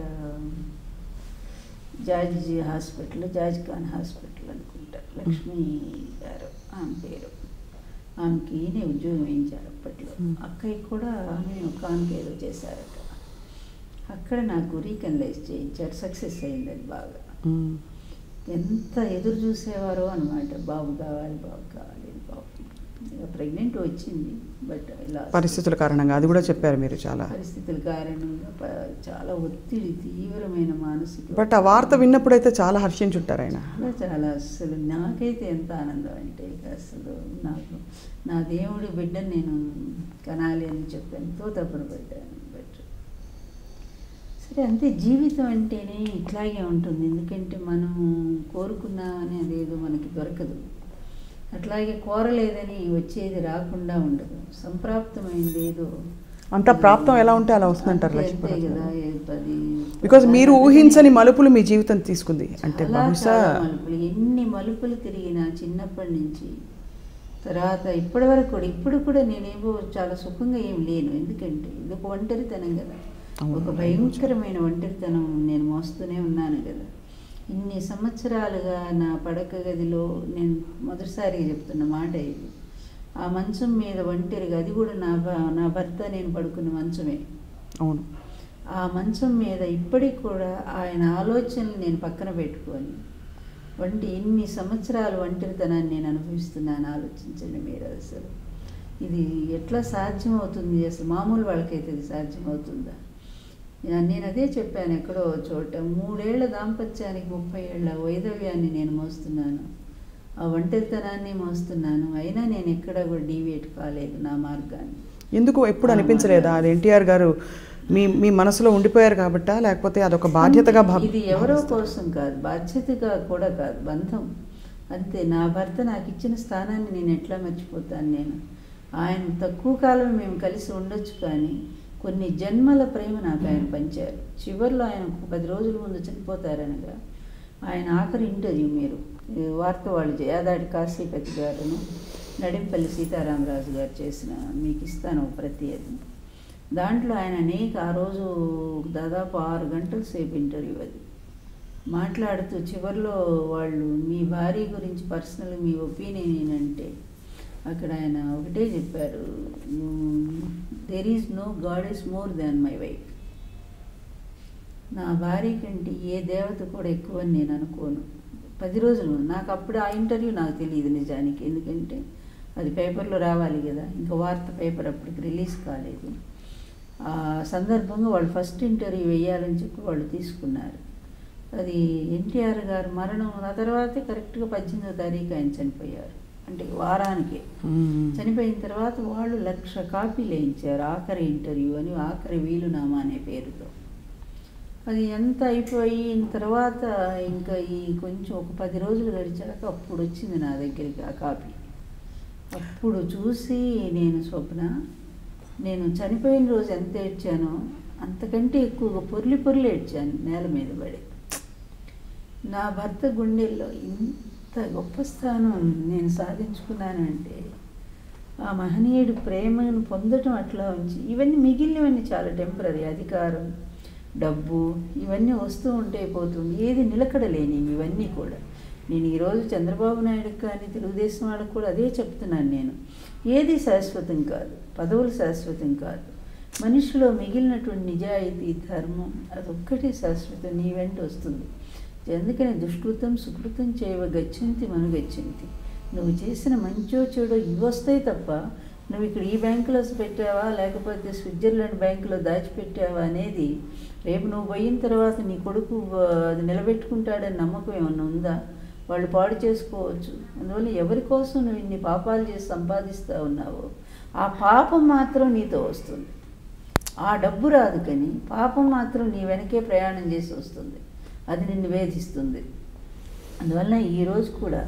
George hospital George Khan hospital అనుకుంటా లక్ష్మి గారు ఆమె పేరు ఆమెకి ఈయనే ఉద్యోగం వేయించారు అప్పట్లో Hmm. అక్కయ్య కూడా ఆమె కాన్కి ఏదో చేశారట అక్కడ నాకు రీకనలైజ్ చేయించారు సక్సెస్ అయింది అది బాగా మ్మ్. ఎంత ఎదురు చూసేవారో అనమాట బాబు కావాలి బాబు కావాలి బాబు ఇక ప్రెగ్నెంట్ వచ్చింది బట్ ఇలా పరిస్థితుల కారణంగా అది కూడా చెప్పారు మీరు చాలా పరిస్థితుల కారణంగా ప- చాలా ఒత్తిడి తీవ్రమైన మానసిక బట్ ఆ వార్త విన్నప్పుడైతే చాలా హర్షించుంటారు ఆయన చాలా చాలా అసలు నాకైతే ఎంత ఆనందం అంటే ఇక అసలు నాకు నా దేవుడి బిడ్డని నేను కనాలి అని చెప్పి ఎంతో తపన పడ్డాను బట్ సరే అంతే జీవితం అంటేనే ఇట్లాగే ఉంటుంది ఎందుకంటే మనం కోరుకున్నామని అదేదో మనకి దొరకదు అట్లాగే కోరలేదని వచ్చేది రాకుండా ఉండదు సంప్రాప్తమైంది ఏదో అంత ప్రాప్తం ఎలా ఉంటే అలా వస్తుందంటారు అంతే- లక్ష్మీ అంతే పరమాత్మ. కదా ఏ పది బికాజ్ మీరు ఊహించని మలుపులు మీ జీవితం తీసుకుంది అంటే చాలా బహుశా చాలా మలుపులు ఎన్ని మలుపులు తిరిగినా చిన్నప్పటి నుంచి తర్వాత ఇప్పటి వరకు కూడా ఇప్పుడు కూడా నేనేమో చాలా సుఖంగా ఏం లేను ఎందుకంటే ఇది ఒక ఒంటరితనం కదా అవును. ఒక భయంకరమైన ఒంటరితనం నేను మోస్తూనే ఉన్నాను కదా ఇన్ని సంవత్సరాలుగా నా పడక గదిలో నేను మొదటిసారిగా చెప్తున్న మాట ఇది ఆ మంచం మీద ఒంటరిగా అది కూడా నా భ- నా భర్త నేను పడుకున్న మంచమే అవును ఆ మంచం మీద ఇప్పటికి కూడా ఆయన ఆలోచనలు నేను పక్కన పెట్టుకొని వంటి ఇన్ని సంవత్సరాలు ఒంటరితనాన్ని నేను అనుభవిస్తున్నాను ఆలోచించండి మీరు అసలు ఇది ఎట్లా సాధ్యమవుతుంది అసలు మామూలు వాళ్ళకైతే ఇది సాధ్యమవుతుందా నేను నేను అదే చెప్పాను ఎక్కడో ఓ చోట మూడేళ్ల దాంపత్యానికి ముప్పై ఏళ్ల వైదవ్యాన్ని నేను మోస్తున్నాను ఆ ఒంటరితనాన్ని మోస్తున్నాను అయినా నేను ఎక్కడ కూడా డీవియేట్ కాలేదు నా మార్గాన్ని ఎందుకు ఎప్పుడు అనిపించలేదా అది ఎన్టీఆర్ గారు మీ మీ మనసులో ఉండిపోయారు కాబట్టా లేకపోతే అదొక బాధ్యతగా భావ ఇది ఎవరో కోసం కాదు బాధ్యతగా కూడా కాదు బంధం అంతే నా భర్త నాకు ఇచ్చిన స్థానాన్ని నేను ఎట్లా మర్చిపోతాను నేను ఆయన తక్కువ కాలం మేము కలిసి ఉండొచ్చు కానీ కొన్ని జన్మల ప్రేమ నాకు ఆయన పంచారు చివరిలో ఆయన ఒక పది రోజుల ముందు చనిపోతారనగా ఆయన ఆఖరి ఇంటర్వ్యూ మీరు ఈ వార్త వాళ్ళు యాదాడి కాశీపతి గారును నడింపల్లి సీతారామరాజు గారు చేసిన మీకు ఇస్తాను ఒక ప్రతి అది దాంట్లో ఆయన అనేక ఆ రోజు దాదాపు ఆరు గంటల సేపు ఇంటర్వ్యూ అది మాట్లాడుతూ చివరిలో వాళ్ళు మీ భార్య గురించి పర్సనల్ మీ ఒపీనియన్ ఏంటంటే అక్కడ ఆయన ఒకటే చెప్పారు there is no God is more than my wife నా భార్య కంటే ఏ దేవత కూడా ఎక్కువ అని నేను అనుకోను పది రోజులు నాకు అప్పుడు ఆ ఇంటర్వ్యూ నాకు తెలియదు నిజానికి ఎందుకంటే అది పేపర్లో రావాలి కదా ఇంకా వార్త పేపర్ అప్పటికి రిలీజ్ కాలేదు ఆ సందర్భంగా వాళ్ళు ఫస్ట్ ఇంటర్వ్యూ వేయాలని చెప్పి వాళ్ళు తీసుకున్నారు అది ఎన్టీఆర్ గారు మరణం ఆ తర్వాతే కరెక్ట్గా పద్దెనిమిదో తారీఖు ఆయన చనిపోయారు అంటే వారానికి మ్మ్. చనిపోయిన తర్వాత వాళ్ళు లక్ష కాపీలు వేయించారు ఆఖరి ఇంటర్వ్యూ అని ఆఖరి వీలునామా అనే పేరుతో అది ఎంత అయిపోయిన తర్వాత ఇంకా ఈ కొంచెం ఒక పది రోజులు గడిచాక అప్పుడు వచ్చింది నా దగ్గరికి ఆ కాపీ అప్పుడు చూసి నేను స్వప్న నేను చనిపోయిన రోజు ఎంత ఏడ్చానో అంతకంటే ఎక్కువగా పొర్లి పొర్లి ఏడ్చాను నేల మీద పడి నా భర్త గుండెల్లో ఇంత గొప్ప స్థానం నేను సాధించుకున్నానంటే ఆ మహనీయుడి ప్రేమను పొందటం అట్లా ఉంచి ఇవన్నీ మిగిలినవన్నీ చాలా టెంపరీ అధికారం డబ్బు ఇవన్నీ వస్తూ ఉంటే పోతుంది ఏది నిలకడలేని ఇవన్నీ కూడా నేను ఈరోజు చంద్రబాబు నాయుడుకి కానీ తెలుగుదేశం వాళ్ళకి కూడా అదే చెప్తున్నాను నేను ఏది శాశ్వతం కాదు పదవులు శాశ్వతం కాదు మనిషిలో మిగిలినటువంటి నిజాయితీ ధర్మం అదొక్కటే శాశ్వతం నీ వెంట వస్తుంది అందుకని దుష్కృతం సుకృతం చేయవ గచ్చింతి మను గచ్చింతి నువ్వు చేసిన మంచో చెడో ఇవి వస్తాయి తప్ప నువ్వు ఇక్కడ ఈ బ్యాంకులో పెట్టావా లేకపోతే స్విట్జర్లాండ్ బ్యాంకులో దాచిపెట్టావా అనేది రేపు నువ్వు పోయిన తర్వాత నీ కొడుకు ఆ, అది నిలబెట్టుకుంటాడని నమ్మకం ఏమన్నా ఉందా వాళ్ళు పాడు చేసుకోవచ్చు అందువల్ల ఎవరి కోసం నువ్వు ఇన్ని పాపాలు చేసి సంపాదిస్తూ ఉన్నావో ఆ పాపం మాత్రం నీతో వస్తుంది ఆ డబ్బు రాదు కానీ పాపం మాత్రం నీ వెనకే ప్రయాణం చేసి వస్తుంది అది నిన్ను వేధిస్తుంది అందువల్ల ఈరోజు కూడా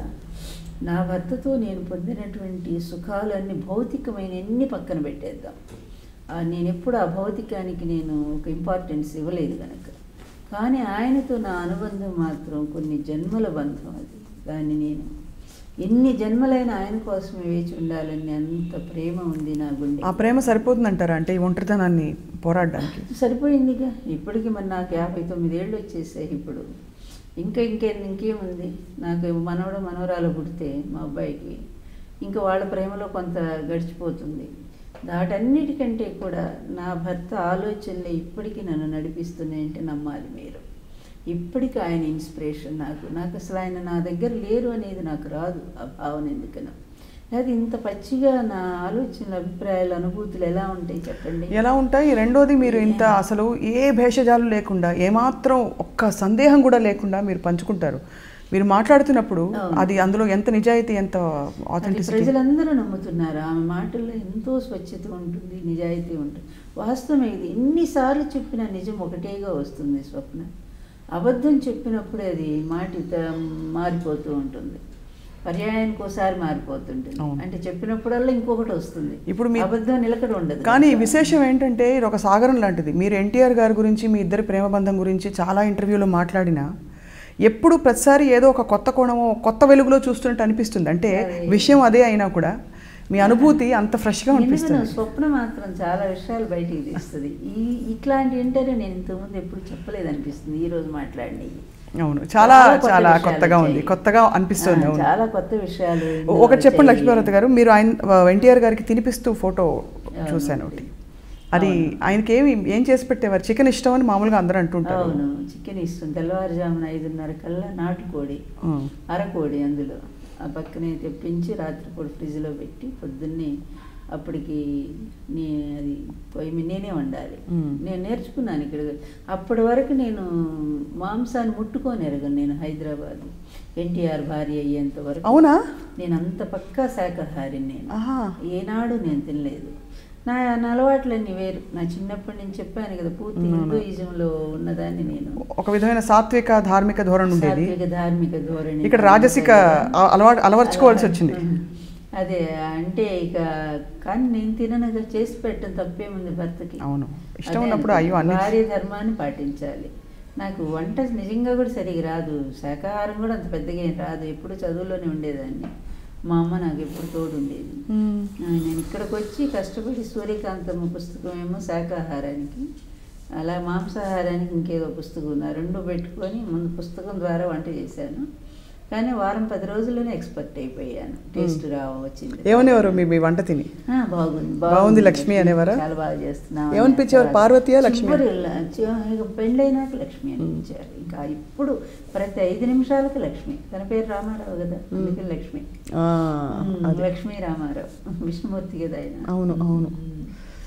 నా భర్తతో నేను పొందినటువంటి సుఖాలన్నీ భౌతికమైన ఎన్ని పక్కన పెట్టేద్దాం ఆ, నేను ఎప్పుడు ఆ భౌతికానికి నేను ఒక ఇంపార్టెన్స్ ఇవ్వలేదు కనుక కానీ ఆయనతో నా అనుబంధం మాత్రం కొన్ని జన్మల బంధం అది దాన్ని నేను ఎన్ని జన్మలైన ఆయన కోసమే వేచి ఉండాలని అంత ప్రేమ ఉంది నా గుండె ఆ ప్రేమ సరిపోతుందంటారా అంటే ఈ ఒంటరితనాన్ని పోరాడడానికి సరిపోయిందిగా ఇప్పటికి మరి నాకు యాభై తొమ్మిది ఏళ్ళు వచ్చేసాయి ఇప్పుడు ఇంకా ఇంకే ఇంకేముంది నాకు మనవడు మనవరాలు పుడితే మా అబ్బాయికి ఇంకా వాళ్ళ ప్రేమలో కొంత గడిచిపోతుంది వాటన్నిటికంటే కూడా నా భర్త ఆలోచనలే ఇప్పటికీ నన్ను నడిపిస్తున్నాయంటే నమ్మాలి మీరు ఇప్పటికీ ఆయన ఇన్స్పిరేషన్ నాకు నాకు అసలు ఆయన నా దగ్గర లేరు అనేది నాకు రాదు ఆ భావన ఎందుకనో అది ఇంత పచ్చిగా నా ఆలోచనలు అభిప్రాయాలు అనుభూతులు ఎలా ఉంటాయి చెప్పండి ఎలా ఉంటాయి రెండోది మీరు ఇంత అసలు ఏ భేషజాలు లేకుండా ఏమాత్రం ఒక్క సందేహం కూడా లేకుండా మీరు పంచుకుంటారు మీరు మాట్లాడుతున్నప్పుడు అవును. అది అందులో ఎంత నిజాయితీ ఎంత అది ఆథెంటిసిటీ ప్రజలందరూ నమ్ముతున్నారు ఆమె మాటల్లో ఎంతో స్వచ్ఛత ఉంటుంది నిజాయితీ ఉంటుంది వాస్తవం ఇది ఎన్నిసార్లు చెప్పినా నిజం ఒకటేగా వస్తుంది స్వప్న అబద్ధం చెప్పినప్పుడు అది మాట త- మారిపోతూ ఉంటుంది పర్యాయానికి ఒకసారి మారిపోతుంటుంది అవును. అంటే చెప్పినప్పుడల్లా ఇంకొకటి వస్తుంది ఇప్పుడు మీ- అబద్ధం నిలకడ ఉండదు కానీ విశేషం ఏంటంటే ఇది ఒక సాగరం లాంటిది మీరు ఎన్టీఆర్ గారి గురించి మీ ఇద్దరి ప్రేమ బంధం గురించి చాలా ఇంటర్వ్యూలో మాట్లాడినా ఎప్పుడు ప్రతిసారి ఏదో ఒక కొత్త కోణమో కొత్త వెలుగులో చూస్తున్నట్టు అనిపిస్తుంది అంటే అదే. విషయం అదే అయినా కూడా మీ అనుభూతి అంత ఫ్రెష్గా ఎందుకనో అనిపిస్తుంది స్వప్న మాత్రం చాలా విషయాలు బయటికి తీస్తుంది ఈ ఇట్లాంటి ఇంటర్వ్యూ నేను ఇంతకుముందు ఎప్పుడు చెప్పలేదు అనిపిస్తుంది ఈ రోజు మాట్లాడినవి అవును చాలా కొత్త చాలా విషయాలు కొత్తగా ఉంది వచ్చాయి. కొత్తగా అనిపిస్తుంది ఆ, అవును చాలా కొత్త విషయాలు ఒకటి చెప్పండి వచ్చాయి. లక్ష్మీభారతి గారు మీరు ఆయన ఎన్టీఆర్ గారికి తినిపిస్తూ ఫోటో చూశాను ఒకటి అది అవును. ఆయనకి ఏమి ఏం చేసి పెట్టేవారు చికెన్ ఇష్టం అని మామూలుగా అందరూ అంటుంటారు అవును చికెన్ ఇస్తుంది తెల్లవారుజామున ఐదున్నర కల్లా నాటుకోడి ఆ. అరకోడి అందులో ఆ పక్కనే తెప్పించి రాత్రిపూట ఫ్రిడ్జ్లో పెట్టి పొద్దున్నే అప్పటికి నే అది పొయ్యి మీద నేనే వండాలి మ్మ్. నేను నేర్చుకున్నాను ఇక్కడ అప్పటి వరకు నేను మాంసాన్ని ముట్టుకొని ఎరగను నేను హైదరాబాద్ ఎన్టీఆర్ భార్య అయ్యేంత వరకు అవునా నేను అంత పక్కా శాకాహారిని నేను ఆహా ఏనాడు నేను తినలేదు నా నా అలవాట్లన్నీ వేరు నా చిన్నప్పటి నుంచి చెప్పాను కదా పూర్తి అవును. హిందూయిజంలో ఉన్నదాన్ని నేను ఒక విధమైన సాత్విక ధార్మిక ధోరణి ఉండేది సాత్విక ధార్మిక ధోరణి ఇక్కడ రాజసిక అ- అలవాటు అలవర్చుకోవాల్సి వచ్చింది అదే అంటే ఇక కానీ నేను తిననుగా చేసి పెట్టడం తప్పేముంది భర్తకి అవును ఇష్టం అదే ఉన్నప్పుడు అయ్యో అన్ని భార్య ధర్మాన్ని పాటించాలి నాకు వంట నిజంగా కూడా సరిగా రాదు శాకాహారం కూడా అంత పెద్దగా ఏం రాదు ఎప్పుడు చదువులోనే ఉండేదాన్ని మా అమ్మ నాకు ఎప్పుడు తోడు ఉండేది మ్మ్. ఆ, నేను ఇక్కడికి వచ్చి కష్టపడి సూర్యకాంతమ్మ పుస్తకం ఏమో శాకాహారానికి అలా మాంసాహారానికి ఇంకేదో పుస్తకం ఉన్నా రెండు పెట్టుకొని ముందు పుస్తకం ద్వారా వంట చేశాను కానీ వారం పది రోజుల్లోనే ఎక్స్పర్ట్ అయిపోయాను టేస్ట్ రావ వచ్చింది ఏమనేవారు మీ మీ వంట తిని ఆ, బాగుంది బాగుంది లక్ష్మి అనేవారా? చాలా బాగా చేస్తున్నావు ఏమనిపించేవారు? అనేవారు. పార్వతీయా, లక్ష్మి? చివరి ల- చి- ఇక పెళ్ళైనాక లక్ష్మి అనిపించారు ఇంకా ఇప్పుడు ప్రతి ఐదు నిమిషాలకు లక్ష్మి తన పేరు రామారావు కదా అందుకని లక్ష్మి ఆ, ఉమ్, అది. లక్ష్మీ రామారావు విష్ణుమూర్తి కదా ఆయన అవును, అవును. ఉమ్.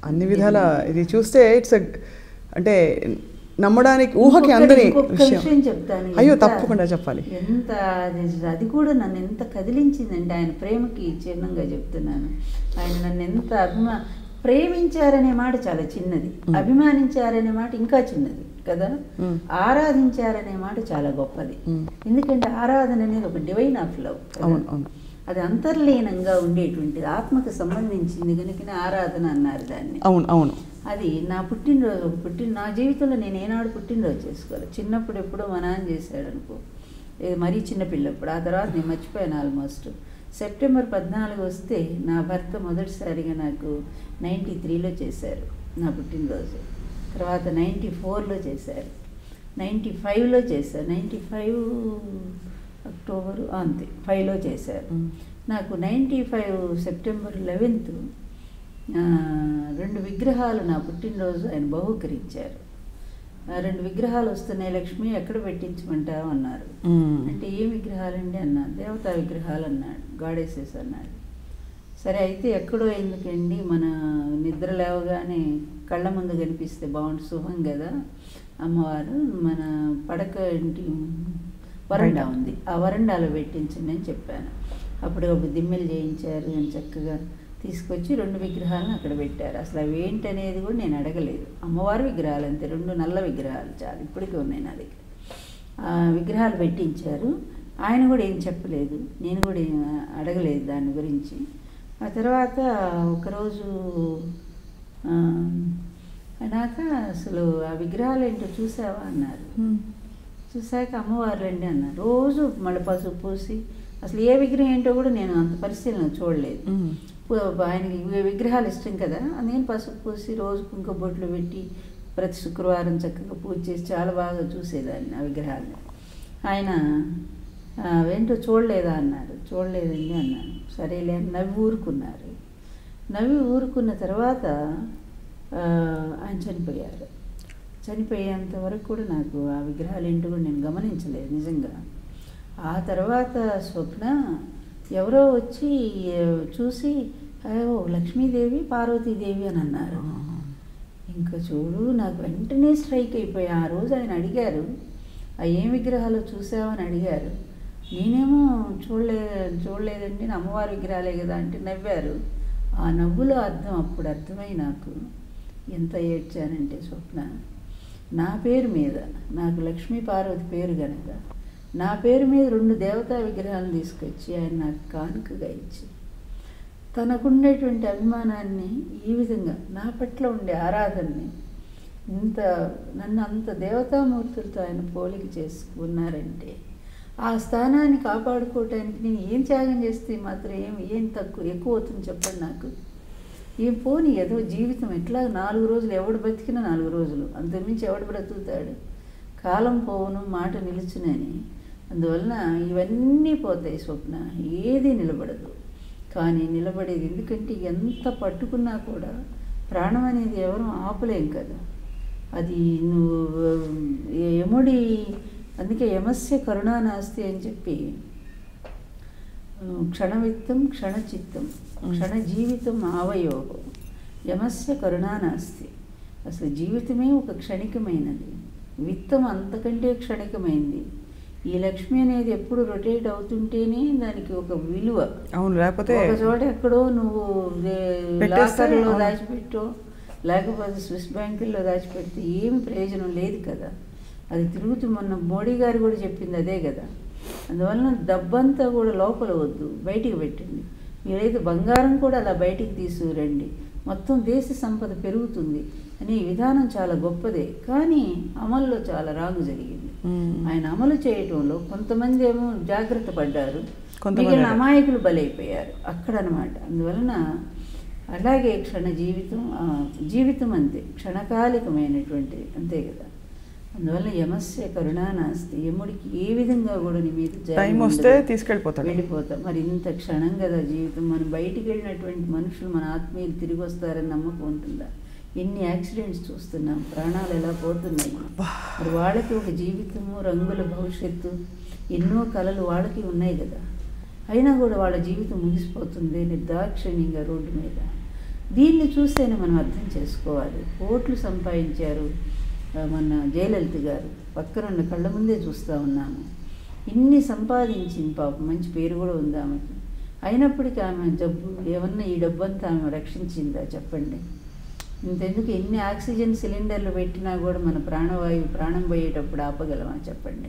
అన్ని విధాల ఇది చూస్తే ఇట్స్ అంటే నమ్మడానికి ఊహకి ఇంకొకటి- అందని ఇంకొక విషయం విషయం చెప్తాను అయ్యో ఎంత- తప్పకుండా చెప్పాలి ఎంత అది- అది కూడా నన్ను ఎంత కదిలించిందంటే ఆయన ప్రేమకి చిహ్నంగా చెప్తున్నాను ఆయన నన్ను ఎంత అభిమా ప్రేమించారనే మాట చాలా చిన్నది Mm. అభిమానించారనే మాట ఇంకా చిన్నది కదా Mm. ఆరాధించారనే మాట చాలా గొప్పది Mm. ఎందుకంటే ఆరాధన అనేది ఒక డివైన్ ఆఫ్ లవ్ అవును అవును అది అంతర్లీనంగా ఉండేటువంటిది ఆత్మకు సంబంధించింది కనుకనే ఆరాధన అన్నారు దాన్ని అవును అవును అది నా పుట్టినరోజు ఒక పుట్టిన నా జీవితంలో నేను ఏనాడు పుట్టినరోజు చేసుకోవాలి చిన్నప్పుడు ఎప్పుడో మా నాన్న చేశాడు అనుకో ఇది మరీ చిన్నపిల్లప్పుడు ఆ తర్వాత నేను మర్చిపోయాను ఆల్మోస్ట్ సెప్టెంబర్ పద్నాలుగు వస్తే నా భర్త మొదటిసారిగా నాకు నైంటీ త్రీలో చేశారు నా పుట్టినరోజు తర్వాత నైంటీ ఫోర్లో చేశారు నైంటీ ఫైవ్లో చేశారు నైంటీ ఫైవ్ అక్టోబర్ అంతే ఫైవ్లో చేశారు Mm. నాకు నైంటీ ఫైవ్ సెప్టెంబర్ లెవెన్త్ రెండు విగ్రహాలు నా పుట్టినరోజు ఆయన బహుకరించారు ఆ రెండు విగ్రహాలు వస్తున్నాయి లక్ష్మి ఎక్కడ పెట్టించమంటావు అన్నారు మ్మ్. అంటే ఏ విగ్రహాలండి అన్నా దేవతా విగ్రహాలు అన్నాడు గాడేసెస్ అన్నాడు సరే అయితే ఎక్కడో ఎందుకండి మన నిద్ర లేవగానే కళ్ళ ముందు కనిపిస్తే బాగుంటుంది శుభం కదా అమ్మవారు మన పడక ఇంటి వరండా ఉంది ఆ వరండాలో పెట్టించండి అని చెప్పాను అప్పటికప్పుడు దిమ్మెలు చేయించారు అని చక్కగా తీసుకొచ్చి రెండు విగ్రహాలను అక్కడ పెట్టారు అసలు అవి ఏంటనేది కూడా నేను అడగలేదు అమ్మవారి విగ్రహాలు అంతే రెండు నల్ల విగ్రహాలు చాలు ఇప్పటికీ ఉన్నాయి నా దగ్గర ఆ విగ్రహాలు పెట్టించారు ఆయన కూడా ఏం చెప్పలేదు నేను కూడా ఏం అడగలేదు దాని గురించి ఆ తర్వాత ఒకరోజు ఆ, అన్నాక అసలు ఆ విగ్రహాలు ఏంటో చూసావా అన్నారు మ్మ్. చూసాక అమ్మవార్లండి అన్నారు రోజు మళ్ళీ పసుపు పూసి అసలు ఏ విగ్రహం ఏంటో కూడా నేను అంత పరిశీలన చూడలేదు మ్మ్. పు- ఆయనకి వి- విగ్రహాలు ఇష్టం కదా నేను పసుపు పూసి రోజు కుంకుమ బొట్లు పెట్టి ప్రతి శుక్రవారం చక్కగా పూజ చేసి చాలా బాగా చూసేదాన్ని ఆ విగ్రహాన్ని ఆయన "ఆ, ఏంటో చూడలేదా అన్నారు చూడలేదండి అన్నాను సరేలే అని నవ్వి ఊరుకున్నారు నవ్వి ఊరుకున్న తర్వాత ఆ, ఆయన చనిపోయారు చనిపోయేంత వరకు కూడా నాకు ఆ విగ్రహాలు ఏంటో కూడా నేను గమనించలేదు నిజంగా ఆ తర్వాత స్వప్న ఎవరో వచ్చి ఆ, చూసి అయ్యో లక్ష్మీదేవి పార్వతీదేవి అని అన్నారు ఇంకా చూడు నాకు వెంటనే స్ట్రైక్ అయిపోయి ఆ రోజు ఆయన అడిగారు ఆ ఏం విగ్రహాలు చూసావని అడిగారు నేనేమో చూడలే చూడలేదండి నా అమ్మవారి విగ్రహాలే కదా అంటే నవ్వారు ఆ నవ్వులో అర్థం అప్పుడు అర్థమై నాకు ఎంత ఏడ్చానంటే స్వప్న నా పేరు మీద నాకు లక్ష్మీ పార్వతి పేరు గనక నా పేరు మీద రెండు దేవతా విగ్రహాలను తీసుకొచ్చి ఆయన నాకు కానుకగా ఇచ్చి తనకుండేటువంటి అభిమానాన్ని ఈ విధంగా నా పట్ల ఉండే ఆరాధనని ఇంత నన్ను అంత దేవతామూర్తులతో ఆయన పోలిక చేసుకున్నారంటే ఆ స్థానాన్ని కాపాడుకోవటానికి నేను ఏం త్యాగం చేస్తే మాత్రం ఏం ఏం తక్కువ ఎక్కువ అవుతుంది చెప్పండి నాకు ఏం పోని ఏదో జీవితం ఎట్లా నాలుగు రోజులు ఎవడు బతికినా నాలుగు రోజులు అంతకుమించి ఎవడు బ్రతుకుతాడు కాలం పోవును మాట నిలుచునని అందువలన ఇవన్నీ పోతాయి స్వప్న ఏది నిలబడదు కానీ నిలబడేది ఎందుకంటే ఎంత పట్టుకున్నా కూడా ప్రాణం అనేది ఎవరు ఆపలేం కదా అది నువ్వు ఏ- యముడి అందుకే యమస్య కరుణా నాస్తి అని చెప్పి ఆ, క్షణవిత్తం క్షణచిత్తం క్షణ జీవితం ఆవయో యమస్య కరుణా నాస్తి అసలు జీవితమే ఒక క్షణికమైనది విత్తం అంతకంటే క్షణికమైంది ఈ లక్ష్మి అనేది ఎప్పుడు రొటేట్ అవుతుంటేనే దానికి ఒక విలువ అవును లేకపోతే ఒక చోట ఎక్కడో నువ్వు ఏ- పెట్టేస్తే లాకర్లో అవును. దాచిపెట్టో లేకపోతే స్విస్ బ్యాంకుల్లో దాచిపెడితే ఏమి ప్రయోజనం లేదు కదా అది తిరుగుతూ మొన్న మోడీ గారు కూడా చెప్పింది అదే కదా అందువలన డబ్బంతా కూడా లోపల వద్దు బయటికి పెట్టండి మీరైతే బంగారం కూడా అలా బయటికి తీసుకురండి మొత్తం దేశ సంపద పెరుగుతుంది అనే విధానం చాలా గొప్పదే కానీ అమల్లో చాలా రాంగ్ జరిగింది మ్మ్. ఆయన అమలు చేయటంలో కొంతమంది ఏమో జాగ్రత్త పడ్డారు కొంతమంది మిగిలిన అలా. అమాయకులు బలైపోయారు అక్కడ అనమాట అందువలన అలాగే క్షణ జీవితం ఆ, జీవితం అంతే క్షణకాలికమైనటువంటిది అంతే కదా అందువల్ల యమస్య కరుణా నాస్తి యముడికి ఏ విధంగా కూడా నీ మీద జాలి టైం ఉండదు. వస్తే తీసుకెళ్ళిపోతాడు వెళ్ళిపోతాం మరి ఇంత క్షణం కదా జీవితం మనం బయటికి వెళ్ళినటువంటి మనుషులు మన ఆత్మీయులు తిరిగి వస్తారని నమ్మకం ఉంటుందా ఎన్ని యాక్సిడెంట్స్ చూస్తున్నాం ప్రాణాలు ఎలా పోతున్నాయి మరి వాళ్ళకి ఒక జీవితము రంగుల భవిష్యత్తు ఎన్నో కళలు వాళ్ళకి ఉన్నాయి కదా అయినా కూడా వాళ్ళ జీవితం ముగిసిపోతుంది నిర్దాక్షిణ్యంగా రోడ్డు మీద దీన్ని చూస్తేనే మనం అర్థం చేసుకోవాలి ఓట్లు సంపాదించారు ఆ, మన జయలలిత గారు పక్కన ఉన్న కళ్ళ ముందే చూస్తూ ఉన్నాము ఇన్ని సంపాదించింది పాపం మంచి పేరు కూడా ఉంది ఆమెకి అయినప్పటికీ ఆమె జబ్బు ఏమన్నా ఈ డబ్బంతా ఆమె రక్షించిందా చెప్పండి ఇంతెందుకు ఎన్ని ఆక్సిజన్ సిలిండర్లు పెట్టినా కూడా మన ప్రాణవాయువు ప్రాణం పోయేటప్పుడు ఆపగలమా చెప్పండి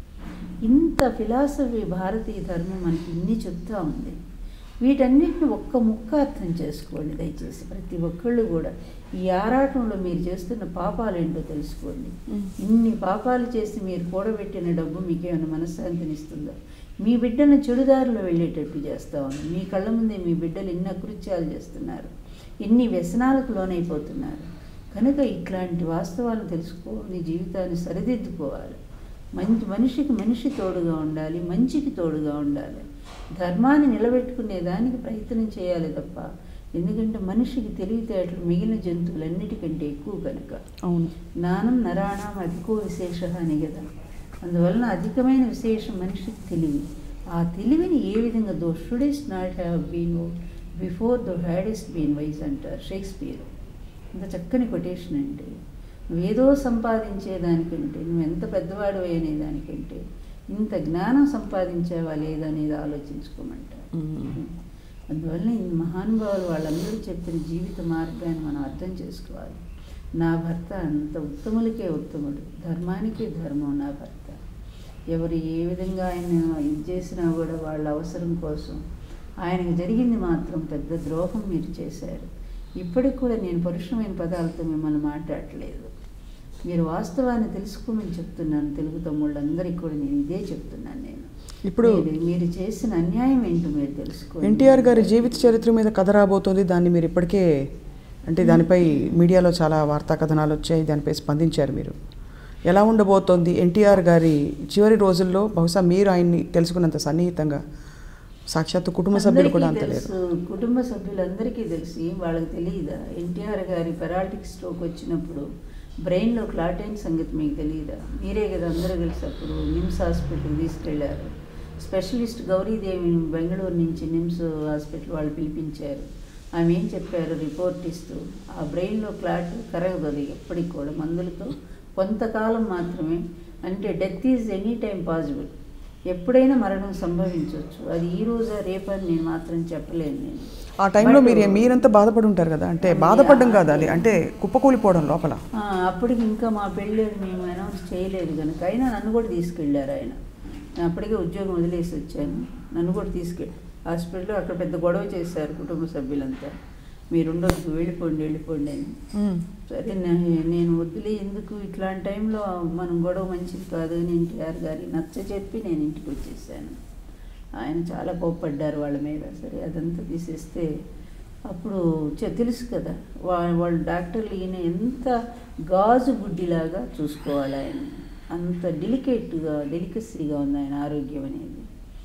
ఇంత ఫిలాసఫీ భారతీయ ధర్మం మనకి ఇన్ని చెప్తా ఉంది వీటన్నిటిని ఒక్క ముక్క అర్థం చేసుకోండి దయచేసి ప్రతి ఒక్కళ్ళు కూడా ఈ ఆరాటంలో మీరు చేస్తున్న పాపాలు ఏంటో తెలుసుకోండి ఇన్ని పాపాలు చేసి మీరు కూడబెట్టిన డబ్బు మీకేమైనా మనశ్శాంతినిస్తుందా మీ బిడ్డను చెడుదారిలో వెళ్ళేటట్టు చేస్తా ఉంది మీ కళ్ళ ముందే మీ బిడ్డలు ఎన్ని అకృత్యాలు చేస్తున్నారు ఎన్ని వ్యసనాలకు లోనైపోతున్నారు కనుక ఇట్లాంటి వాస్తవాలను తెలుసుకొని జీవితాన్ని సరిదిద్దుకోవాలి మంచి మనిషికి మనిషి తోడుగా ఉండాలి మంచికి తోడుగా ఉండాలి ధర్మాన్ని నిలబెట్టుకునే దానికి ప్రయత్నం చేయాలి తప్ప ఎందుకంటే మనిషికి తెలివితేటలు మిగిలిన జంతువులన్నిటికంటే ఎక్కువ కనుక అవును జ్ఞానం నరాణం అధికో విశేష అని కదా అందువలన అధికమైన విశేషం మనిషికి తెలివి ఆ తెలివిని ఏ విధంగా thou shouldst not have been before thou hadst been wise అంటారు షేక్స్పియర్ ఇంత చక్కని కొటేషన్ అంటే నువ్వేదో సంపాదించే దానికంటే నువ్వు ఎంత పెద్దవాడు అనే దానికంటే ఇంత జ్ఞానం సంపాదించావా లేదా అనేది ఆలోచించుకోమంటారు మ్మ్. అందువల్ల ఈ మహానుభావులు వాళ్ళందరూ చెప్పిన జీవిత మార్గాన్ని మనం అర్థం చేసుకోవాలి నా భర్త అంత ఉత్తములకే ఉత్తముడు ధర్మానికే ధర్మం నా భర్త ఎవరు ఏ విధంగా ఆయన ఇది చేసినా కూడా వాళ్ళ అవసరం కోసం ఆయనకు జరిగింది మాత్రం పెద్ద ద్రోహం మీరు చేశారు ఇప్పటికి కూడా నేను పరుషమైన పదాలతో మిమ్మల్ని మాట్లాడట్లేదు మీరు వాస్తవాన్ని తెలుసుకోమని చెప్తున్నాను తెలుగు తమ్ముళ్ళందరికీ కూడా నేను ఇదే చెప్తున్నాను నేను ఇప్పుడు మీరు- మీరు చేసిన అన్యాయం ఏంటో మీరు తెలుసుకోండి ఎన్టీఆర్ గారి జీవిత చరిత్ర మీద కథ రాబోతోంది దాన్ని మీరు ఇప్పటికే అంటే దానిపై మీడియాలో చాలా వార్తా కథనాలు వచ్చాయి దానిపై స్పందించారు మీరు ఎలా ఉండబోతోంది ఎన్టీఆర్ గారి చివరి రోజుల్లో బహుశా మీరు ఆయన్ని తెలుసుకున్నంత సన్నిహితంగా సాక్షాత్తు కుటుంబ సభ్యులు కూడా అంత అందరికీ లేరు తెలుసు కుటుంబ సభ్యులందరికీ తెలుసు ఏం వాళ్ళకి తెలియదా ఎన్టీఆర్ గారి పెరాల్టిక్ స్ట్రోక్ వచ్చినప్పుడు బ్రెయిన్లో క్లాట్ అయిన సంగతి మీకు తెలియదా మీరే కదా అందరూ కలిసి అప్పుడు నిమ్స్ హాస్పిటల్ తీసుకెళ్లారు స్పెషలిస్ట్ గౌరీదేవిని బెంగళూరు నుంచి నిమ్స్ హాస్పిటల్ వాళ్ళు పిలిపించారు ఆమె ఏం చెప్పారు రిపోర్ట్ ఇస్తూ ఆ బ్రెయిన్లో క్లాట్ కరగదు అది ఎప్పటికి కూడా మందులతో కొంతకాలం మాత్రమే అంటే death is any time possible ఎప్పుడైనా మరణం సంభవించవచ్చు అది ఈ రోజా రేపని నేను మాత్రం చెప్పలేను నేను ఆ టైంలో But- మీరు మీరంతా బాధపడి ఉంటారు కదా అంటే బాధపడడం కాదు అది అంటే కుప్పకూలిపోవడం లోపల ఆ, అప్పటికి ఇంకా మా పెళ్ళి మేము అనౌన్స్ చేయలేదు కనుక అయినా నన్ను కూడా తీసుకెళ్ళారు ఆయన నేను అప్పటికే ఉద్యోగం వదిలేసి వచ్చాను నన్ను కూడా తీసుకెళ్ళి హాస్పిటల్లో అక్కడ పెద్ద గొడవ చేశారు కుటుంబ సభ్యులంతా మీరు ఉండొద్దు వెళ్ళిపోండి వెళ్ళిపోండి అని మ్మ్. సరే నే- నేను వదిలే ఎందుకు ఇట్లాంటి టైంలో మనం గొడవ మంచిది కాదు అని ఎన్టీఆర్ గారి నచ్చ చెప్పి నేను ఇంటికి వచ్చేసాను ఆయన చాలా కోప్పడ్డారు వాళ్ళ మీద సరే అదంతా తీసేస్తే అప్పుడు చె- తెలుసు కదా వా వాళ్ళు డాక్టర్లు ఈయన ఎంత గాజు గుడ్డిలాగా చూసుకోవాలి ఆయన అంత డెలికేట్గా డెలికసీగా ఉంది ఆయన ఆరోగ్యం అనేది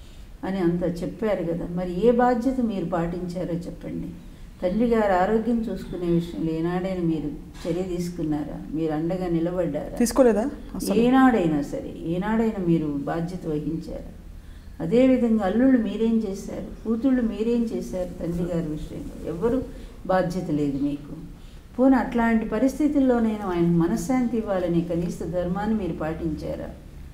అని అంత చెప్పారు కదా మరి ఏ బాధ్యత మీరు పాటించారో చెప్పండి తండ్రి గారి ఆరోగ్యం చూసుకునే విషయంలో ఏనాడైనా మీరు చర్య తీసుకున్నారా మీరు అండగా నిలబడ్డారా తీసుకోలేదా అసలు ఏనాడైనా సరే ఏనాడైనా మీరు బాధ్యత వహించారు అదేవిధంగా అల్లుళ్ళు మీరేం చేశారు కూతుళ్ళు మీరేం చేశారు తండ్రి గారి విషయంలో ఎవ్వరు బాధ్యత లేదు మీకు పోనీ అట్లాంటి పరిస్థితుల్లోనైనా ఆయన మనశ్శాంతి ఇవ్వాలనే కనీస ధర్మాన్ని మీరు పాటించారా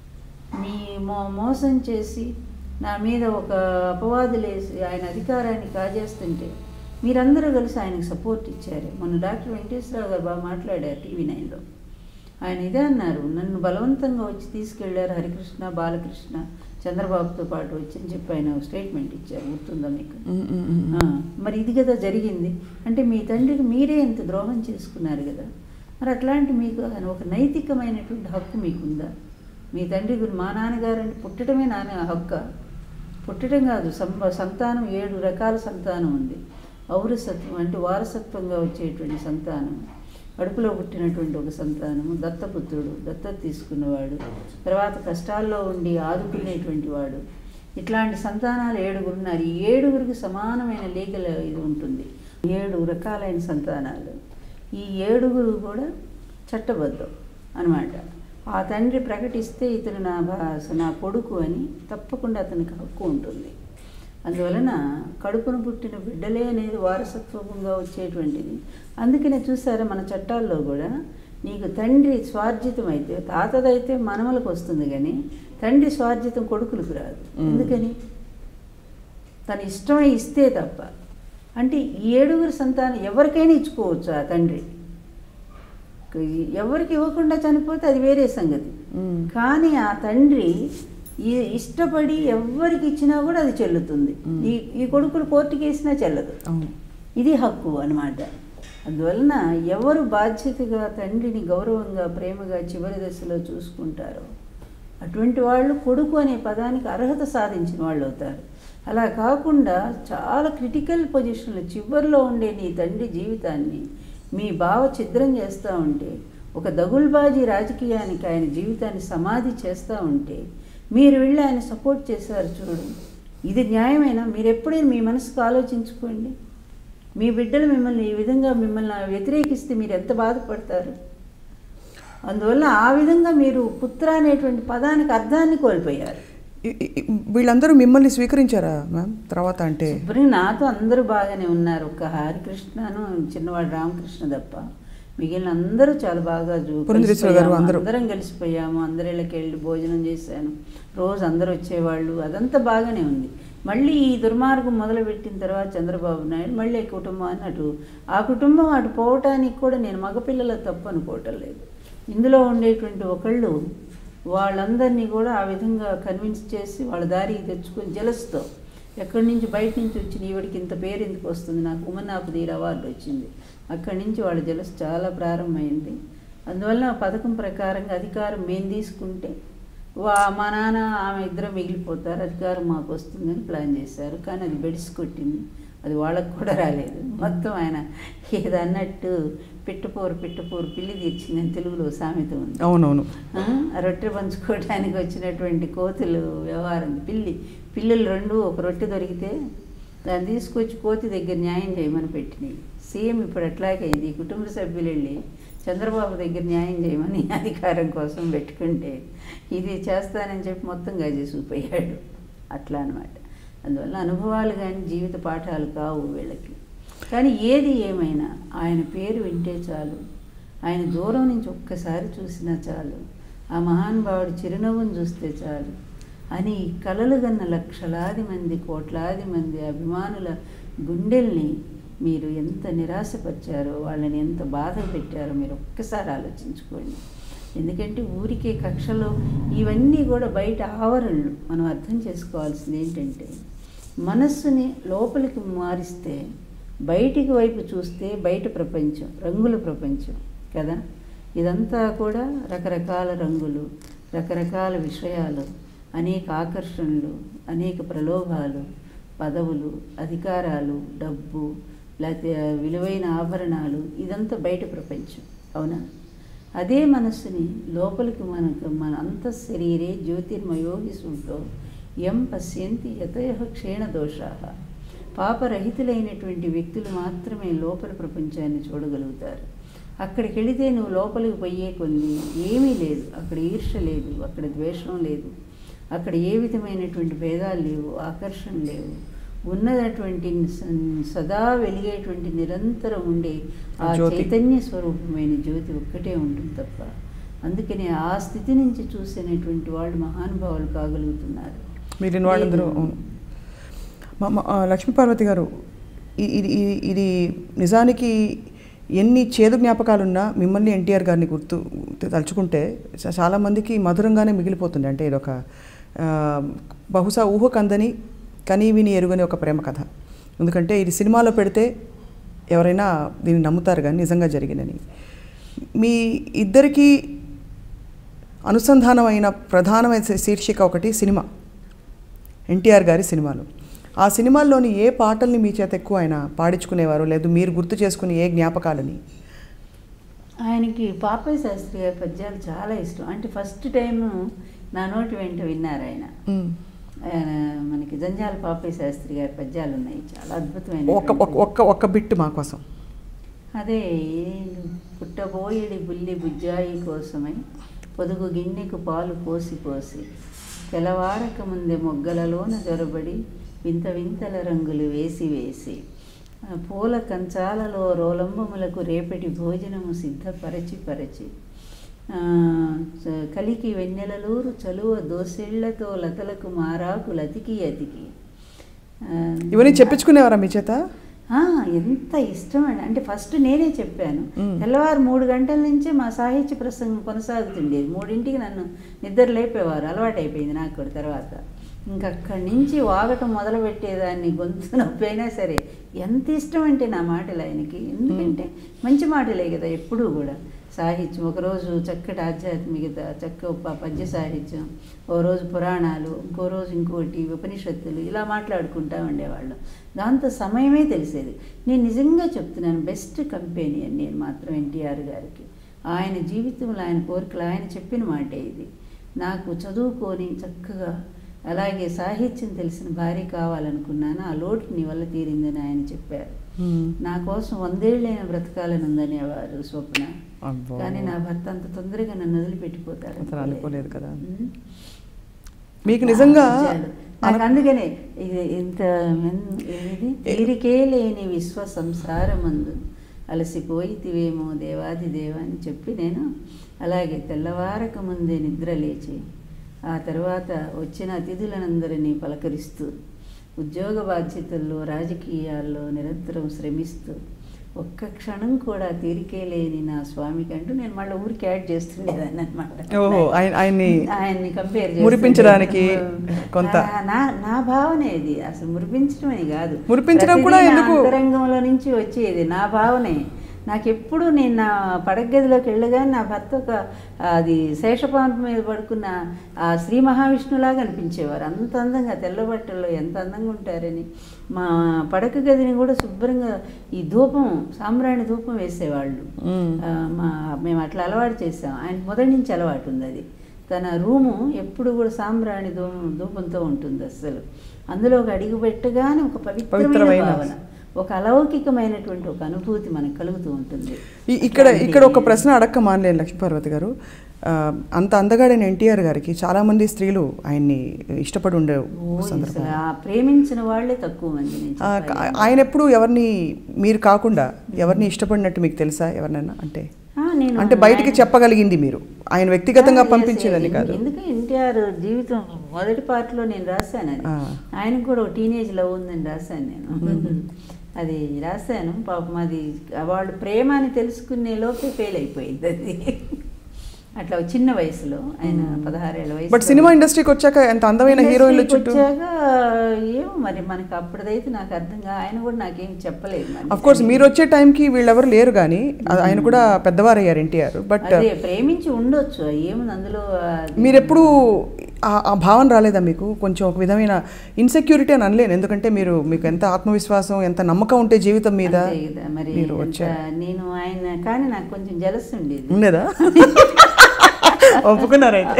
మీ మో మోసం చేసి నా మీద ఒక అపవాదులేసి ఆయన అధికారాన్ని కాజేస్తుంటే మీరందరూ కలిసి ఆయనకు సపోర్ట్ ఇచ్చారు మొన్న డాక్టర్ వెంకటేశ్వరరావు గారు బాగా మాట్లాడారు టీవీ నైన్లో ఆయన ఇదే అన్నారు నన్ను బలవంతంగా వచ్చి తీసుకెళ్లారు హరికృష్ణ బాలకృష్ణ చంద్రబాబుతో పాటు వచ్చి అని చెప్పి ఆయన స్టేట్మెంట్ ఇచ్చారు గుర్తుందా మీకు మ్మ్, మ్మ్, మ్మ్. ఆ, మరి ఇది కదా జరిగింది అంటే మీ తండ్రికి మీరే ఇంత ద్రోహం చేసుకున్నారు కదా మరి అట్లాంటి మీకు ఆయన ఒక నైతికమైనటువంటి హక్కు మీకుందా మీ తండ్రి గురి మా నాన్నగారు అంటే పుట్టడమే నాన్న హక్క పుట్టడం కాదు సంప సంతానం ఏడు రకాల సంతానం ఉంది ఔరసత్వం అంటే వారసత్వంగా వచ్చేటువంటి సంతానం కడుపులో పుట్టినటువంటి ఒక సంతానము దత్తపుత్రుడు దత్తత తీసుకున్నవాడు తర్వాత కష్టాల్లో ఉండి ఆదుకునేటువంటి వాడు ఇట్లాంటి సంతానాలు ఏడుగురు ఉన్నారు ఈ ఏడుగురికి సమానమైన లీగల్ ఇది ఉంటుంది ఏడు రకాలైన సంతానాలు ఈ ఏడుగురు కూడా చట్టబద్ధం అన్నమాట ఆ తండ్రి ప్రకటిస్తే ఇతను నా భా నా కొడుకు అని తప్పకుండా అతనికి హక్కు ఉంటుంది అందువలన కడుపును పుట్టిన బిడ్డలే అనేది వారసత్వంగా వచ్చేటువంటిది అందుకనే చూసారా మన చట్టాల్లో కూడా నీకు తండ్రి స్వార్జితం అయితే తాతదైతే మనమలకు వస్తుంది కానీ తండ్రి స్వార్జితం కొడుకులకు రాదు మ్మ్. ఎందుకని తన ఇష్టమై ఇస్తే తప్ప అంటే ఈ ఏడుగురు సంతానం ఎవరికైనా ఇచ్చుకోవచ్చు ఆ తండ్రి ఎవరికి ఇవ్వకుండా చనిపోతే అది వేరే సంగతి మ్మ్. కానీ ఆ తండ్రి ఈ- ఇష్టపడి ఎవరికి ఇచ్చినా కూడా అది చెల్లుతుంది మ్మ్. ఈ ఈ కొడుకులు కోర్టుకి వేసినా చెల్లదు అవును ఇది హక్కు అన్నమాట అందువలన ఎవరు బాధ్యతగా తండ్రిని గౌరవంగా ప్రేమగా చివరి దశలో చూసుకుంటారో అటువంటి వాళ్ళు కొడుకు అనే పదానికి అర్హత సాధించిన వాళ్ళు అవుతారు అలా కాకుండా చాలా క్రిటికల్ పొజిషన్లో చివరిలో ఉండే నీ తండ్రి జీవితాన్ని మీ బావ ఛిద్రం చేస్తూ ఉంటే ఒక దగుల్బాజీ రాజకీయానికి ఆయన జీవితాన్ని సమాధి చేస్తూ ఉంటే మీరు వెళ్ళి ఆయన సపోర్ట్ చేశారు చూడు ఇది న్యాయమేనా మీరు ఎప్పుడైనా మీ మనసుకు ఆలోచించుకోండి మీ బిడ్డలు మిమ్మల్ని ఈ విధంగా మిమ్మల్ని వ్యతిరేకిస్తే మీరు ఎంత బాధపడతారు అందువల్ల ఆ విధంగా మీరు పుత్ర అనేటువంటి పదానికి అర్థాన్ని కోల్పోయారు ఈ- ఈ- వీళ్ళందరూ మిమ్మల్ని స్వీకరించారా మ్యామ్ తర్వాత అంటే శుభ్రంగా నాతో అందరూ బాగానే ఉన్నారు ఒక్క హరికృష్ణను చిన్నవాడు రామకృష్ణ తప్ప మిగిలిన అందరూ చాలా బాగా జూ- పురంధరేశ్వర గారు కలిసిపోయాము. అందరూ. అందరం కలిసిపోయాము అందరి ఇళ్ళకి వెళ్ళి భోజనం చేశాను రోజు అందరూ వచ్చేవాళ్ళు అదంతా బాగానే ఉంది మళ్ళీ ఈ దుర్మార్గం మొదలుపెట్టిన తర్వాత చంద్రబాబు నాయుడు మళ్ళీ ఈ కుటుంబాన్ని అటు ఆ కుటుంబం అటు పోవటానికి కూడా నేను మగపిల్లల తప్పు అనుకోవటం లేదు ఇందులో ఉండేటువంటి ఒకళ్ళు వాళ్ళందరినీ కూడా ఆ విధంగా కన్విన్స్ చేసి వాళ్ళ దారికి తెచ్చుకొని జలస్తో ఎక్కడి నుంచి బయట నుంచి వచ్చిన ఈవిడికి ఇంత పేరు ఎందుకు వస్తుంది నాకు women of the year award వచ్చింది అక్కడి నుంచి వాళ్ళ జలస్ చాలా ప్రారంభమైంది అందువల్ల ఆ పథకం ప్రకారంగా అధికారం మేము తీసుకుంటే వా మా నాన్న ఆమె ఇద్దరు మిగిలిపోతారు అధికారం మాకు వస్తుందని ప్లాన్ చేశారు కానీ అది బెడిసి కొట్టింది అది వాళ్ళకు కూడా రాలేదు మొత్తం ఆయన ఏదో అన్నట్టు పిట్టపోరు పిట్టపోరు పిల్లి తీర్చిందని తెలుగులో సామెత ఉంది అవునవును ఆ, ఆ రొట్టె పంచుకోవడానికి వచ్చినటువంటి కోతులు వ్యవహారం పిల్లి పిల్లులు రెండు ఒక రొట్టె దొరికితే దాన్ని తీసుకొచ్చి కోతి దగ్గర న్యాయం చేయమని పెట్టినాయి సేమ్ ఇప్పుడు అట్లాగే ఇది కుటుంబ సభ్యులు వెళ్ళి చంద్రబాబు దగ్గర న్యాయం చేయమని అధికారం కోసం పెట్టుకుంటే ఇది చేస్తానని చెప్పి మొత్తం గజేసిపోయాడు అట్లా అనమాట అందువల్ల అనుభవాలు కానీ జీవిత పాఠాలు కావు వీళ్ళకి కానీ ఏది ఏమైనా ఆయన పేరు వింటే చాలు ఆయన దూరం నుంచి ఒక్కసారి చూసినా చాలు ఆ మహానుభావుడి చిరునవ్వును చూస్తే చాలు అని కలలు గన్న లక్షలాది మంది కోట్లాది మంది అభిమానుల గుండెల్ని మీరు ఎంత నిరాశపరిచారో వాళ్ళని ఎంత బాధ పెట్టారో మీరు ఒక్కసారి ఆలోచించుకోండి ఎందుకంటే ఊరికే కక్షలో ఇవన్నీ కూడా బయట ఆవరణలు మనం అర్థం చేసుకోవాల్సింది ఏంటంటే మనస్సుని లోపలికి మారిస్తే బయటికి వైపు చూస్తే బయట ప్రపంచం రంగుల ప్రపంచం కదా ఇదంతా కూడా రకరకాల రంగులు రకరకాల విషయాలు అనేక ఆకర్షణలు అనేక ప్రలోభాలు పదవులు అధికారాలు డబ్బు లేకపోతే విలువైన ఆభరణాలు ఇదంతా బయట ప్రపంచం అవునా అదే మనస్సుని లోపలికి మనకు మన అంత శరీరే జ్యోతిర్మయోగి సుంటో ఎం పశ్యంతి యతయ క్షీణదోషా పాపరహితులైనటువంటి వ్యక్తులు మాత్రమే లోపల ప్రపంచాన్ని చూడగలుగుతారు అక్కడికి వెళితే నువ్వు లోపలికి పోయే కొద్ది ఏమీ లేదు అక్కడ ఈర్ష లేదు అక్కడ ద్వేషం లేదు అక్కడ ఏ విధమైనటువంటి భేదాలు లేవు ఆకర్షణ లేవు ఉన్నదటువంటి స- సదా వెలిగేటువంటి నిరంతరం ఉండే ఆ జ్యోతి. చైతన్య స్వరూపమైన జ్యోతి ఒక్కటే ఉంటుంది తప్ప అందుకని ఆ స్థితి నుంచి చూసినటువంటి వాళ్ళు మహానుభావులు కాగలుగుతున్నారు మిగిలిన వాళ్ళందరూ లేదు. అవును మా మా- ఆ, లక్ష్మీపార్వతి గారు ఇ- ఇది ఇది- ఇది నిజానికి ఎన్ని చేదు జ్ఞాపకాలున్నా మిమ్మల్ని ఎన్టీఆర్ గారిని గుర్తు తలుచుకుంటే చ- చాలామందికి మధురంగానే మిగిలిపోతుంది అంటే ఇది ఒక ఆ, బహుశా ఊహకందని కనీ విని ఎరుగని ఒక ప్రేమ కథ ఎందుకంటే ఇది సినిమాలో పెడితే ఎవరైనా దీన్ని నమ్ముతారు కానీ నిజంగా జరిగిందని మీ ఇద్దరికీ అనుసంధానమైన ప్రధానమైన శీర్షిక ఒకటి సినిమా ఎన్టీఆర్ గారి సినిమాలు ఆ సినిమాల్లోని ఏ పాటల్ని మీ చేత ఎక్కువ ఆయన పాడించుకునేవారు లేదు మీరు గుర్తు చేసుకునే ఏ జ్ఞాపకాలని ఆయనకి పాపయ్య శాస్త్రి గారి పద్యాలు చాలా ఇష్టం అంటే ఫస్ట్ టైం నా నోటి వెంట విన్నారు ఆయన మ్. ఆయన మనకి జంజాల పాపయ్య శాస్త్రి గారి పద్యాలు ఉన్నాయి చాలా అద్భుతమైన ఒక్క ఒక్క- ఒక్క ఒక్క బిట్ మా కోసం అదే పుట్టబోయేడి బుల్లి బుజ్జాయి కోసమై పొదుగు గిన్నెకు పాలు పోసి పోసి తెల్లవారక ముందే మొగ్గలలోన జొరబడి వింత వింతల రంగులు వేసి వేసి ఆ, పూల కంచాలలో రోలంబములకు రేపటి భోజనము సిద్ధపరచి పరచి ఆ, చ- కలికి వెన్నెలలూరు చలువ దోసెళ్లతో లతలకు మారాకు లతికి అతికి ఆ, ఇవన్నీ చెప్పించుకునేవారా మీ చేత ఆ, ఎంత ఇష్టం అండి అంటే ఫస్ట్ నేనే చెప్పాను మ్మ్. తెల్లవారు మూడు గంటల నుంచే మా సాహిత్య ప్రసంగం కొనసాగుతుండేది మూడింటికి నన్ను నిద్ర లేపేవారు అలవాటైపోయింది నాకు కూడా తర్వాత ఇంకా అక్కడి నుంచి వాగటం మొదలు పెట్టేదాన్ని గొంతు నొప్పైనా సరే ఎంత ఇష్టం అంటే నా మాటలు ఆయనకి ఎందుకంటే మంచి మాటలే కదా ఎప్పుడూ కూడా సాహిత్యం ఒకరోజు చక్కటి ఆధ్యాత్మికత చక్క ప- పద్య సాహిత్యం ఓ రోజు పురాణాలు ఇంకో రోజు ఇంకోటి ఉపనిషత్తులు ఇలా మాట్లాడుకుంటా ఉండేవాళ్ళం దాంతో సమయమే తెలిసేది నేను నిజంగా చెప్తున్నాను బెస్ట్ కంపెనీయన్ నేను మాత్రం ఎన్టీఆర్ గారికి ఆయన జీవితంలో ఆయన కోరికలు ఆయన చెప్పిన మాటే ఇది నాకు చదువుకొని చక్కగా అలాగే సాహిత్యం తెలిసిన భార్య కావాలనుకున్నాను ఆ లోటు నీ వల్ల తీరిందని ఆయన చెప్పారు మ్మ్. నా కోసం వందేళ్ళైన బ్రతకాలని ఉందనేవారు స్వప్న అబ్బో. కానీ నా భర్త అంత తొందరగా నన్ను వదిలిపెట్టిపోతాడు అసలు అనుకోలేదు కదా. ఉమ్. మీకు నిజంగా చాలు. నాకు అందుకనే ఇది ఇంత ఎన్- ఏది తీరికే లేని విశ్వ సంసారమందు అలసిపోయితివేమో దేవాది దేవ అని చెప్పి నేను అలాగే తెల్లవారక ముందే నిద్ర లేచి ఆ తర్వాత వచ్చిన అతిథులనందరినీ పలకరిస్తూ ఉద్యోగ బాధ్యతల్లో రాజకీయాల్లో నిరంతరం శ్రమిస్తూ ఒక్క క్షణం కూడా తీరికే లేని నా స్వామికి అంటూ నేను మళ్ళీ ఊరికి యాడ్ చేస్తుండేదాన్ని అనమాట ఓహో, ఆయన- ఆయన్ని ఆయన్ని కంపేర్ మురిపించడానికి కొంత. నా నా భావన ఇది అసలు మురిపించడమే కాదు మురిపించడం కూడా ప్రతిదీ నా ఎందుకు? అంతరంగంలో నుంచి వచ్చేది నా భావనే నాకు ఎప్పుడు నేను నా పడక గదిలోకి వెళ్ళగానే నా భర్త ఒక అది శేషపాంప మీద పడుకున్న ఆ శ్రీ మహావిష్ణులాగా అనిపించేవారు అంత అందంగా తెల్ల బట్టల్లో ఎంత అందంగా ఉంటారని మా పడక గదిని కూడా శుభ్రంగా ఈ ధూపం సాంబ్రాణి ధూపం వేసేవాళ్ళు మ్మ్. ఆ, మా మేము అట్లా అలవాటు చేసాం ఆయన మొదటి నుంచి అలవాటు ఉంది అది తన రూము ఎప్పుడు కూడా సాంబ్రాణి ధూ ధూపంతో ఉంటుంది అస్సలు అందులో ఒక అడుగు పెట్టగానే ఒక పవిత్రమైన పవిత్రమైన. భావన ఒక అలౌకికమైనటువంటి ఒక అనుభూతి మనకు కలుగుతూ ఉంటుంది ఈ- ఇక్కడ ఇక్కడ ఒక ప్రశ్న అడక్క మానలేను లక్ష్మీపార్వతి గారు ఆ, అంత అందగాడైన ఎన్టీఆర్ గారికి చాలా మంది స్త్రీలు ఆయన్ని ఇష్టపడి ఉండే ఓ, సందర్భం అసలు ఆ ప్రేమించిన వాళ్ళే తక్కువ మంది నేను ఆ, చెప్పాలి. ఆయన ఎప్పుడు ఎవరిని మీరు కాకుండా ఎవరిని ఇష్టపడినట్టు మీకు తెలుసా ఎవరినైనా అంటే ఆ, నేను అంటే బయటికి ఆయన- చెప్పగలిగింది మీరు ఆయన వ్యక్తిగతంగా ఆ, yes, పంపించేదని yes. కాదు ఎందుకు ఎన్టీఆర్ జీవితం మొదటి పార్ట్లో నేను రాశాను అది ఆ. ఆయనకు కూడా ఒక టీనేజ్ లవ్ ఉందని రాశాను నేను అది రాశాను పాపం అది వాళ్ళు ప్రేమ అని తెలుసుకునే లోపే ఫెయిల్ అయిపోయింది అది అట్లా ఒక చిన్న వయసులో ఆయన పదహారేళ్ళ వయసు బట్ సినిమా ఇండస్ట్రీకి వచ్చాక ఎంత అందమైన హీరోయిన్ల చుట్టూ వచ్చాక ఏమో మరి మనకి అప్పుడైతే నాకు అర్థంగా ఆయన కూడా నాకేం చెప్పలేదు మరి. అఫ్ కోర్స్ మీరు వచ్చే టైంకి వీళ్ళెవరు లేరు కానీ ఆ- ఆయన కూడా పెద్దవారయ్యారు ఎన్టీఆర్ బట్ అదే ప్రేమించి ఉండొచ్చు ఏముంది అందులో అది- మీరు ఎప్పుడు ఆ- ఆ భావన రాలేదా మీకు కొంచెం ఒక విధమైన ఇన్సెక్యూరిటీ అని అనలేను ఎందుకంటే మీరు మీకు ఎంత ఆత్మవిశ్వాసం ఎంత నమ్మకం ఉంటే జీవితం మీద అంతే కదా, మరి మీరు ఎంత- వచ్చారు నేను ఆయన కానీ నాకు కొంచెం జలస్ ఉండేది ఉండేదా ఒప్పుకున్నారైతే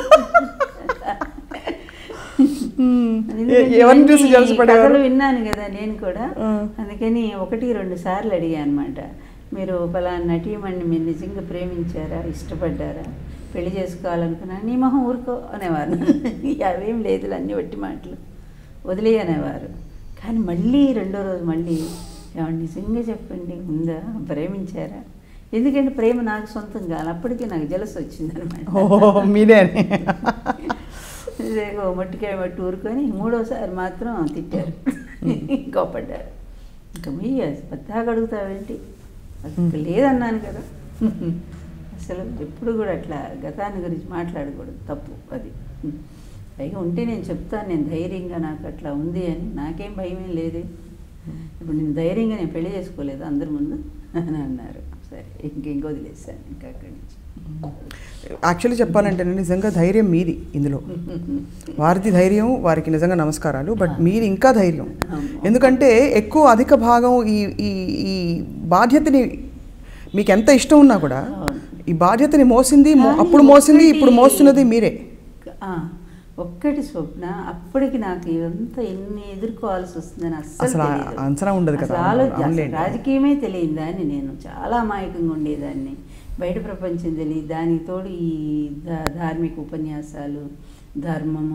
మ్మ్. ఎందుకంటే ఎ- ఎవరిని చూసి ఇవన్నీ జలస పడేవారు కథలు విన్నాను కదా నేను కూడా ఆ. అందుకని ఒకటి రెండు సార్లు అడిగా అనమాట మీరు పలానా నటీమణ్ణి మీరు నిజంగా ప్రేమించారా ఇష్టపడ్డారా పెళ్లి చేసుకోవాలనుకున్నా నీ మొహం ఊరుకో అనేవారు అవేం లేదు అన్ని వట్టి మాటలు వదిలే అనేవారు కానీ మళ్ళీ రెండో రోజు మళ్ళీ ఏమన్నా నిజంగా చెప్పండి ఉందా ప్రేమించారా ఎందుకంటే ప్రేమ నాకు సొంతం కాదు అప్పటికే నాకు జలస్ వచ్చింది ఓ మీదే అని ఇదేగో మట్టికాయ మట్టి ఊరుకొని మూడోసారి మాత్రం తిట్టారు కోపడ్డారు ఇంకా మీ పెద్దగా అడుగుతావేంటి అసలు లేదన్నాను కదా అసలు ఎప్పుడు కూడా అట్లా గతాన్ని గురించి మాట్లాడకూడదు తప్పు అది పైగా ఉంటే నేను చెప్తాను నేను ధైర్యంగా నాకు అట్లా ఉంది అని నాకేం భయం ఏం లేదే ఇప్పుడు నేను ధైర్యంగా నేను పెళ్లి చేసుకోలేదు అందరి ముందు అని అన్నారు సరే ఇంకేం వదిలేసాను ఇంకా అక్కడి నుంచి యాక్చువల్లీ చెప్పాలంటే నిజంగా ధైర్యం మీది ఇందులో వారిది ధైర్యం వారికి నిజంగా నమస్కారాలు బట్ మీది ఇంకా ధైర్యం ఎందుకంటే ఎక్కువ అధిక భాగం ఈ ఈ ఈ బాధ్యతని మీకు ఎంత ఇష్టం ఉన్నా కూడా ఈ బాధ్యతని మోసింది మో- కానీ అప్పుడు మోసింది ఒక్కటి- ఇప్పుడు మోస్తున్నది మీరే ఆ, ఒక్కటి స్వప్న అప్పటికి నాకు ఇదంతా ఎన్ని ఎదుర్కోవాల్సి వస్తుందని అస్సలు అసలు ఆ తెలీదు. అంచనా ఉండదు కదా. అసలు ఆలోచన- అసలు అవునులేండి. రాజకీయమే తెలియదు దాన్ని నేను చాలా అమాయకంగా ఉండేదాన్ని బయట ప్రపంచం తెలియదు దానికి తోడు ఈ ధా- ధార్మిక ఉపన్యాసాలు ధర్మము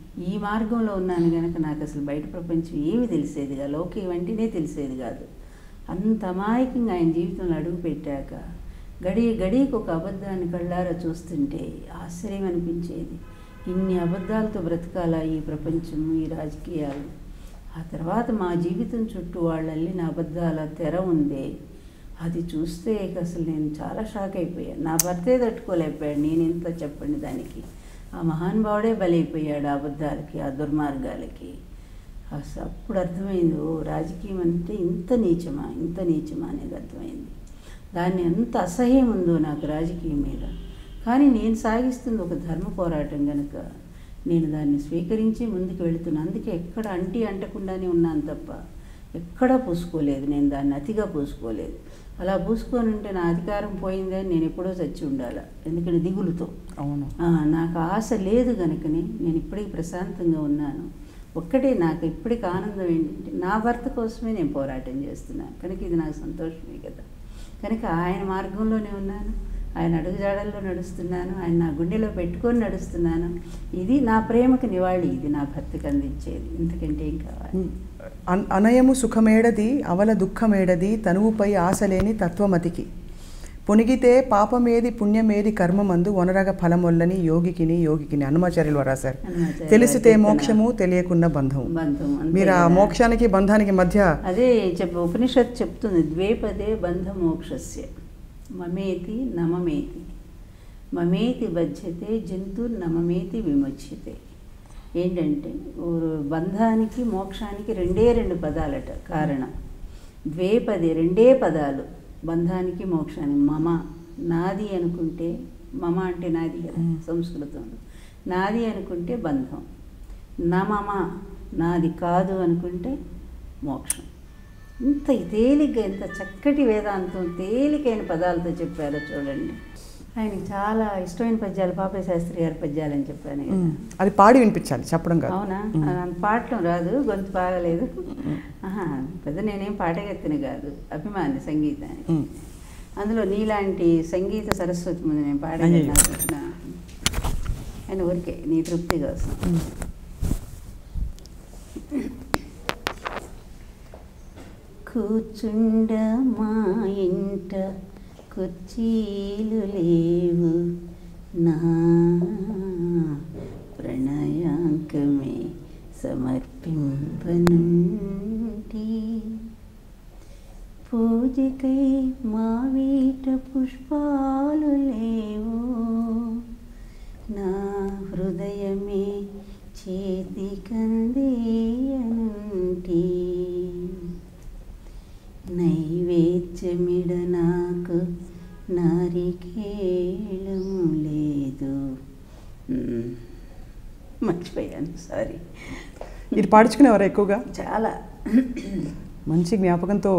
ఈ మార్గంలో ఉన్నాను కనుక నాకు అసలు బయట ప్రపంచం ఏమి తెలిసేది కాదు లౌకికం అంటేనే తెలిసేది కాదు అంత అమాయకంగా ఆయన జీవితంలో అడుగు పెట్టాక గడి గడికి ఒక అబద్ధాన్ని కళ్ళారా చూస్తుంటే ఆశ్చర్యం అనిపించేది ఇన్ని అబద్ధాలతో బ్రతకాలా ఈ ప్రపంచం ఈ రాజకీయాలు ఆ తర్వాత మా జీవితం చుట్టూ వాళ్ళు అల్లిన అబద్ధాల తెర ఉందే అది చూస్తే ఇక అసలు నేను చాలా షాక్ అయిపోయాను నా భర్తే తట్టుకోలేకపోయాడు నేను ఎంత చెప్పండి దానికి ఆ మహానుభావుడే బలైపోయాడు ఆ అబద్ధాలకి ఆ దుర్మార్గాలకి అసలు అప్పుడు అర్థమైంది ఓ రాజకీయం అంటే ఇంత నీచమా ఇంత నీచమా అనేది అర్థమైంది దాన్ని ఎంత అసహ్యం ఉందో నాకు రాజకీయం మీద కానీ నేను సాగిస్తుంది ఒక ధర్మ పోరాటం కనుక నేను దాన్ని స్వీకరించి ముందుకు వెళుతున్నాను అందుకే ఎక్కడ అంటి అంటకుండానే ఉన్నాను తప్ప ఎక్కడా పూసుకోలేదు నేను దాన్ని అతిగా పూసుకోలేదు అలా పూసుకొని ఉంటే నా అధికారం పోయిందని నేను ఎప్పుడో చచ్చి ఉండాలి ఎందుకంటే దిగులుతో అవును ఆ, నాకు ఆశ లేదు కనుకనే నేను ఇప్పటికి ప్రశాంతంగా ఉన్నాను ఒక్కటే నాకు ఇప్పటికి ఆనందం ఏంటంటే నా భర్త కోసమే నేను పోరాటం చేస్తున్నాను కనుక ఇది నాకు సంతోషమే కదా కనుక ఆయన మార్గంలోనే ఉన్నాను ఆయన అడుగుజాడల్లో నడుస్తున్నాను ఆయన నా గుండెలో పెట్టుకొని నడుస్తున్నాను ఇది నా ప్రేమకు నివాళి ఇది నా భర్తకు అందించేది ఇంతకంటే ఏం కావాలి అన్- అనయము సుఖమేడది అవల దుఃఖమేడది తనువుపై ఆశలేని తత్వమతికి పొనిగితే పాపమేది పుణ్యమేది కర్మమందు వనరగ ఫలమొల్లని యోగికిని యోగికిని హనుమాచార్యులు వారు రాశారు హనుమాచార్యులు తెలిసితే వారి మోక్షము తెలియకున్న బంధం బంధం అంతే మీరు ఆ కదా. మోక్షానికి బంధానికి మధ్య అదే చెప్ప ఉపనిషత్ చెప్తుంది ద్వేపదే బంధమోక్షస్య మమేతి నమమేతి మమేతి బధ్యతే జంతు నమమేతి విముచ్యతే ఏంటంటే ఊరు బంధానికి మోక్షానికి రెండే రెండు పదాలట కారణం ద్వేపదే రెండే పదాలు బంధానికి మోక్షానికి మమ నాది అనుకుంటే మమ అంటే నాది కదా మ్మ్. సంస్కృతంలో నాది అనుకుంటే బంధం నా మమ నాది కాదు అనుకుంటే మోక్షం ఇంత తేలిగ్గా ఎంత చక్కటి వేదాంతం తేలికైన పదాలతో చెప్పారో చూడండి ఆయనకి చాలా ఇష్టమైన పద్యాలు పాపయ్య శాస్త్రి గారి పద్యాలు అని చెప్పాను కదా ఉమ్, అది పాడి వినిపించాలి చెప్పడం కాదు అవునా ఉమ్. అంత పాడటం రాదు గొంతు బాగలేదు ఆహా పెద్ద నేనేం పాటగెత్తిన కాదు అభిమాని సంగీతానికి ఉమ్. అందులో నీలాంటి సంగీత సరస్వతి ముందు నేను అయ్యయ్యో. పాడగలను ఆయన ఊరికే నీ తృప్తి కోసం ఉమ్. కూర్చుండ మా ఇంట కుర్చీలు లేవు నా ప్రణయాంకమే సమర్పింపనుంటి పూజకై మా వీట పుష్పాలు లేవు నా హృదయమే చేతి కందేయనుంటి నైవేద్యమిడ నాకు నారికేళము లేదు మ్మ్. మర్చిపోయాను సారీ ఇది పాడించుకునేవారు ఎక్కువగా చాలా మంచి జ్ఞాపకంతో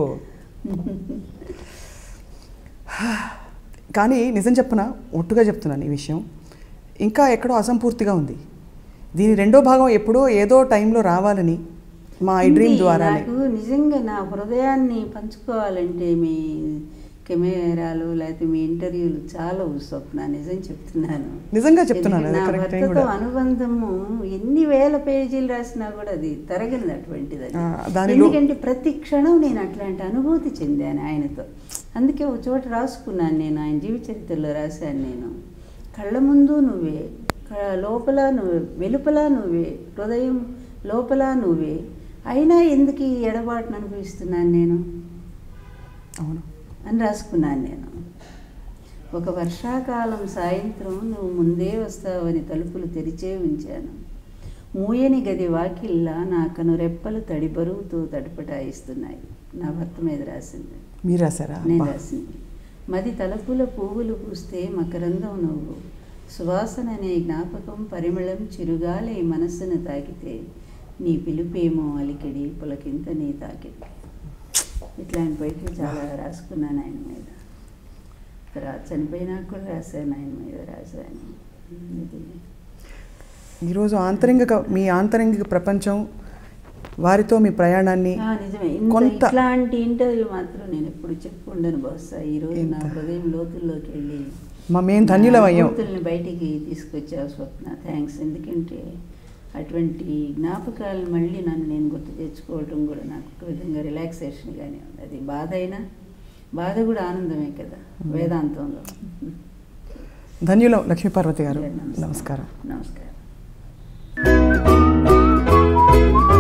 కానీ నిజం చెప్పన ఒట్టుగా చెప్తున్నాను ఈ విషయం ఇంకా ఎక్కడో అసంపూర్తిగా ఉంది దీని రెండో భాగం ఎప్పుడో ఏదో టైంలో రావాలని మా ఈ డ్రీమ్ ఉంది. ద్వారానే నాకు నిజంగా నా హృదయాన్ని పంచుకోవాలంటే మీ కెమెరాలు లేకపోతే మీ ఇంటర్వ్యూలు చాలా స్వప్న నిజం చెప్తున్నాను నిజంగా చెప్తున్నాను ఎందుకంటే అది నా కరెక్ట్ భర్తతో కూడా అనుబంధము ఎన్ని వేల పేజీలు రాసినా కూడా అది తరగనిది అటువంటిది అది. ఆ, దానిలో- ఎందుకంటే ప్రతి క్షణం నేను అట్లాంటి అనుభూతి చెందాను ఆయనతో అందుకే ఒక చోట రాసుకున్నాను నేను ఆయన జీవిత చరిత్రలో రాశాను నేను కళ్ళ ముందు నువ్వే క- లోపల నువ్వే వెలుపల నువ్వే హృదయం లోపల నువ్వే అయినా ఎందుకు ఈ ఎడబాటును అనుభవిస్తున్నాను నేను అవును అని రాసుకున్నాను నేను ఒక వర్షాకాలం సాయంత్రం నువ్వు ముందే వస్తావని తలుపులు తెరిచే ఉంచాను మూయని గది వాకిల్లా నా కను రెప్పలు తడి బరువుతో తడుపటాయిస్తున్నాయి నా భర్త మీద రాసింది మీరు రాశారా నేను అబ్బా. రాసింది మది తలపుల పువ్వులు పూస్తే మకరందం నువ్వు సువాసన అనే జ్ఞాపకం పరిమళం చిరుగాలి మనస్సును తాకితే నీ పిలుపేమో అలికిడి పులకింత నీ తాకిడి ఇట్లాంటి పోయిట్లు చాలా రాసుకున్నాను ఆయన మీద తర్వాత చనిపోయినాక కూడా రాశాను ఆయన మీద రాశాను ఇది ఈరోజు ఆంతరంగిక మీ ఆంతరంగిక ప్రపంచం వారితో మీ ప్రయాణాన్ని ఆ, నిజమే ఇంత కొంత ఇట్లాంటి ఇంటర్వ్యూ మాత్రం నేను ఎప్పుడు చెప్పుండను బహుశా ఈ రోజు నా ఎంత? హృదయం లోతుల్లోకి వెళ్ళి మా మేము ధన్యులం అయ్యాం మూర్తుల్ని బయటికి తీసుకొచ్చావు స్వప్న థ్యాంక్స్ ఎందుకంటే అటువంటి జ్ఞాపకాలు మళ్ళీ నన్ను నేను గుర్తు తెచ్చుకోవడం కూడా నాకు ఒక విధంగా రిలాక్సేషన్గానే ఉంది అది బాధ అయినా బాధ కూడా ఆనందమే కదా వేదాంతంలో ధన్యులం లక్ష్మీపార్వతి గారు నమస్కారం నమస్కారం